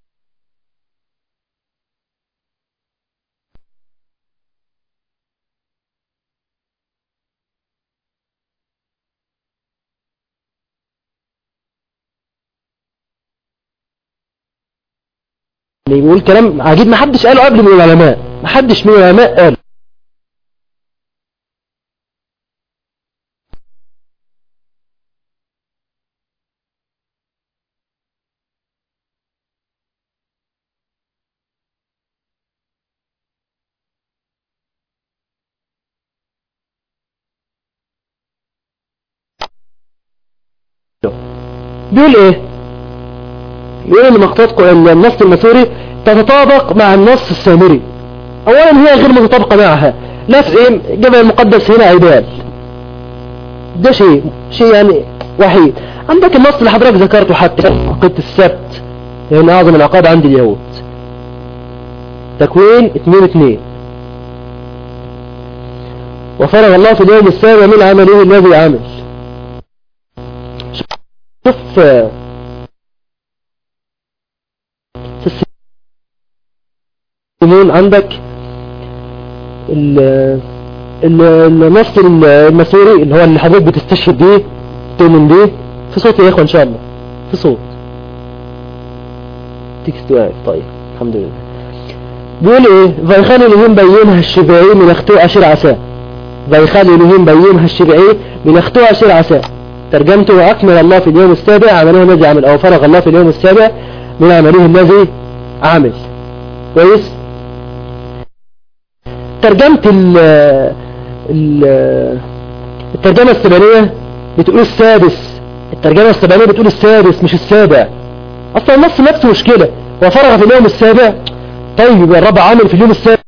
يعني بيقول كلام عجيب ما حدش قاله قبل من العلماء ما حدش من العلماء قاله بيقول ايه يقول ان مخطوط النص المسوري تتطابق مع النص السامري اولا هي غير متطابقة معها لا في ايه جبل المقدس هنا عبال ده شيء شيء يعني وحيد عندك النص اللي حضرتك ذكرته حتى عقيدة السبت لان اعظم العقائد عند اليهود تكوين 2 2 وفرغ الله في اليوم السابع من عمله الذي عمل شوف آه، في السنون عندك ال ال- النص المسوري اللي هو اللي حضرتك بتستشهد بيه تؤمن بيه في صوت يا اخوة ان شاء الله في صوت تكست واقف طيب الحمد لله بيقول ايه فيخان الهين بينها الشبعي من اختو عشر عساه فيخان الهين بينها الشبعي من اختو عشر عساه ترجمته وأكمل الله في اليوم السابع عمله الذي عمل أو فرغ الله في اليوم السابع من عمله الذي عمل كويس ترجمة ال ال الترجمة السبانية بتقول السادس الترجمة السبانية بتقول السادس مش السابع أصلا النص نفسه مشكلة وفرغ في اليوم السابع طيب يا الرب عامل في اليوم السابع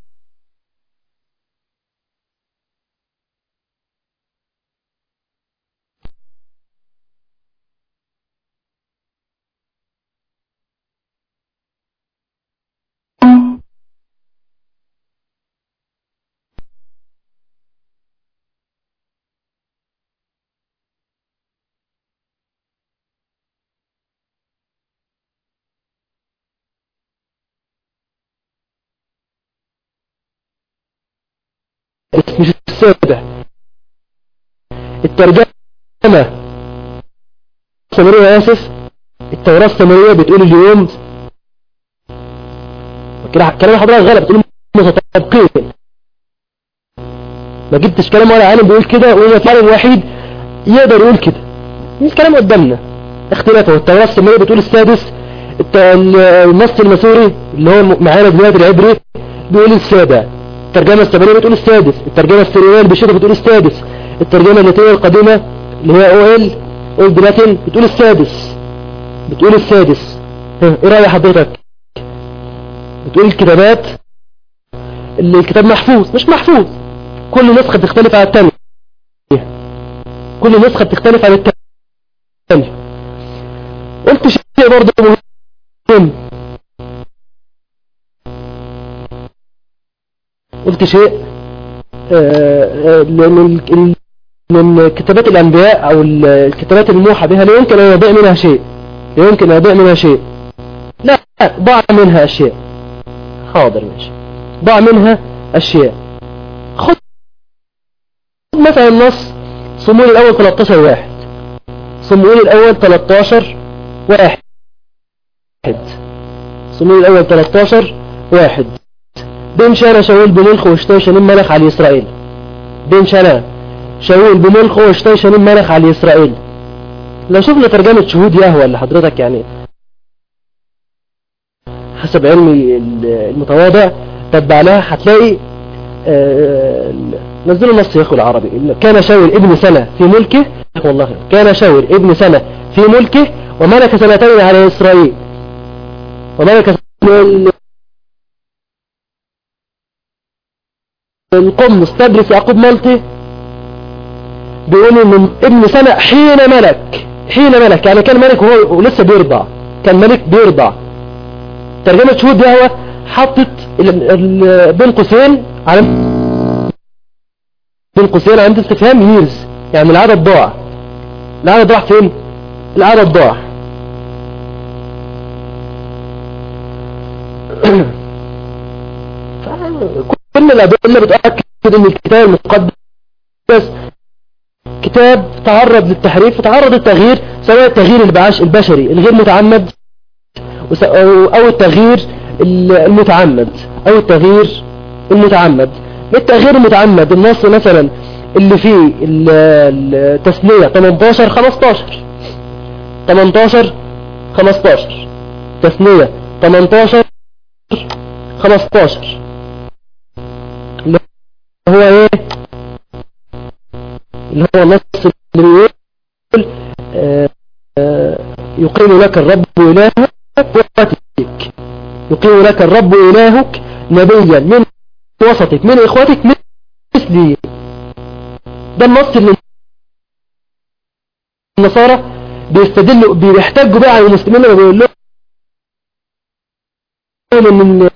مش السابع الترجمة السامرية آسف التوراة السامرية بتقول اليوم كده كلام حضرتك غلط بتقول متطابقين ما جبتش كلام ولا عالم بيقول كده وهو الفرق الوحيد يقدر يقول كده الكلام قدامنا اختلافه التوراة السامرية بتقول السادس الت- ال- النص المسوري اللي هو معانا دلوقتي العبري بيقول السابع الترجمة السبانية بتقول السادس الترجمة السريانية البشيرة بتقول السادس الترجمة اللاتينية القديمة اللي هي او ال اولد لاتين بتقول السادس بتقول السادس ها، ايه رأي حضرتك بتقول الكتابات اللي الكتاب محفوظ مش محفوظ كل نسخة بتختلف عن التانية كل نسخة بتختلف عن التانية قلت شيء برضه مهم قلت شيء آه، آه، لأن ال- ال- من كتابات الأنبياء أو ال- الكتابات الموحى بها لا يمكن أن يضيع منها شيء لا يمكن أن يضيع منها شيء لا ضاع منها أشياء حاضر ماشي ضاع منها أشياء خد مثلا النص صمويل الأول 13 واحد صمويل الأول 13 واحد صمويل الأول 13 واحد بين شانا شاول بملخ واشتاي شنين ملك على إسرائيل بين شانا شاول بملخ واشتاي شنين ملك على إسرائيل لو شفنا ترجمة شهود يهوى اللي حضرتك يعني حسب علمي المتواضع تتبع لها هتلاقي آه، نزلوا النص يا اخو العربي كان شاول ابن سنة في ملكه والله كان شاول ابن سنة في ملكه وملك سنتين على إسرائيل وملك القمص تدرس يعقوب مالتي بيقولوا من ابن سنة حين ملك حين ملك يعني كان ملك وهو ولسه بيرضع كان ملك بيرضع ترجمة شهود يهوى حطت بين قوسين على بين قوسين عند استفهام ييرز يعني العدد ضاع العدد ضاع فين العدد ضاع كل الأدلة بتأكد ان الكتاب المقدس كتاب تعرض للتحريف وتعرض للتغيير سواء التغيير البعاش البشري الغير متعمد او التغيير المتعمد او التغيير المتعمد التغيير المتعمد النص مثلا اللي فيه التسمية 18 15 18 15 تسمية 18 15 اللي هو ايه اللي هو النص اللي بيقول آه، آه، يقيم لك الرب إلهك وقتك يقيم لك الرب إلهك نبيا من وسطك من إخوتك مثلي ده النص اللي النصارى بيستدلوا بيحتاجوا بقى على المسلمين لما بيقول لهم من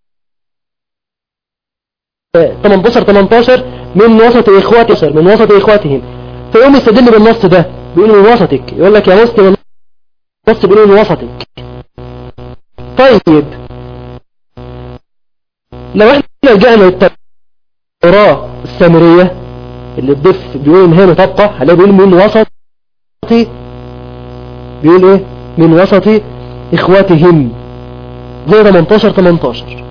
18 18 من وسط اخواتي من وسط اخواتهم فيقوم يستدل بالنص ده بيقول من وسطك يقول لك يا مسلم النص بيقول من وسطك طيب لو احنا رجعنا للتوراة السامرية اللي الضف بيقول ان هي مطابقة هلاقي بيقول من وسطي بيقول ايه من وسط اخواتهم زي 18 18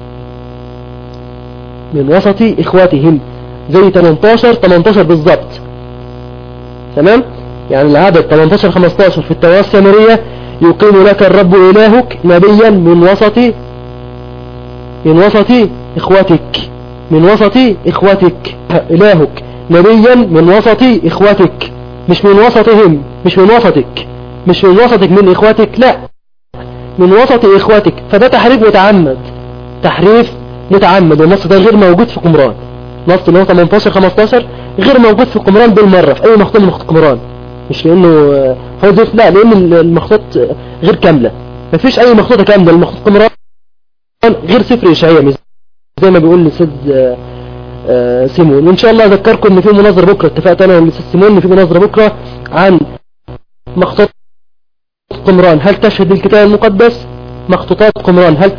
من وسط اخواتهم زي 18 18 بالظبط تمام يعني العدد 18 15 في التوراة السامرية يقيم لك الرب إلهك نبيا من وسط من وسط إخوتك من وسط إخوتك إلهك نبيا من وسط إخوتك مش من وسطهم مش من وسطك مش من وسطك من إخواتك لا من وسط إخواتك فده تحريف متعمد تحريف متعمد والنص ده غير موجود في قمران نص اللي هو 18 15 غير موجود في قمران بالمرة في أي مخطوط من مخطوط قمران مش لأنه حذف لا لأن المخطوط غير كاملة مفيش أي مخطوطة كاملة المخطوط قمران غير سفر إشعية زي ما بيقول لسيد آه، سيمون وإن شاء الله أذكركم إن في مناظرة بكرة اتفقت أنا ولسيد سيمون إن في مناظرة بكرة عن مخطوط قمران هل تشهد الكتاب المقدس مخطوطات قمران هل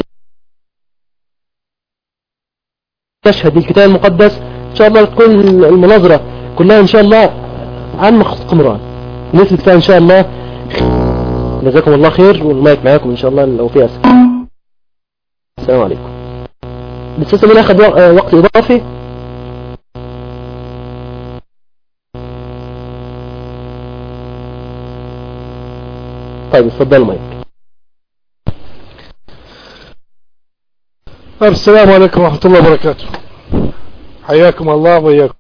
تشهد الكتاب المقدس ان شاء الله تكون المناظرة كلها ان شاء الله عن مخطوط قمران نسل كتاب ان شاء الله جزاكم الله خير والمايك معاكم ان شاء الله لو في اسئله السلام عليكم لسه مين اخذ وقت اضافي طيب اتفضلوا مايك طيب السلام عليكم ورحمة الله وبركاته حياكم الله وإياكم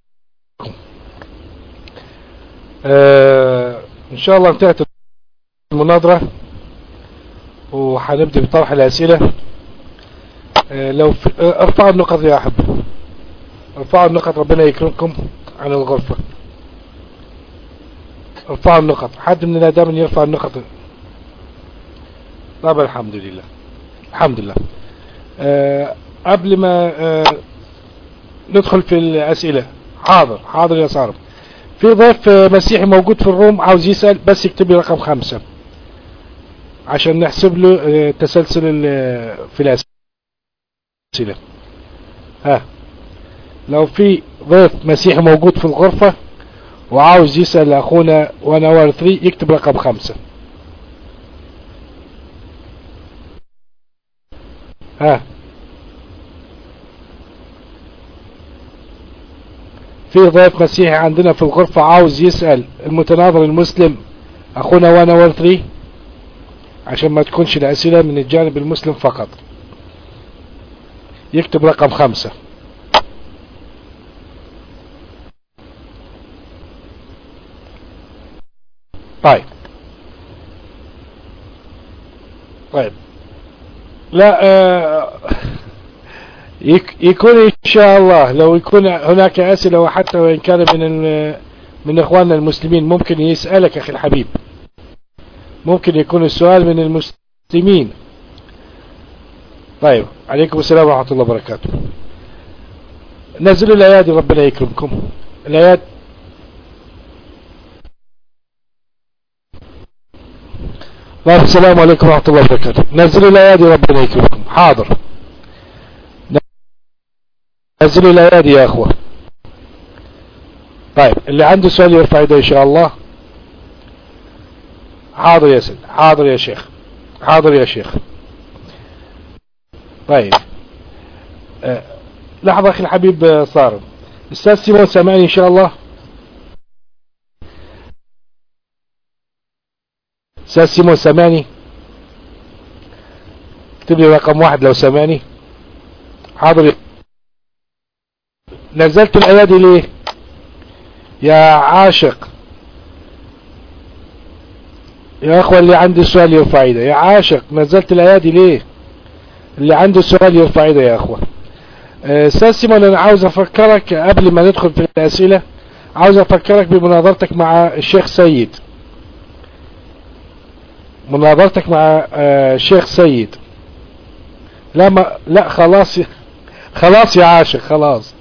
آه إن شاء الله انتهت المناظرة وحنبدأ بطرح الأسئلة آه لو آه ارفعوا النقط يا أحب ارفعوا النقط ربنا يكرمكم عن الغرفة ارفعوا النقط حد من الأدام يرفع النقط طب الحمد لله الحمد لله أه قبل ما أه ندخل في الأسئلة حاضر حاضر يا صارم في ضيف مسيحي موجود في الروم عاوز يسأل بس يكتب لي رقم خمسة عشان نحسب له أه تسلسل في الأسئلة ها لو في ضيف مسيحي موجود في الغرفة وعاوز يسأل أخونا ونوار 3 يكتب رقم خمسة ها في ضيف مسيحي عندنا في الغرفة عاوز يسأل المتناظر المسلم اخونا وانا ورثري عشان ما تكونش الاسئلة من الجانب المسلم فقط يكتب رقم خمسة طيب طيب لا آه يك يكون ان شاء الله لو يكون هناك اسئله وحتى وان كان من من اخواننا المسلمين ممكن يسالك اخي الحبيب ممكن يكون السؤال من المسلمين طيب عليكم السلام ورحمه الله وبركاته نزلوا الايات ربنا يكرمكم الايات السلام عليكم ورحمه الله وبركاته نزلوا الايات ربنا يكرمكم حاضر نزلوا الايادي يا اخوة طيب اللي عنده سؤال يرفع يده ان شاء الله حاضر يا سيد حاضر يا شيخ حاضر يا شيخ طيب أه لحظة اخي الحبيب صارم استاذ سيمون سامعني ان شاء الله استاذ سيمون سامعني اكتب لي رقم واحد لو سامعني حاضر نزلت الايادي ليه يا عاشق يا اخوة اللي عنده سؤال يرفع ايده يا عاشق نزلت الايادي ليه اللي عنده سؤال يرفع ايده يا اخوة استاذ سيمون انا عاوز افكرك قبل ما ندخل في الاسئلة عاوز افكرك بمناظرتك مع الشيخ سيد مناظرتك مع الشيخ سيد لا ما لا خلاص خلاص يا عاشق خلاص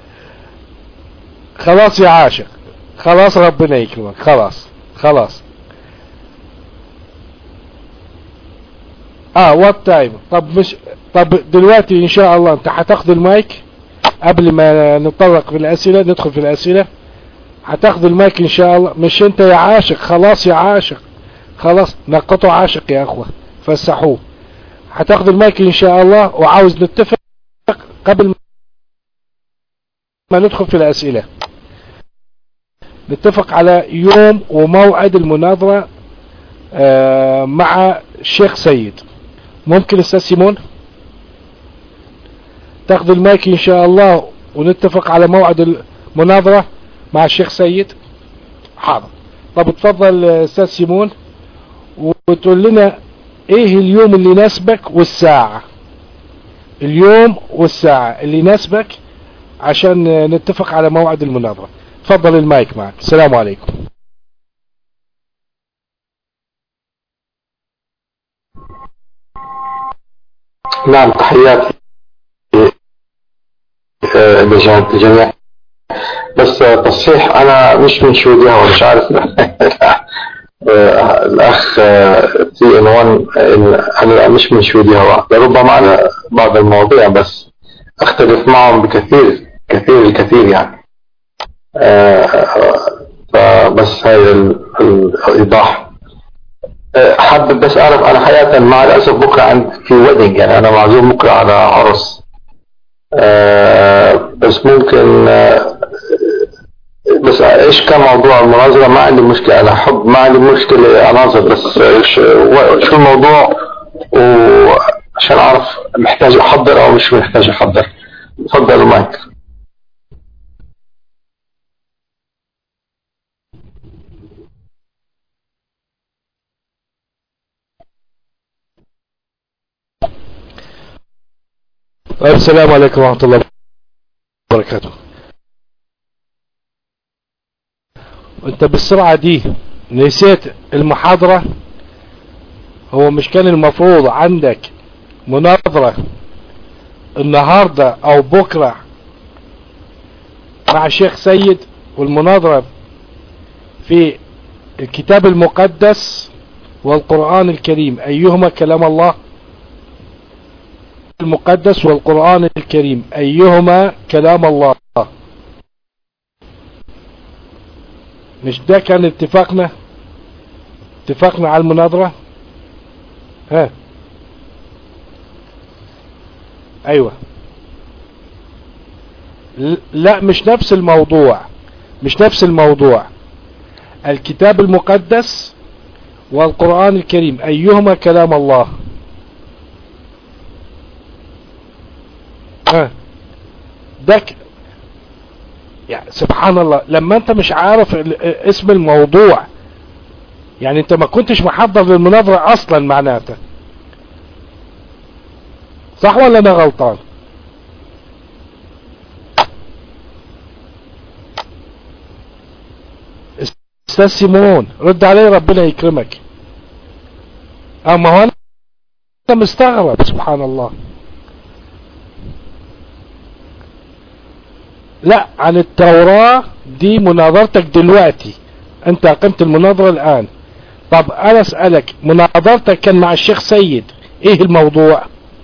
خلاص يا عاشق خلاص ربنا يكرمك خلاص خلاص اه وات تايم طب مش طب دلوقتي ان شاء الله انت هتاخد المايك قبل ما نتطرق في الاسئله ندخل في الاسئله هتاخد المايك ان شاء الله مش انت يا عاشق خلاص يا عاشق خلاص نقطوا عاشق يا اخوه فسحوه هتاخد المايك ان شاء الله وعاوز نتفق قبل ما ندخل في الاسئله نتفق على يوم وموعد المناظرة آه مع الشيخ سيد ممكن استاذ سيمون تاخذ المايك ان شاء الله ونتفق على موعد المناظرة مع الشيخ سيد حاضر طب اتفضل استاذ سيمون وتقول لنا ايه اليوم اللي يناسبك والساعة اليوم والساعة اللي يناسبك عشان نتفق على موعد المناظرة تفضل المايك معك السلام عليكم نعم تحياتي للجميع بس تصحيح انا مش من شوديها ومش عارف الاخ تي ان 1 انا مش من شوديها ربما انا بعض المواضيع بس اختلف معهم بكثير كثير الكثير يعني فبس هاي الايضاح حابب بس اعرف انا حقيقة مع الاسف بكرة عندي في ويدنج يعني انا معزوم بكرة على عرس بس ممكن بس ايش كان موضوع المناظرة ما عندي مشكلة انا احب ما عندي مشكلة اناظر بس شو الموضوع وعشان اعرف محتاج احضر او مش محتاج احضر تفضل المايك طيب السلام عليكم ورحمة الله وبركاته انت بالسرعة دي نسيت المحاضرة هو مش كان المفروض عندك مناظرة النهاردة او بكرة مع الشيخ سيد والمناظرة في الكتاب المقدس والقرآن الكريم ايهما كلام الله المقدس والقرآن الكريم أيهما كلام الله مش ده كان اتفاقنا اتفاقنا على المناظرة ها ايوه ل- لا مش نفس الموضوع مش نفس الموضوع الكتاب المقدس والقرآن الكريم ايهما كلام الله ها ده ك- يعني سبحان الله لما انت مش عارف ال- اسم الموضوع يعني انت ما كنتش محضر للمناظرة اصلا معناته صح ولا انا غلطان استاذ سيمون رد علي ربنا يكرمك اما هو انا مستغرب سبحان الله لا عن التوراة دي مناظرتك دلوقتي انت قمت المناظرة الان طب انا اسألك مناظرتك كان مع الشيخ سيد ايه الموضوع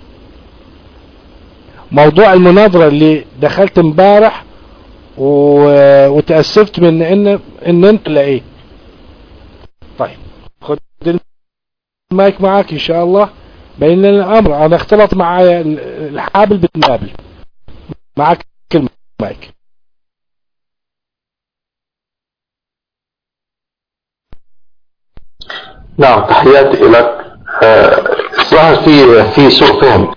موضوع المناظرة اللي دخلت امبارح و... وتأسفت من ان ان انت لا ايه طيب خد المايك معاك ان شاء الله بين لنا الامر انا اختلط معايا ال- الحابل بتنابل معاك المايك نعم تحياتي لك آه، ظهر في في سوء فهم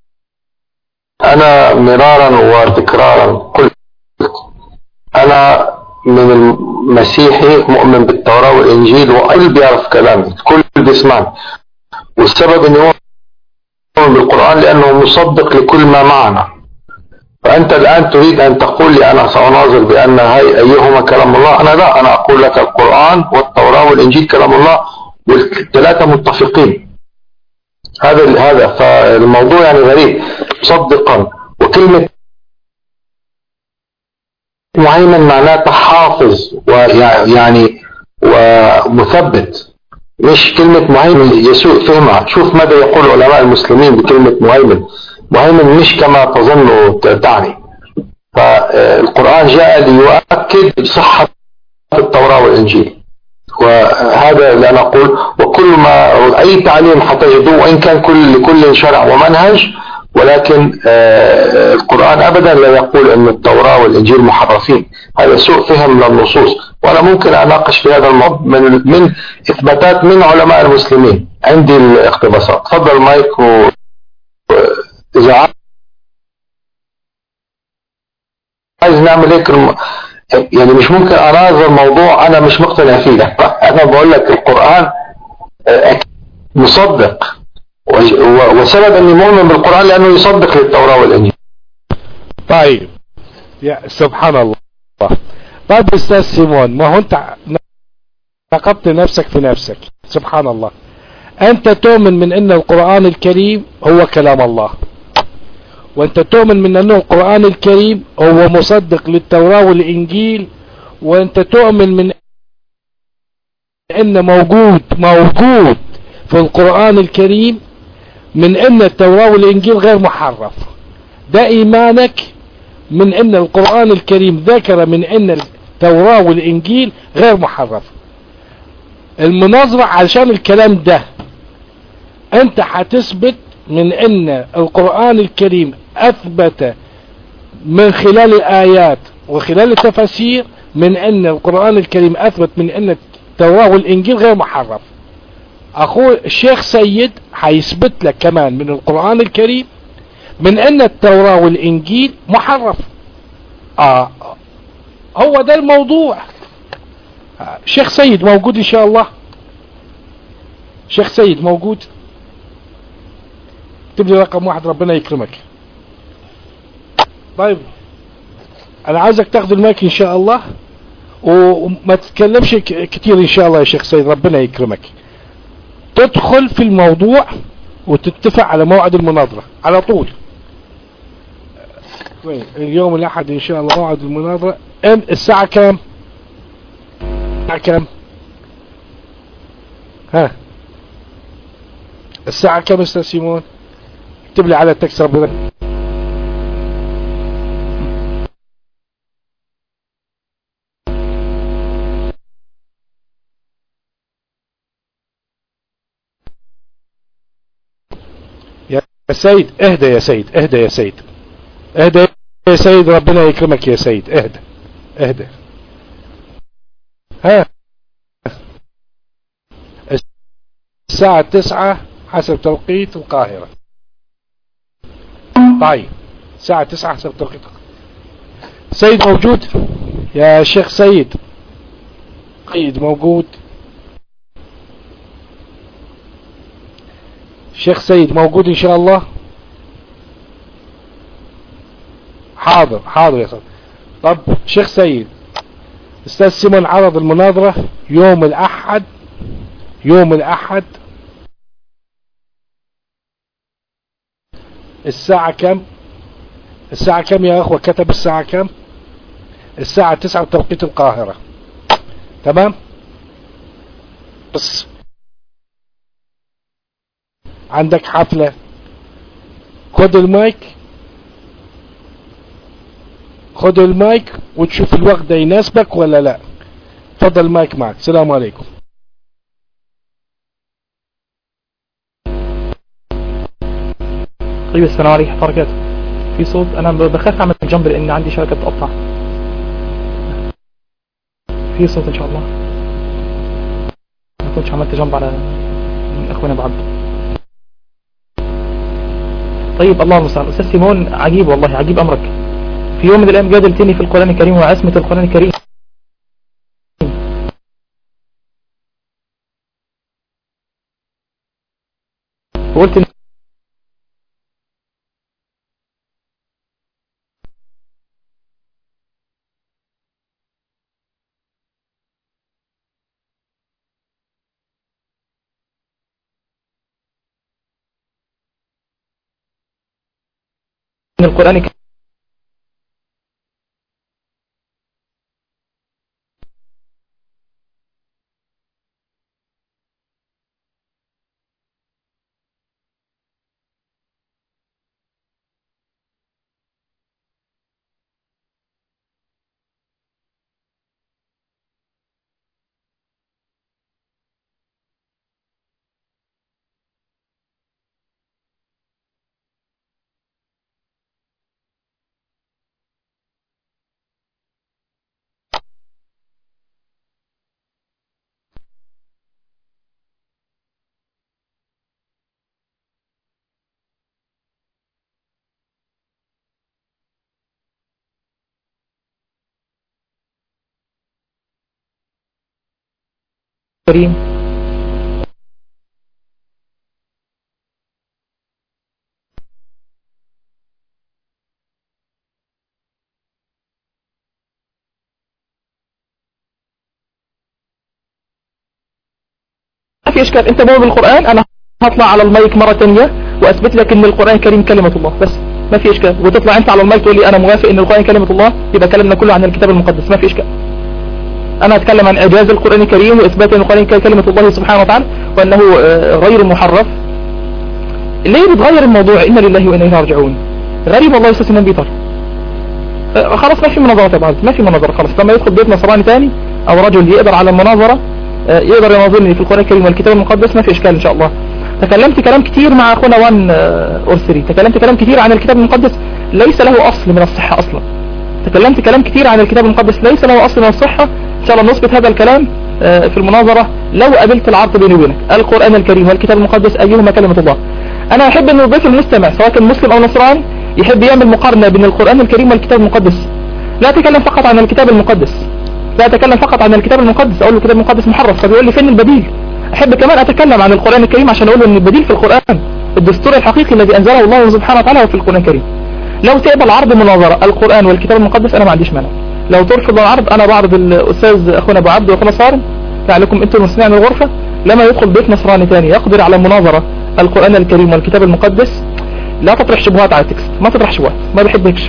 انا مرارا وتكرارا قلت انا من المسيحي مؤمن بالتوراة والانجيل والكل بيعرف كلامي الكل بيسمعني والسبب اني مؤمن بالقرآن لانه مصدق لكل ما معنا فانت الان تريد ان تقول لي انا ساناظر بان هاي ايهما كلام الله انا لا انا اقول لك القرآن والتوراة والانجيل كلام الله والثلاثة متفقين هذا هذا فالموضوع يعني غريب مصدقا وكلمة مهيمن معناتها حافظ ويعني ومثبت مش كلمة مهيمن يسوء فهمها شوف ماذا يقول علماء المسلمين بكلمة مهيمن مهيمن مش كما تظن تعني فالقرآن جاء ليؤكد صحة التوراة والإنجيل وهذا اللي أنا أقول وكل ما أي تعليم حتجدوه وإن كان كل لكل شرع ومنهج ولكن آه، القرآن أبدا لا يقول أن التوراة والإنجيل محرفين هذا سوء فهم للنصوص وأنا ممكن أناقش في هذا الموضوع من, من إثباتات من علماء المسلمين عندي الاقتباسات تفضل مايك و إذا عايز نعمل هيك الم- يعني مش ممكن اناظر موضوع انا مش مقتنع فيه انا بقول لك القران آه، مصدق و- و- وسبب اني مؤمن بالقران لانه يصدق للتوراه والانجيل طيب يا سبحان الله طيب استاذ سيمون ما هو انت نقضت نفسك في نفسك سبحان الله انت تؤمن من ان القرآن الكريم هو كلام الله وانت تؤمن من ان القرآن الكريم هو مصدق للتوراة والانجيل وانت تؤمن من ان موجود موجود في القرآن الكريم من ان التوراة والانجيل غير محرف ده ايمانك من ان القرآن الكريم ذكر من ان التوراة والانجيل غير محرف المناظرة عشان الكلام ده انت هتثبت من ان القرآن الكريم اثبت من خلال الايات وخلال التفاسير من ان القرآن الكريم اثبت من ان التوراة والانجيل غير محرف اخوه الشيخ سيد هيثبت لك كمان من القرآن الكريم من ان التوراة والانجيل محرف اه هو ده الموضوع آه، شيخ سيد موجود ان شاء الله شيخ سيد موجود اكتب لي رقم واحد ربنا يكرمك طيب انا عايزك تاخد المايك ان شاء الله وما تتكلمش ك- كتير ان شاء الله يا شيخ سيد ربنا يكرمك تدخل في الموضوع وتتفق على موعد المناظرة على طول وين؟ اليوم الاحد ان شاء الله موعد المناظرة ام الساعة كام الساعة كام ها الساعة كام استاذ سيمون اكتب لي على التكست ربنا سيد اهدى يا سيد اهدى يا سيد اهدى يا سيد ربنا يكرمك يا سيد اهدى اهدى ها الساعة تسعة حسب توقيت القاهرة طيب الساعة تسعة حسب توقيت القاهرة سيد موجود يا شيخ سيد قيد موجود شيخ سيد موجود ان شاء الله حاضر حاضر يا صاحبي طب شيخ سيد استاذ سيمون عرض المناظرة يوم الاحد يوم الاحد الساعة كم الساعة كم يا اخوة كتب الساعة كم الساعة تسعة بتوقيت القاهرة تمام بس عندك حفلة خد المايك خد المايك وتشوف الوقت ده يناسبك ولا لا تفضل المايك معك السلام عليكم طيب السلام عليكم ورحمة الله وبركاته في صوت انا بخاف اعمل جنب لان عندي شبكة تقطع في صوت ان شاء الله ما كنتش عملت جنب على اخونا ابو عبد طيب الله المستعان استاذ سيمون عجيب والله عجيب امرك في يوم من الايام جادلتني في القران الكريم وعصمة القران الكريم وقلت إن إن القرآن الكريم الكريم ما في اشكال انت مو بالقرآن انا هطلع على المايك مرة تانية واثبت لك ان القرآن الكريم كلمة الله بس ما في اشكال وتطلع انت على المايك تقول لي انا موافق ان القرآن كلمة الله يبقى كلامنا كله عن الكتاب المقدس ما في اشكال انا اتكلم عن اعجاز القرآن الكريم واثبات ان القرآن الكريم كلمة الله سبحانه وتعالى وانه آه، غير محرف ليه بتغير الموضوع انا لله وانا اليه راجعون غريب والله استاذ من بيطر آه، خلاص ما في مناظرة يا بعض ما في مناظرة خلاص لما يدخل بيت نصراني تاني او رجل يقدر على المناظرة آه، يقدر يناظرني في القرآن الكريم والكتاب المقدس ما في اشكال ان شاء الله تكلمت كلام كتير مع اخونا وان اورسري تكلمت كلام كتير عن الكتاب المقدس ليس له اصل من الصحة اصلا تكلمت كلام كتير عن الكتاب المقدس ليس له اصل من الصحة ان شاء الله نثبت هذا الكلام آه، في المناظرة لو قابلت العرض بيني وبينك القرآن الكريم والكتاب المقدس ايهما كلمة الله انا احب ان الضيف المستمع سواء كان مسلم او نصراني يحب يعمل مقارنة بين القرآن الكريم والكتاب المقدس لا اتكلم فقط عن الكتاب المقدس لا اتكلم فقط عن الكتاب المقدس اقول له الكتاب المقدس محرف طب يقول لي فين البديل احب كمان اتكلم عن القرآن الكريم عشان اقول له ان البديل في القرآن الدستور الحقيقي الذي انزله الله سبحانه وتعالى هو في القرآن الكريم لو تقبل عرض مناظرة القرآن والكتاب المقدس انا ما عنديش مانع لو ترفض العرض انا بعرض الاستاذ اخونا ابو عبد واخونا صارم لعلكم انتم المسلمين عن الغرفة لما يدخل بيت نصراني تاني يقدر على مناظرة القرآن الكريم والكتاب المقدس لا تطرح شبهات على التكست ما تطرح شبهات ما بحبكش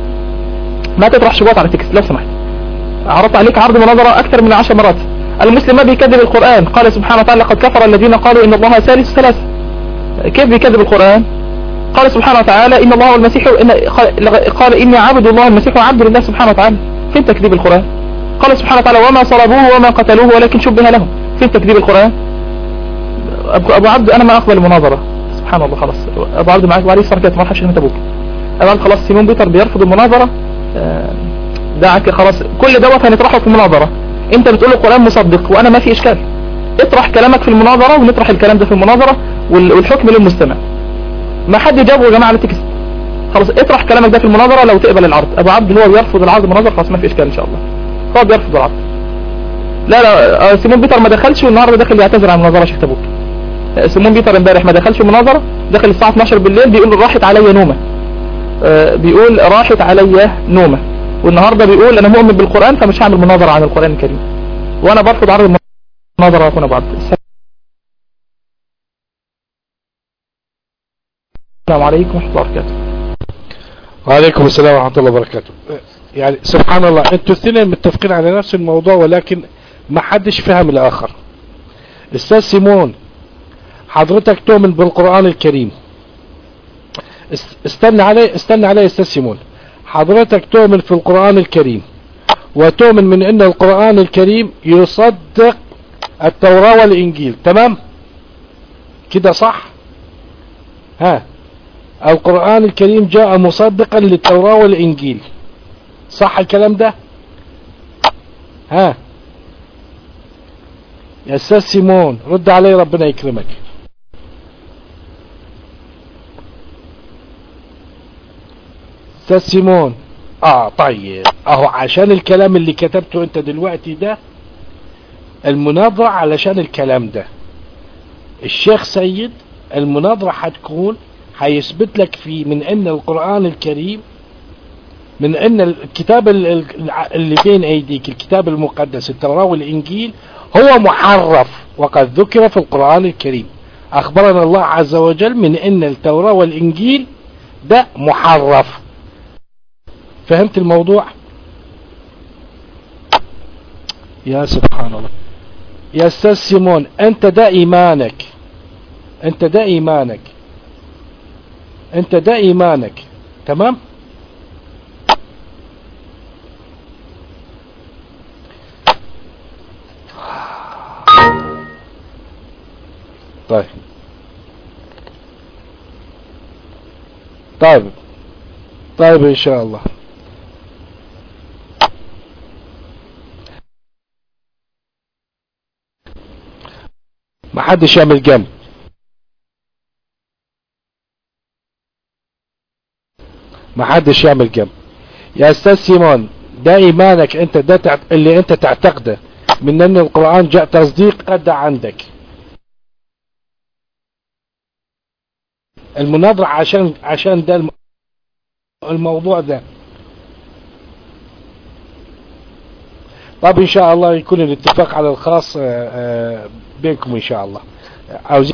ما تطرح شبهات على التكست لو سمحت عرضت عليك عرض مناظرة اكثر من عشر مرات المسلم ما بيكذب القرآن قال سبحانه وتعالى قد كفر الذين قالوا ان الله ثالث ثلاثة كيف بيكذب القرآن قال سبحانه وتعالى ان الله والمسيح إن قال اني عبد الله المسيح عبد لله سبحانه وتعالى فين تكذيب القرآن قال سبحانه وتعالى وما صلبوه وما قتلوه ولكن شبه لهم فين تكذيب القرآن ابو أبو عبد انا ما اقبل المناظرة سبحان الله خلاص ابو عبد معاك وعليه الصلاه ما حدش ابوك ابو عبد خلاص سيمون بيتر بيرفض المناظره آه، دعك خلاص كل دوت هنطرحه في المناظره انت بتقول القران مصدق وانا ما في اشكال اطرح كلامك في المناظره ونطرح الكلام ده في المناظره وال- والحكم للمستمع ما حد يجاوبه يا جماعه على التكست خلاص اطرح كلامك ده في المناظره لو تقبل العرض ابو عبد اللي هو بيرفض العرض المناظره خلاص ما في اشكال ان شاء الله هو بيرفض العرض لا لا آه، سيمون بيتر ما دخلش والنهارده داخل يعتذر عن المناظره شيخ تبوك آه، سيمون بيتر امبارح ما دخلش المناظره دخل الساعه 12 بالليل بيقول راحت عليا نومه آه، بيقول راحت عليا نومه والنهارده بيقول انا مؤمن بالقران فمش هعمل مناظره عن القران الكريم وانا برفض عرض المناظره يا اخونا ابو عبد السلام عليكم ورحمه الله وبركاته وعليكم السلام ورحمة الله وبركاته يعني سبحان الله انتوا الاثنين متفقين على نفس الموضوع ولكن ما حدش فهم الاخر استاذ سيمون حضرتك تؤمن بالقرآن الكريم است- استنى علي استنى علي استاذ سيمون حضرتك تؤمن في القرآن الكريم وتؤمن من ان القرآن الكريم يصدق التوراة والانجيل تمام كده صح ها القرآن الكريم جاء مصدقا للتوراة والإنجيل صح الكلام ده ها يا أستاذ سيمون رد علي ربنا يكرمك أستاذ سيمون اه طيب اهو عشان الكلام اللي كتبته انت دلوقتي ده المناظرة علشان الكلام ده الشيخ سيد المناظرة هتكون هيثبت لك في من ان القرآن الكريم من ان الكتاب ال- ال- اللي بين ايديك الكتاب المقدس التوراة والانجيل هو محرف وقد ذكر في القرآن الكريم اخبرنا الله عز وجل من ان التوراة والانجيل ده محرف فهمت الموضوع يا سبحان الله يا استاذ سيمون انت ده ايمانك انت ده ايمانك انت ده ايمانك تمام طيب طيب طيب ان شاء الله ما حدش يعمل جنب ما حدش يعمل جنب يا استاذ سيمون ده ايمانك انت ده تعت... اللي انت تعتقده من ان القرآن جاء تصديق قد عندك المناظرة عشان عشان ده الم... الموضوع ده طب ان شاء الله يكون الاتفاق على الخاص آه، آه، بينكم ان شاء الله عاوزين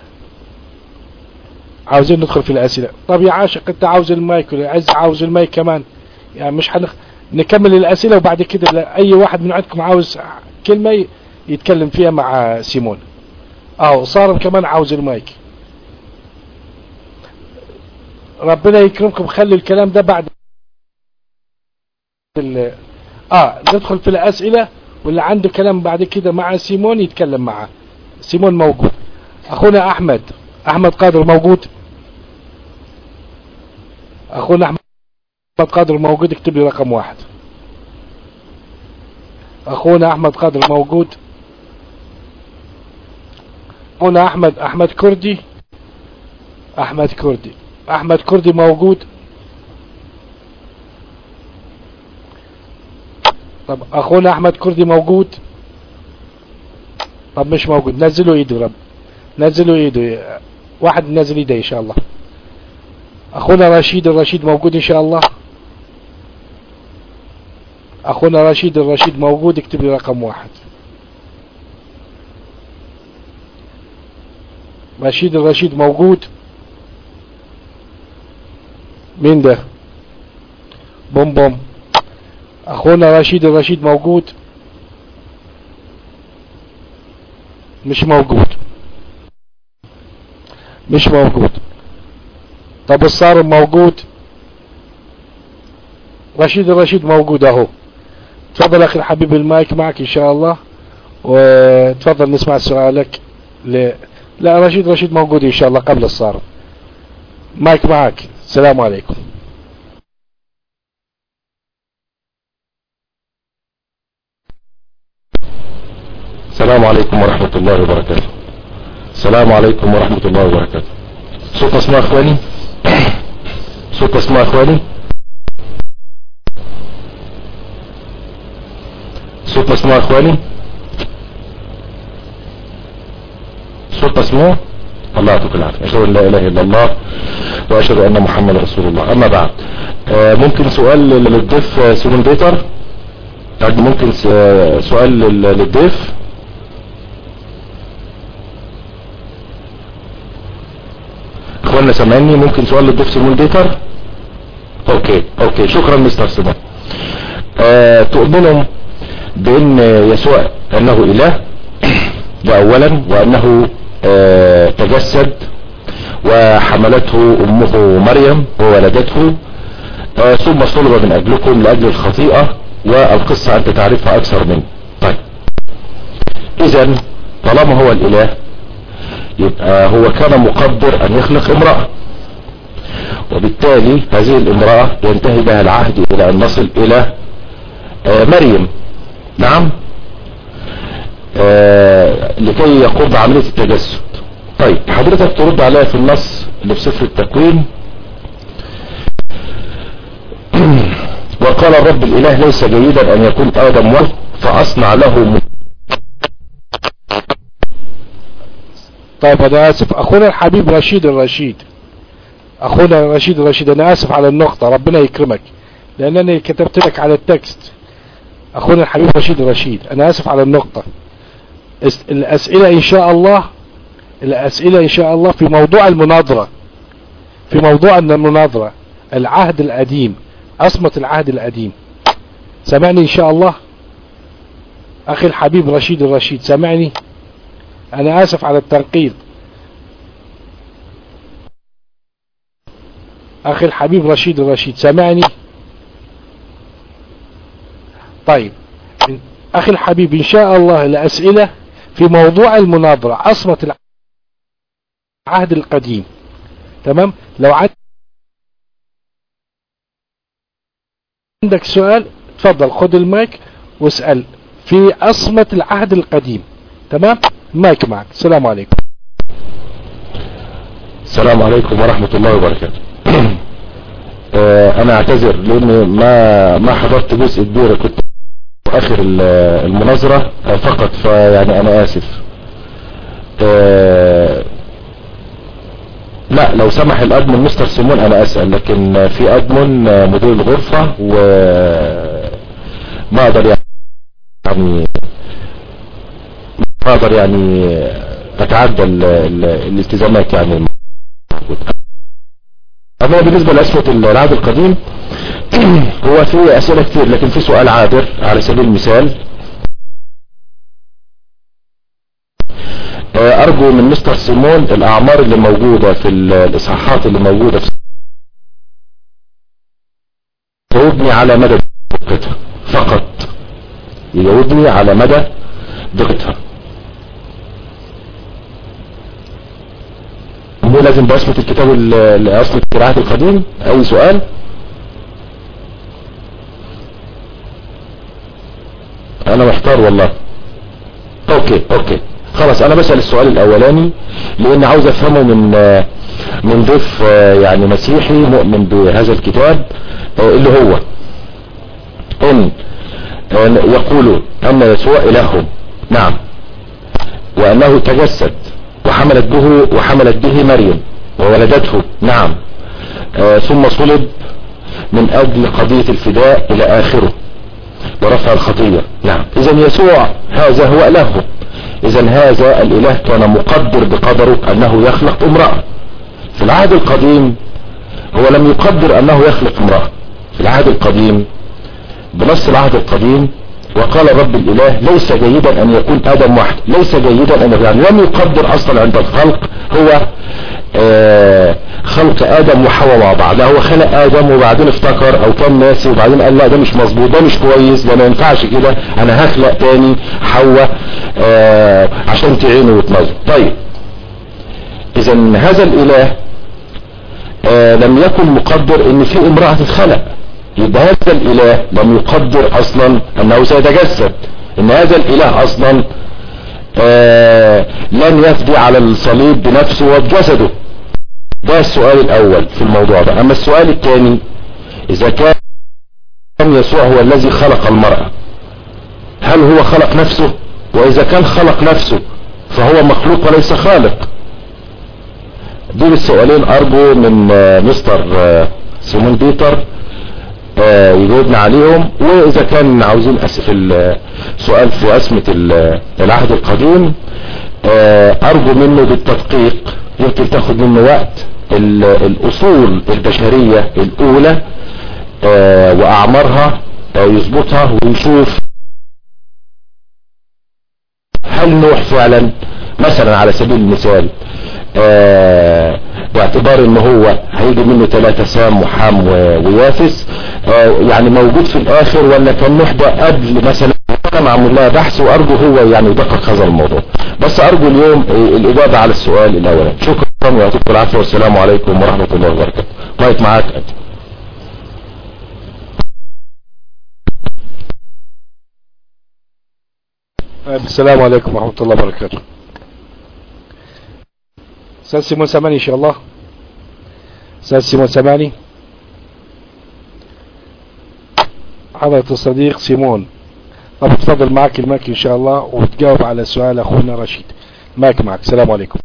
عاوزين ندخل في الاسئله طب يا عاشق انت عاوز المايك ولا عايز عاوز المايك كمان يعني مش حنخ... نكمل الاسئله وبعد كده لا- اي واحد من عندكم عاوز كلمه ي- يتكلم فيها مع سيمون اه صار كمان عاوز المايك ربنا يكرمكم خلي الكلام ده بعد ال... اه ندخل في الاسئله واللي عنده كلام بعد كده مع سيمون يتكلم معه سيمون موجود اخونا احمد احمد قادر موجود اخونا احمد قادر موجود اكتب لي رقم واحد اخونا احمد قادر موجود اخونا احمد احمد كردي احمد كردي احمد كردي موجود طب اخونا احمد كردي موجود طب مش موجود نزلوا ايده رب نزلوا ايده واحد نزل ايده ان شاء الله اخونا رشيد الرشيد موجود ان شاء الله اخونا رشيد الرشيد موجود اكتب لي رقم واحد رشيد الرشيد موجود مين ده بوم بوم اخونا رشيد الرشيد موجود مش موجود مش موجود طب الصارم موجود رشيد الرشيد موجود اهو تفضل اخي الحبيب المايك معك ان شاء الله وتفضل نسمع سؤالك ل... لا رشيد رشيد موجود ان شاء الله قبل الصار مايك معك السلام عليكم السلام عليكم ورحمة الله وبركاته السلام عليكم ورحمة الله وبركاته صوت اسماء اخواني صوت اسماء اخواني صوت اسماء اخواني صوت اسماء الله يعطيك العافية اشهد ان لا اله الا الله واشهد ان محمد رسول الله اما بعد آه، ممكن سؤال للضيف آه، سيمون بيتر يعني ممكن س- آه، سؤال لل- للضيف اخوانا سامعني ممكن سؤال للضيف سيمون بيتر اوكي اوكي شكرا مستر سيمون آه تؤمنوا بان يسوع انه اله ده اولا وانه آه تجسد وحملته امه مريم وولدته آه ثم صلب من اجلكم لاجل الخطيئة والقصة انت تعرفها اكثر مني طيب اذا طالما هو الاله يبقى هو كان مقدر ان يخلق امرأة وبالتالي هذه الامرأة ينتهي بها العهد الى ان نصل الى آه مريم نعم آه لكي يقوم بعملية التجسد طيب حضرتك ترد عليها في النص اللي في سفر التكوين وقال الرب الاله ليس جيدا ان يكون ادم ولد فاصنع له م- طيب انا اسف اخونا الحبيب رشيد الرشيد اخونا رشيد الرشيد انا اسف على النقطة ربنا يكرمك لانني كتبت لك على التكست اخونا الحبيب رشيد الرشيد انا اسف على النقطة اس- الاسئلة ان شاء الله الاسئلة ان شاء الله في موضوع المناظرة في موضوع المناظرة العهد القديم عصمة العهد القديم سمعني ان شاء الله اخي الحبيب رشيد الرشيد سمعني انا اسف على التنقيط اخي الحبيب رشيد الرشيد سمعني طيب اخي الحبيب ان شاء الله الاسئلة في موضوع المناظرة عصمة العهد القديم تمام لو عندك سؤال تفضل خد المايك واسأل في عصمة العهد القديم تمام المايك معك السلام عليكم السلام عليكم ورحمة الله وبركاته آه، انا اعتذر لاني ما ما حضرت جزء كبير كنت في اخر ال- المناظرة آه، فقط فيعني انا اسف آه، لا لو سمح الادمن مستر سيمون انا اسأل لكن في ادمن آه، مدير الغرفة و ما اقدر يعني ما اقدر يعني اتعدى ال- ال- الالتزامات يعني اما بالنسبة لأسئلة العهد القديم هو في اسئلة كتير لكن في سؤال عابر على سبيل المثال آه، ارجو من مستر سيمون الاعمار اللي موجودة في ال- الاصحاحات اللي موجودة في يجاوبني على مدى دقتها فقط يجاوبني على مدى دقتها مو لازم بأسمة الكتاب ال- أسمة العهد القديم اي سؤال انا محتار والله اوكي اوكي خلاص انا بسأل السؤال الاولاني لان عاوز افهمه من آه، من ضيف آه، يعني مسيحي مؤمن بهذا الكتاب آه، اللي هو ان آه، يقول ان يسوع الههم نعم وانه تجسد وحملت به وحملت به مريم وولدته نعم آه ثم صلب من اجل قضية الفداء الى اخره ورفع الخطية نعم اذا يسوع هذا هو الهه اذا هذا الاله كان مقدر بقدره انه يخلق امرأة في العهد القديم هو لم يقدر انه يخلق امرأة في العهد القديم بنص العهد القديم وقال الرب الاله ليس جيدا ان يكون ادم وحده ليس جيدا ان يعني لم يقدر اصلا عند الخلق هو آه خلق ادم وحواء مع بعض لا هو خلق ادم وبعدين افتكر او كان ناسي وبعدين قال لا ده مش مظبوط ده مش كويس ده ما ينفعش كده انا هخلق تاني حواء آه عشان تعينه وتنظر طيب اذا هذا الاله آه لم يكن مقدر ان في امرأة تتخلق يبقى هذا الاله لم يقدر اصلا انه سيتجسد ان هذا الاله اصلا آه لن يفدي على الصليب بنفسه وبجسده ده السؤال الاول في الموضوع ده اما السؤال الثاني اذا كان يسوع هو الذي خلق المرأة هل هو خلق نفسه واذا كان خلق نفسه فهو مخلوق وليس خالق دول السؤالين ارجو من آه مستر آه سيمون بيتر آه يجاوبنا عليهم واذا كان عاوزين اسف سؤال في اسمة العهد القديم ارجو منه بالتدقيق يمكن تاخد منه وقت الاصول البشرية الاولى واعمارها يظبطها ويشوف هل نوح فعلا مثلا على سبيل المثال آه باعتبار ان هو هيجي منه ثلاثة سام وحام ويافس آه يعني موجود في الاخر ولا كان نوح ده قبل مثلا انا معمول لها بحث وارجو هو يعني يدقق هذا الموضوع بس ارجو اليوم الاجابة على السؤال الاولاني شكرا ويعطيكم العافية والسلام عليكم ورحمة الله وبركاته مايك معاك أنت. السلام عليكم ورحمة الله وبركاته أستاذ سيمون سامعني إن شاء الله أستاذ سيمون سامعني حضرة الصديق سيمون طب تفضل معك المايك إن شاء الله وتجاوب على سؤال أخونا رشيد مايك معك السلام عليكم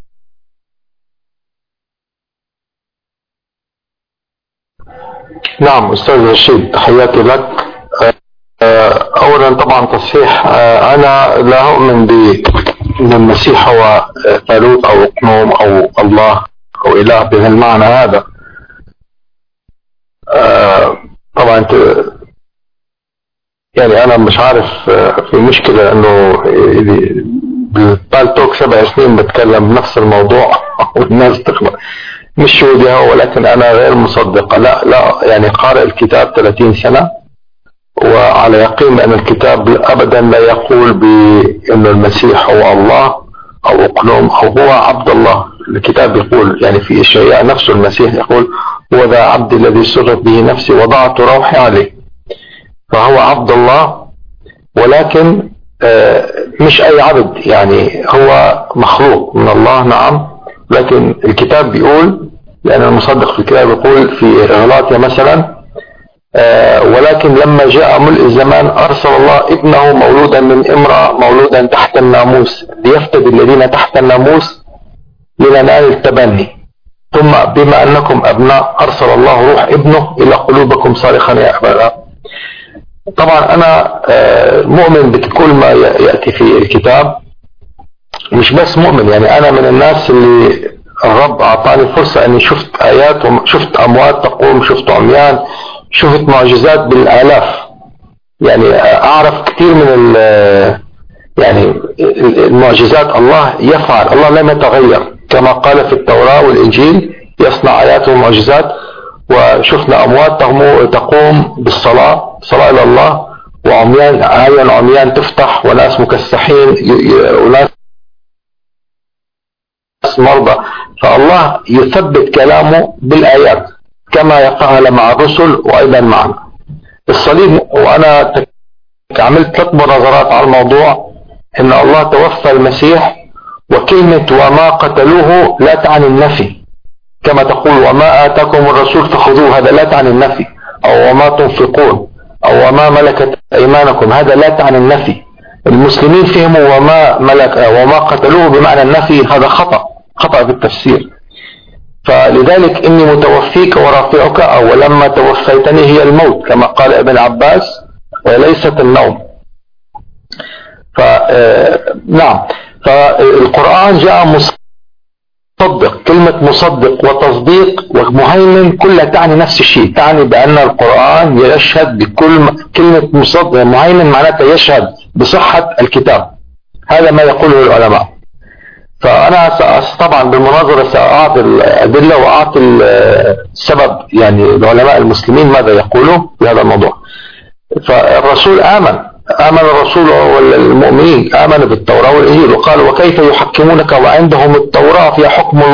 نعم أستاذ رشيد تحياتي لك أولا طبعا تصحيح أنا لا أؤمن بأن المسيح هو ثالوث أو اقنوم أو الله أو إله بهالمعنى هذا طبعا أنت يعني أنا مش عارف في مشكلة إنه بالبالتوك سبع سنين بتكلم بنفس الموضوع والناس تخلق مش وجهه ولكن أنا غير مصدقة لا لا يعني قارئ الكتاب 30 سنة وعلى يقين بأن الكتاب أبدا لا يقول بأن المسيح هو الله أو أقلوم أو هو عبد الله الكتاب يقول يعني في إشعياء نفسه المسيح يقول هو ذا عبد الذي سرت به نفسي وضعت روحي عليه فهو عبد الله ولكن مش أي عبد يعني هو مخلوق من الله نعم لكن الكتاب بيقول لأن المصدق في الكتاب يقول في غلاطيا مثلا آه ولكن لما جاء ملء الزمان أرسل الله ابنه مولودا من امرأة مولودا تحت الناموس ليفتدي الذين تحت الناموس لننال التبني ثم بما أنكم أبناء أرسل الله روح ابنه إلى قلوبكم صارخا يا أبناء طبعا أنا آه مؤمن بكل ما يأتي في الكتاب مش بس مؤمن يعني أنا من الناس اللي الرب أعطاني فرصة أني شفت آيات وشفت أموات تقوم شفت عميان شفت معجزات بالالاف يعني اعرف كثير من يعني المعجزات الله يفعل الله لم يتغير كما قال في التوراة والانجيل يصنع ايات ومعجزات وشفنا اموات تقوم بالصلاة صلاة الى الله وعميان عين عميان تفتح وناس مكسحين وناس مرضى فالله يثبت كلامه بالايات كما يفعل مع الرسل وايضا معنا الصليب وانا عملت ثلاث مناظرات على الموضوع ان الله توفى المسيح وكلمة وما قتلوه لا تعني النفي كما تقول وما آتاكم الرسول فخذوه هذا لا تعني النفي أو وما تنفقون أو وما ملكت أيمانكم هذا لا تعني النفي المسلمين فهموا وما ملك وما قتلوه بمعنى النفي هذا خطأ خطأ في التفسير فلذلك إني متوفيك ورافعك أو لما توفيتني هي الموت كما قال ابن عباس وليست النوم فنعم فالقرآن جاء مصدق كلمة مصدق وتصديق ومهيمن كلها تعني نفس الشيء تعني بأن القرآن يشهد بكل كلمة مصدق مهيمن معناتها يشهد بصحة الكتاب هذا ما يقوله العلماء فأنا طبعا بالمناظرة سأعطي الأدلة وأعطي السبب يعني العلماء المسلمين ماذا يقولوا في هذا الموضوع فالرسول آمن آمن الرسول والمؤمنين آمنوا بالتوراة والإنجيل وقالوا وكيف يحكمونك وعندهم التوراة فيها حكم الله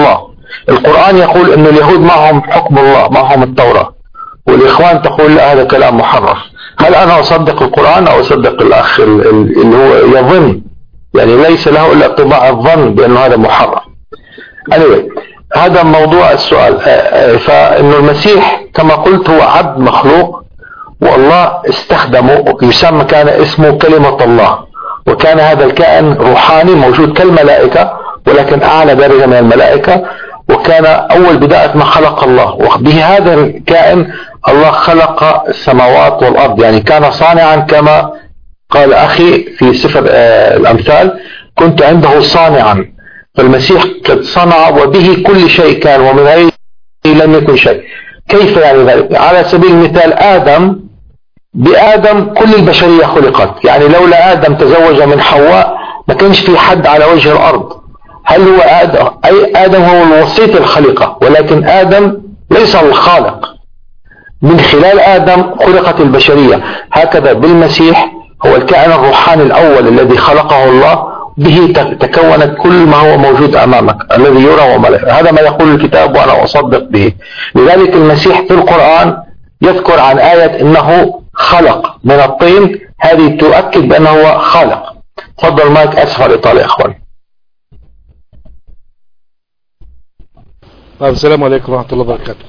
القرآن يقول أن اليهود معهم حكم الله معهم التوراة والإخوان تقول لا هذا كلام محرف هل أنا أصدق القرآن أو أصدق الأخ اللي هو يظن يعني ليس له إلا طباع الظن بأنه هذا محرف anyway هذا موضوع السؤال فإنه المسيح كما قلت هو عبد مخلوق والله استخدمه يسمى كان اسمه كلمة الله وكان هذا الكائن روحاني موجود كالملائكة ولكن أعلى درجة من الملائكة وكان أول بداية ما خلق الله وبهذا الكائن الله خلق السماوات والأرض يعني كان صانعا كما قال أخي في سفر الأمثال كنت عنده صانعا فالمسيح قد صنع وبه كل شيء كان ومن غيره لم يكن شيء كيف يعني ذلك على سبيل المثال آدم بآدم كل البشرية خلقت يعني لولا آدم تزوج من حواء ما كانش في حد على وجه الأرض هل هو آدم أي آدم هو الوسيط الخليقة ولكن آدم ليس الخالق من خلال آدم خلقت البشرية هكذا بالمسيح هو الكائن الروحاني الأول الذي خلقه الله به تكونت كل ما هو موجود أمامك الذي يرى وما لا هذا ما يقول الكتاب وأنا أصدق به لذلك المسيح في القرآن يذكر عن آية أنه خلق من الطين هذه تؤكد بأنه هو خالق تفضل مايك أسفل الإطالة يا إخواني طيب السلام عليكم ورحمة الله وبركاته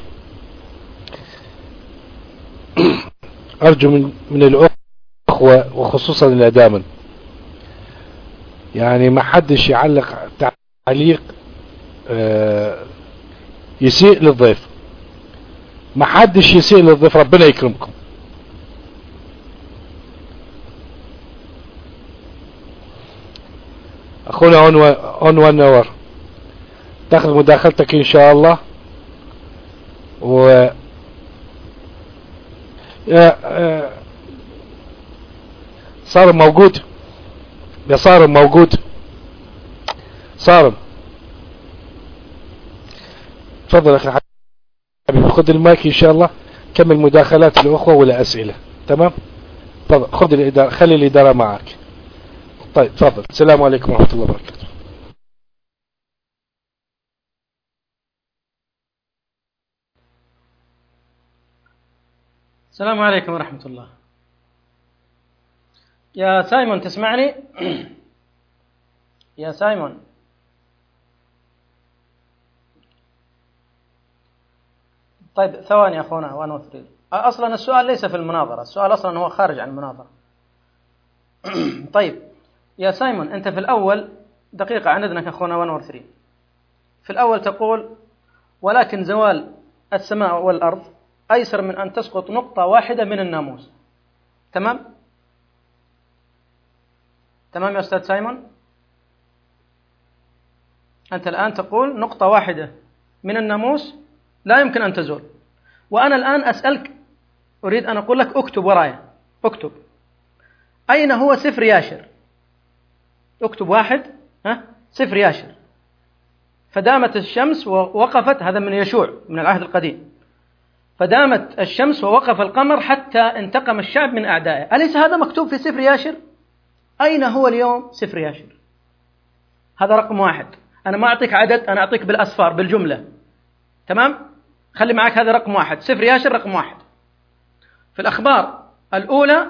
أرجو من, من الأخوة وخصوصا الأدامن يعني ما حدش يعلق تعليق يسيء للضيف ما حدش يسيء للضيف ربنا يكرمكم اخونا عنوان نور تاخذ مداخلتك ان شاء الله و صار موجود يا صارم موجود صارم تفضل اخي حبيبي خذ المايك ان شاء الله كمل مداخلات الاخوه ولا اسئله تمام تفضل خذ الاداره خلي الاداره معك طيب تفضل السلام عليكم ورحمه الله وبركاته السلام عليكم ورحمة الله يا سايمون تسمعني يا سايمون طيب ثواني أخونا وأنا أثري أصلا السؤال ليس في المناظرة السؤال أصلا هو خارج عن المناظرة طيب يا سايمون أنت في الأول دقيقة عن إذنك أخونا 1 3 في الأول تقول ولكن زوال السماء والأرض أيسر من أن تسقط نقطة واحدة من الناموس تمام؟ تمام يا أستاذ سايمون؟ أنت الآن تقول نقطة واحدة من الناموس لا يمكن أن تزول وأنا الآن أسألك أريد أن أقول لك اكتب ورايا اكتب أين هو سفر ياشر اكتب واحد ها سفر ياشر فدامت الشمس ووقفت هذا من يشوع من العهد القديم فدامت الشمس ووقف القمر حتى انتقم الشعب من أعدائه أليس هذا مكتوب في سفر ياشر أين هو اليوم سفر ياشر هذا رقم واحد أنا ما أعطيك عدد أنا أعطيك بالأصفار بالجملة تمام خلي معك هذا رقم واحد سفر ياشر رقم واحد في الأخبار الأولى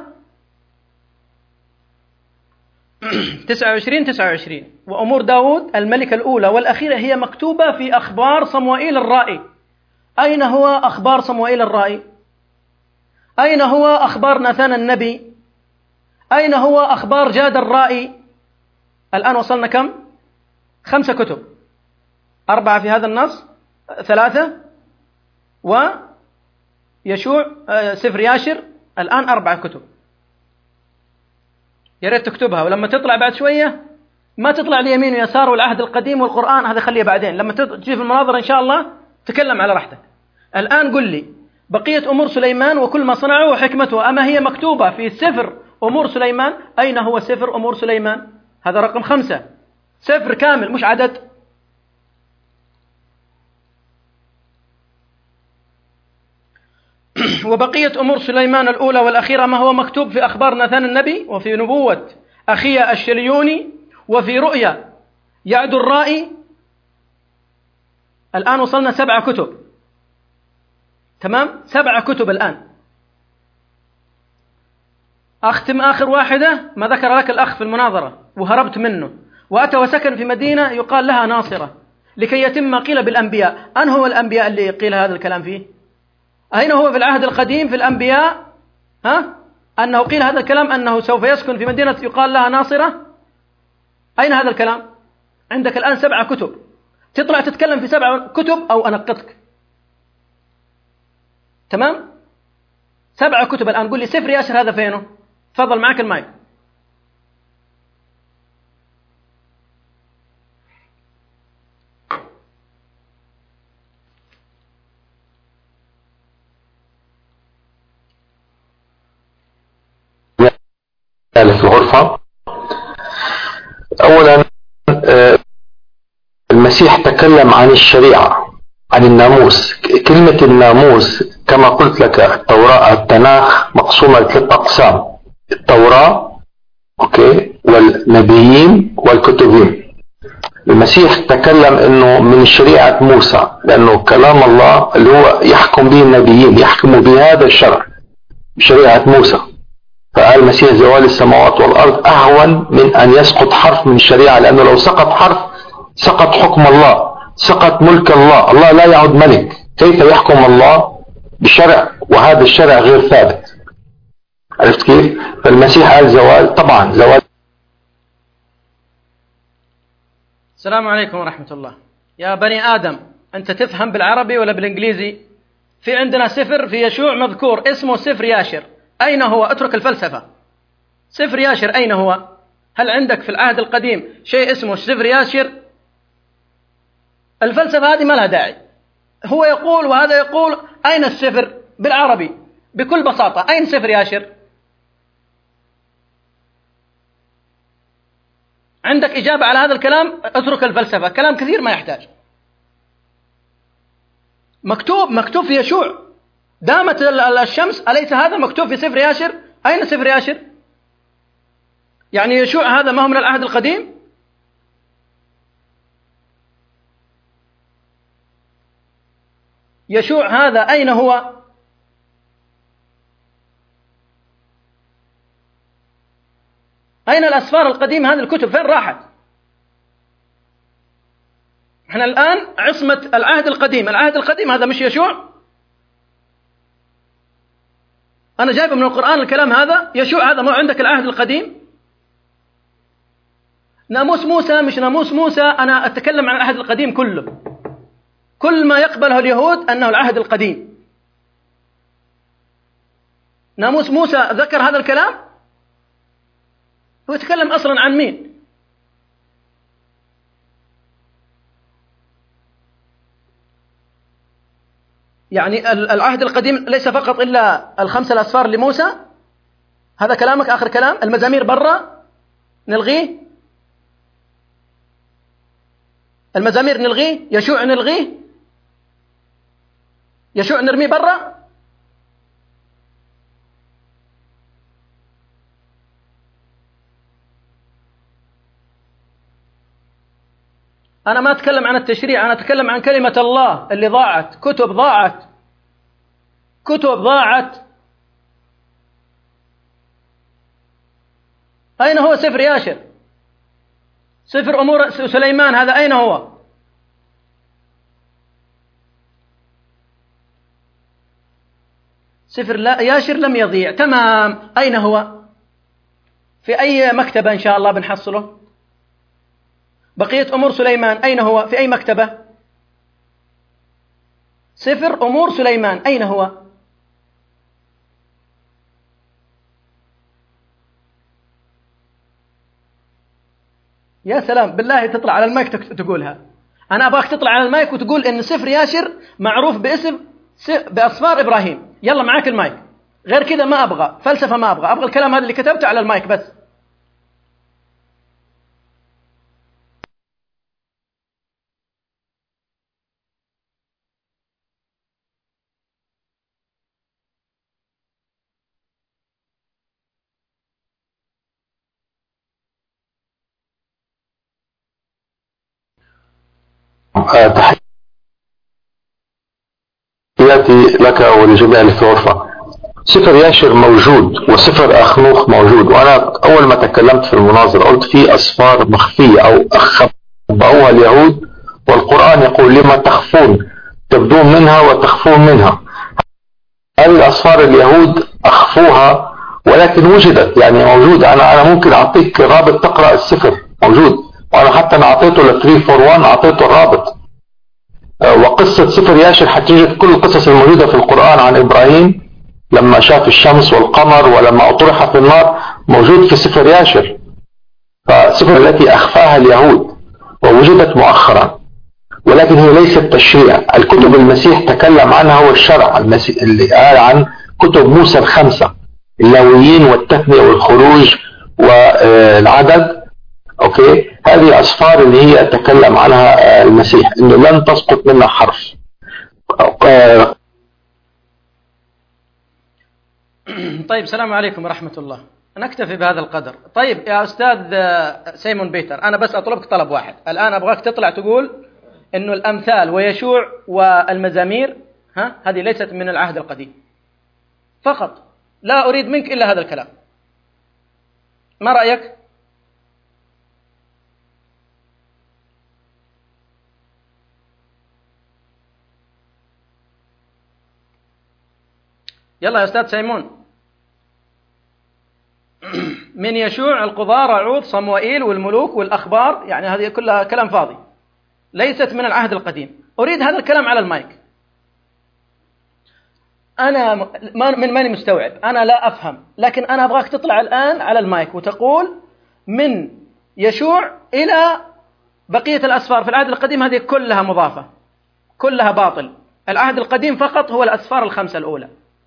29 29 وأمور داود الملكة الأولى والأخيرة هي مكتوبة في أخبار صموئيل الرائي أين هو أخبار صموئيل الرائي أين هو أخبار ناثان النبي أين هو أخبار جاد الرائي الآن وصلنا كم خمسة كتب أربعة في هذا النص ثلاثة ويشوع سفر ياشر الآن أربعة كتب يا ريت تكتبها ولما تطلع بعد شوية ما تطلع ليمين ويسار والعهد القديم والقرآن هذا خليه بعدين لما تجي في المناظرة إن شاء الله تكلم على راحتك الآن قل لي بقية أمور سليمان وكل ما صنعه وحكمته أما هي مكتوبة في سفر أمور سليمان أين هو سفر أمور سليمان هذا رقم خمسة سفر كامل مش عدد وبقية أمور سليمان الأولى والأخيرة ما هو مكتوب في أخبار ناثان النبي وفي نبوة أخي الشليوني وفي رؤيا يعد الرائي الآن وصلنا سبعة كتب تمام سبعة كتب الآن أختم آخر واحدة ما ذكر لك الأخ في المناظرة وهربت منه وأتى وسكن في مدينة يقال لها ناصرة لكي يتم ما قيل بالأنبياء أن هو الأنبياء اللي قيل هذا الكلام فيه أين هو في العهد القديم في الأنبياء ها أنه قيل هذا الكلام أنه سوف يسكن في مدينة يقال لها ناصرة أين هذا الكلام عندك الآن سبعة كتب تطلع تتكلم في سبعة كتب أو أنقطك تمام سبعة كتب الآن قول لي سفر ياسر هذا فينه تفضل معك المايك في الغرفة أولا آه، المسيح تكلم عن الشريعة عن الناموس كلمة الناموس كما قلت لك التوراة التناخ مقسومة لثلاث أقسام التوراة أوكي والنبيين والكتبين المسيح تكلم انه من شريعة موسى لانه كلام الله اللي هو يحكم به النبيين يحكم بهذا الشرع بشريعة موسى فقال المسيح زوال السماوات والارض اهون من ان يسقط حرف من الشريعة لانه لو سقط حرف سقط حكم الله سقط ملك الله الله لا يعد ملك كيف يحكم الله بشرع وهذا الشرع غير ثابت عرفت كيف فالمسيح قال زوال طبعا زوال السلام عليكم ورحمة الله يا بني آدم أنت تفهم بالعربي ولا بالإنجليزي في عندنا سفر في يشوع مذكور اسمه سفر ياشر أين هو اترك الفلسفة سفر ياشر أين هو هل عندك في العهد القديم شيء اسمه سفر ياشر الفلسفة هذه ما لها داعي هو يقول وهذا يقول أين السفر بالعربي بكل بساطة أين سفر ياشر عندك إجابة على هذا الكلام اترك الفلسفة كلام كثير ما يحتاج مكتوب مكتوب في يشوع دامت الشمس أليس هذا مكتوب في سفر ياشر أين سفر ياشر يعني يشوع هذا ما هو من العهد القديم يشوع هذا أين هو أين الأسفار القديمة هذه الكتب فين راحت احنا الآن عصمة العهد القديم العهد القديم هذا مش يشوع أنا جايبه من القرآن الكلام هذا يشوع هذا ما عندك العهد القديم ناموس موسى مش ناموس موسى أنا أتكلم عن العهد القديم كله كل ما يقبله اليهود أنه العهد القديم ناموس موسى ذكر هذا الكلام هو يتكلم أصلا عن مين يعني العهد القديم ليس فقط إلا الخمسة الأسفار لموسى هذا كلامك آخر كلام المزامير برا نلغيه المزامير نلغيه يشوع نلغيه يشوع نرميه برا أنا ما أتكلم عن التشريع أنا أتكلم عن كلمة الله اللي ضاعت كتب ضاعت كتب ضاعت أين هو سفر ياشر سفر أمور سليمان هذا أين هو سفر لا ياشر لم يضيع تمام أين هو في أي مكتبة إن شاء الله بنحصله بقية أمور سليمان أين هو في أي مكتبة سفر أمور سليمان أين هو يا سلام بالله تطلع على المايك تقولها أنا أبغاك تطلع على المايك وتقول إن سفر ياشر معروف باسم بأصفار إبراهيم يلا معاك المايك غير كذا ما أبغى فلسفة ما أبغى أبغى الكلام هذا اللي كتبته على المايك بس تحية تحياتي لك ولجميع الغرفة سفر ياشر موجود وسفر أخنوخ موجود وأنا أول ما تكلمت في المناظرة قلت في أسفار مخفية أو أخبأوها اليهود والقرآن يقول لما تخفون تبدون منها وتخفون منها هذه الأسفار اليهود أخفوها ولكن وجدت يعني موجود أنا أنا ممكن أعطيك رابط تقرأ السفر موجود وأنا حتى أنا أعطيته ل 341 أعطيته الرابط آه، وقصة سفر ياشر حتوجد كل القصص الموجودة في القرآن عن إبراهيم لما شاف الشمس والقمر ولما أطرح في النار موجود في سفر ياشر فسفر التي أخفاها اليهود ووجدت مؤخرا ولكن هي ليست تشريع الكتب المسيح تكلم عنها هو الشرع المسيح اللي قال عن كتب موسى الخمسة اللاويين والتثنية والخروج والعدد اوكي هذه اسفار اللي هي تكلم عنها المسيح انه لن تسقط منها حرف آه، طيب السلام عليكم ورحمة الله نكتفي بهذا القدر طيب يا أستاذ آه، سيمون بيتر أنا بس أطلبك طلب واحد الآن أبغاك تطلع تقول أنه الأمثال ويشوع والمزامير ها هذه ليست من العهد القديم فقط لا أريد منك إلا هذا الكلام ما رأيك؟ يلا يا أستاذ سيمون من يشوع القضاة رعوض صموئيل والملوك والأخبار يعني هذه كلها كلام فاضي ليست من العهد القديم أريد هذا الكلام على المايك أنا من ماني مستوعب أنا لا أفهم لكن أنا أبغاك تطلع الآن على المايك وتقول من يشوع إلى بقية الأسفار في العهد القديم هذه كلها مضافة كلها باطل العهد القديم فقط هو الأسفار الخمسة الأولى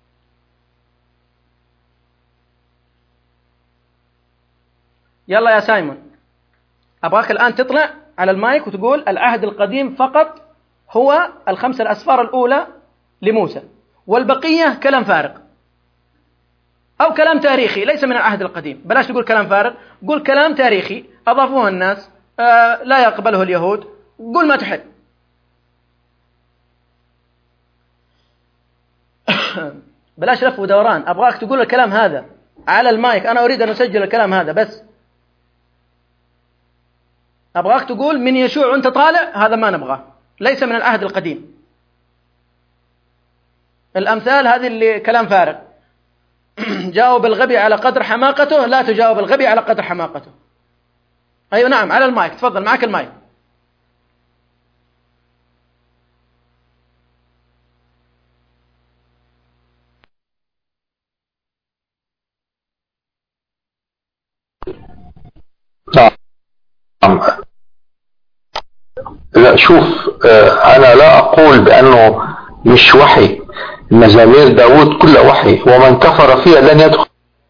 يلا يا سايمون أبغاك الآن تطلع على المايك وتقول العهد القديم فقط هو الخمسة الأسفار الأولى لموسى والبقية كلام فارغ أو كلام تاريخي ليس من العهد القديم بلاش تقول كلام فارغ قول كلام تاريخي أضافوه الناس آه لا يقبله اليهود قول ما تحب بلاش لف ودوران أبغاك تقول الكلام هذا على المايك أنا أريد أن أسجل الكلام هذا بس أبغاك تقول من يشوع وأنت طالع هذا ما نبغاه ليس من العهد القديم الأمثال هذه اللي كلام فارغ جاوب الغبي على قدر حماقته لا تجاوب الغبي على قدر حماقته أيوة نعم على المايك تفضل معك المايك نعم لا شوف آه، أنا لا أقول بأنه مش وحي مزامير داود كلها وحي ومن كفر فيها لن يدخل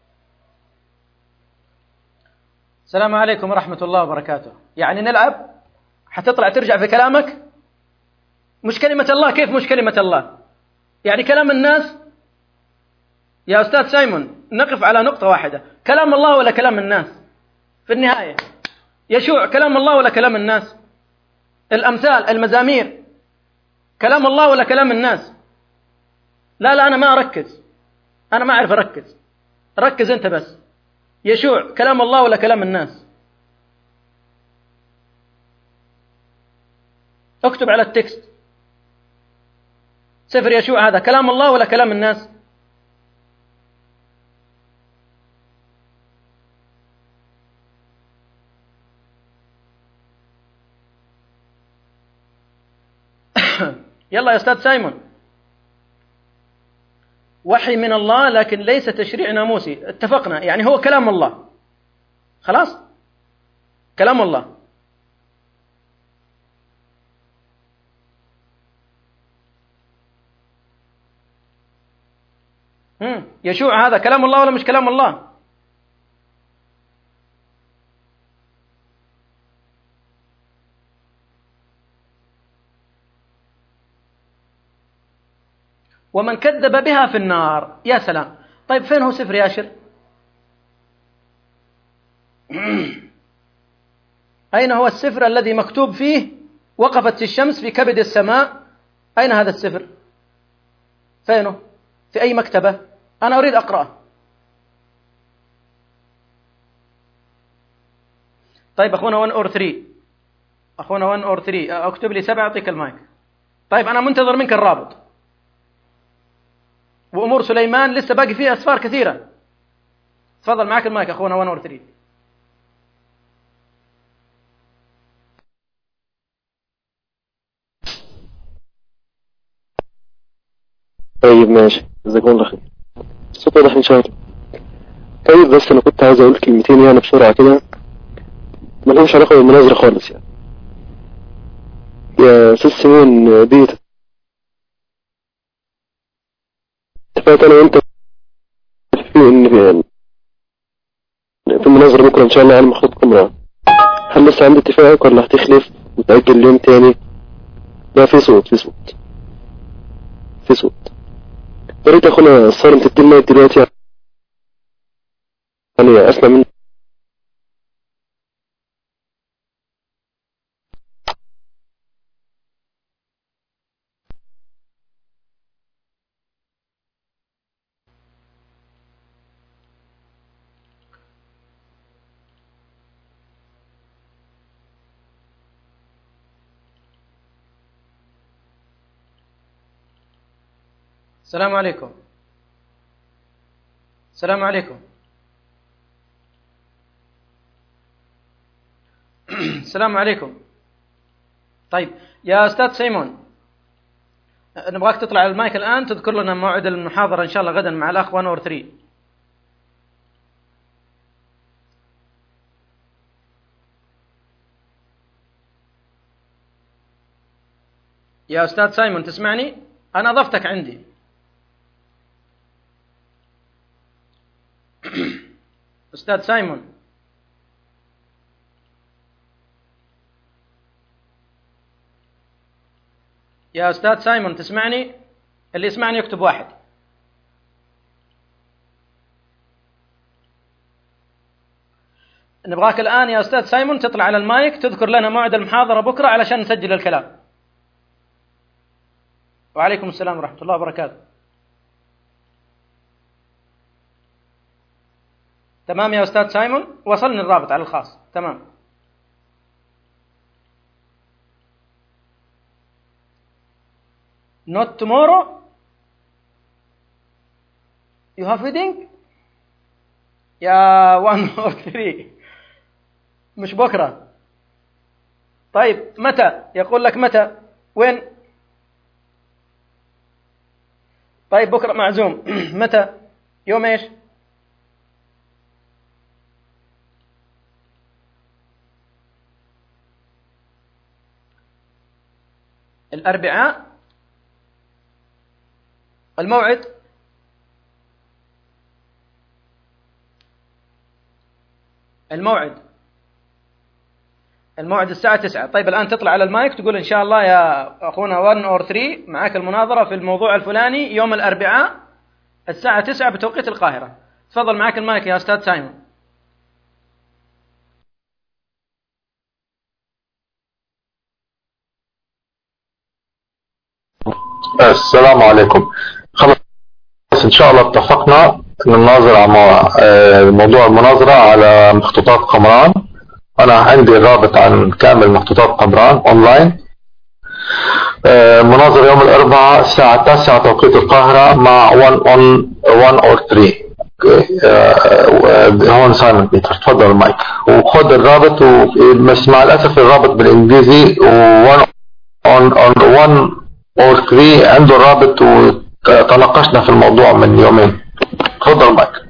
السلام عليكم ورحمة الله وبركاته يعني نلعب حتطلع ترجع في كلامك مش كلمة الله كيف مش كلمة الله يعني كلام الناس يا أستاذ سايمون نقف على نقطة واحدة كلام الله ولا كلام الناس في النهاية يشوع كلام الله ولا كلام الناس الأمثال المزامير كلام الله ولا كلام الناس لا لا أنا ما أركز أنا ما أعرف أركز ركز أنت بس يشوع كلام الله ولا كلام الناس اكتب على التكست سفر يشوع هذا كلام الله ولا كلام الناس يلا يا أستاذ سايمون وحي من الله لكن ليس تشريع ناموسي اتفقنا يعني هو كلام الله خلاص كلام الله يشوع هذا كلام الله ولا مش كلام الله ومن كذب بها في النار يا سلام طيب فين هو سفر ياشر أين هو السفر الذي مكتوب فيه وقفت الشمس في كبد السماء أين هذا السفر فينه في أي مكتبة أنا أريد أقرأه طيب أخونا 1 أور 3 أخونا 1 أور 3 أكتب لي سبعة أعطيك المايك طيب أنا منتظر منك الرابط وأمور سليمان لسه باقي فيها أسفار كثيرة تفضل معك المايك أخونا 1 أور 3 طيب ماشي جزاكم الله خير الصوت واضح ان شاء الله طيب بس انا كنت عايز اقول كلمتين يعني بسرعة كده ملهمش علاقة بالمناظرة خالص يعني يا استاذ سيمون دي اتفقت انا وانت في ان في في المناظرة بكرة ان شاء الله على مخطوط قمران هل لسه عندي اتفاقك ولا هتخلف وتأجل اليوم تاني لا في صوت في صوت في صوت يا ريت يا اخونا صارم تدينا المايك دلوقتي يعني اسمع من السلام عليكم السلام عليكم السلام عليكم طيب يا استاذ سيمون نبغاك تطلع على المايك الان تذكر لنا موعد المحاضره ان شاء الله غدا مع الاخ 1 اور 3 يا استاذ سايمون تسمعني انا اضفتك عندي استاذ سايمون يا استاذ سايمون تسمعني اللي يسمعني يكتب واحد نبغاك الان يا استاذ سايمون تطلع على المايك تذكر لنا موعد المحاضره بكره علشان نسجل الكلام وعليكم السلام ورحمه الله وبركاته تمام يا استاذ سايمون وصلني الرابط على الخاص تمام not tomorrow you have reading يا 1 or 3 مش بكرة طيب متى يقول لك متى وين طيب بكرة معزوم متى يوم ايش الأربعاء الموعد الموعد الموعد الساعة 9 طيب الآن تطلع على المايك تقول إن شاء الله يا أخونا 1 أور 3 معك المناظرة في الموضوع الفلاني يوم الأربعاء الساعة 9 بتوقيت القاهرة تفضل معك المايك يا أستاذ سايمون السلام عليكم خلاص ان شاء الله اتفقنا نناظر مع آه، موضوع المناظرة على مخطوطات قمران انا عندي الرابط عن كامل مخطوطات قمران اونلاين آه، مناظرة يوم الاربعاء الساعة 9 توقيت القاهرة مع 1 on 1 or 3 اوكي آه، هون سايمون بيتر تفضل المايك وخد الرابط و- بس مع الاسف الرابط بالانجليزي و1 on on 1 اور 3 عنده الرابط وتناقشنا في الموضوع من يومين تفضل مايك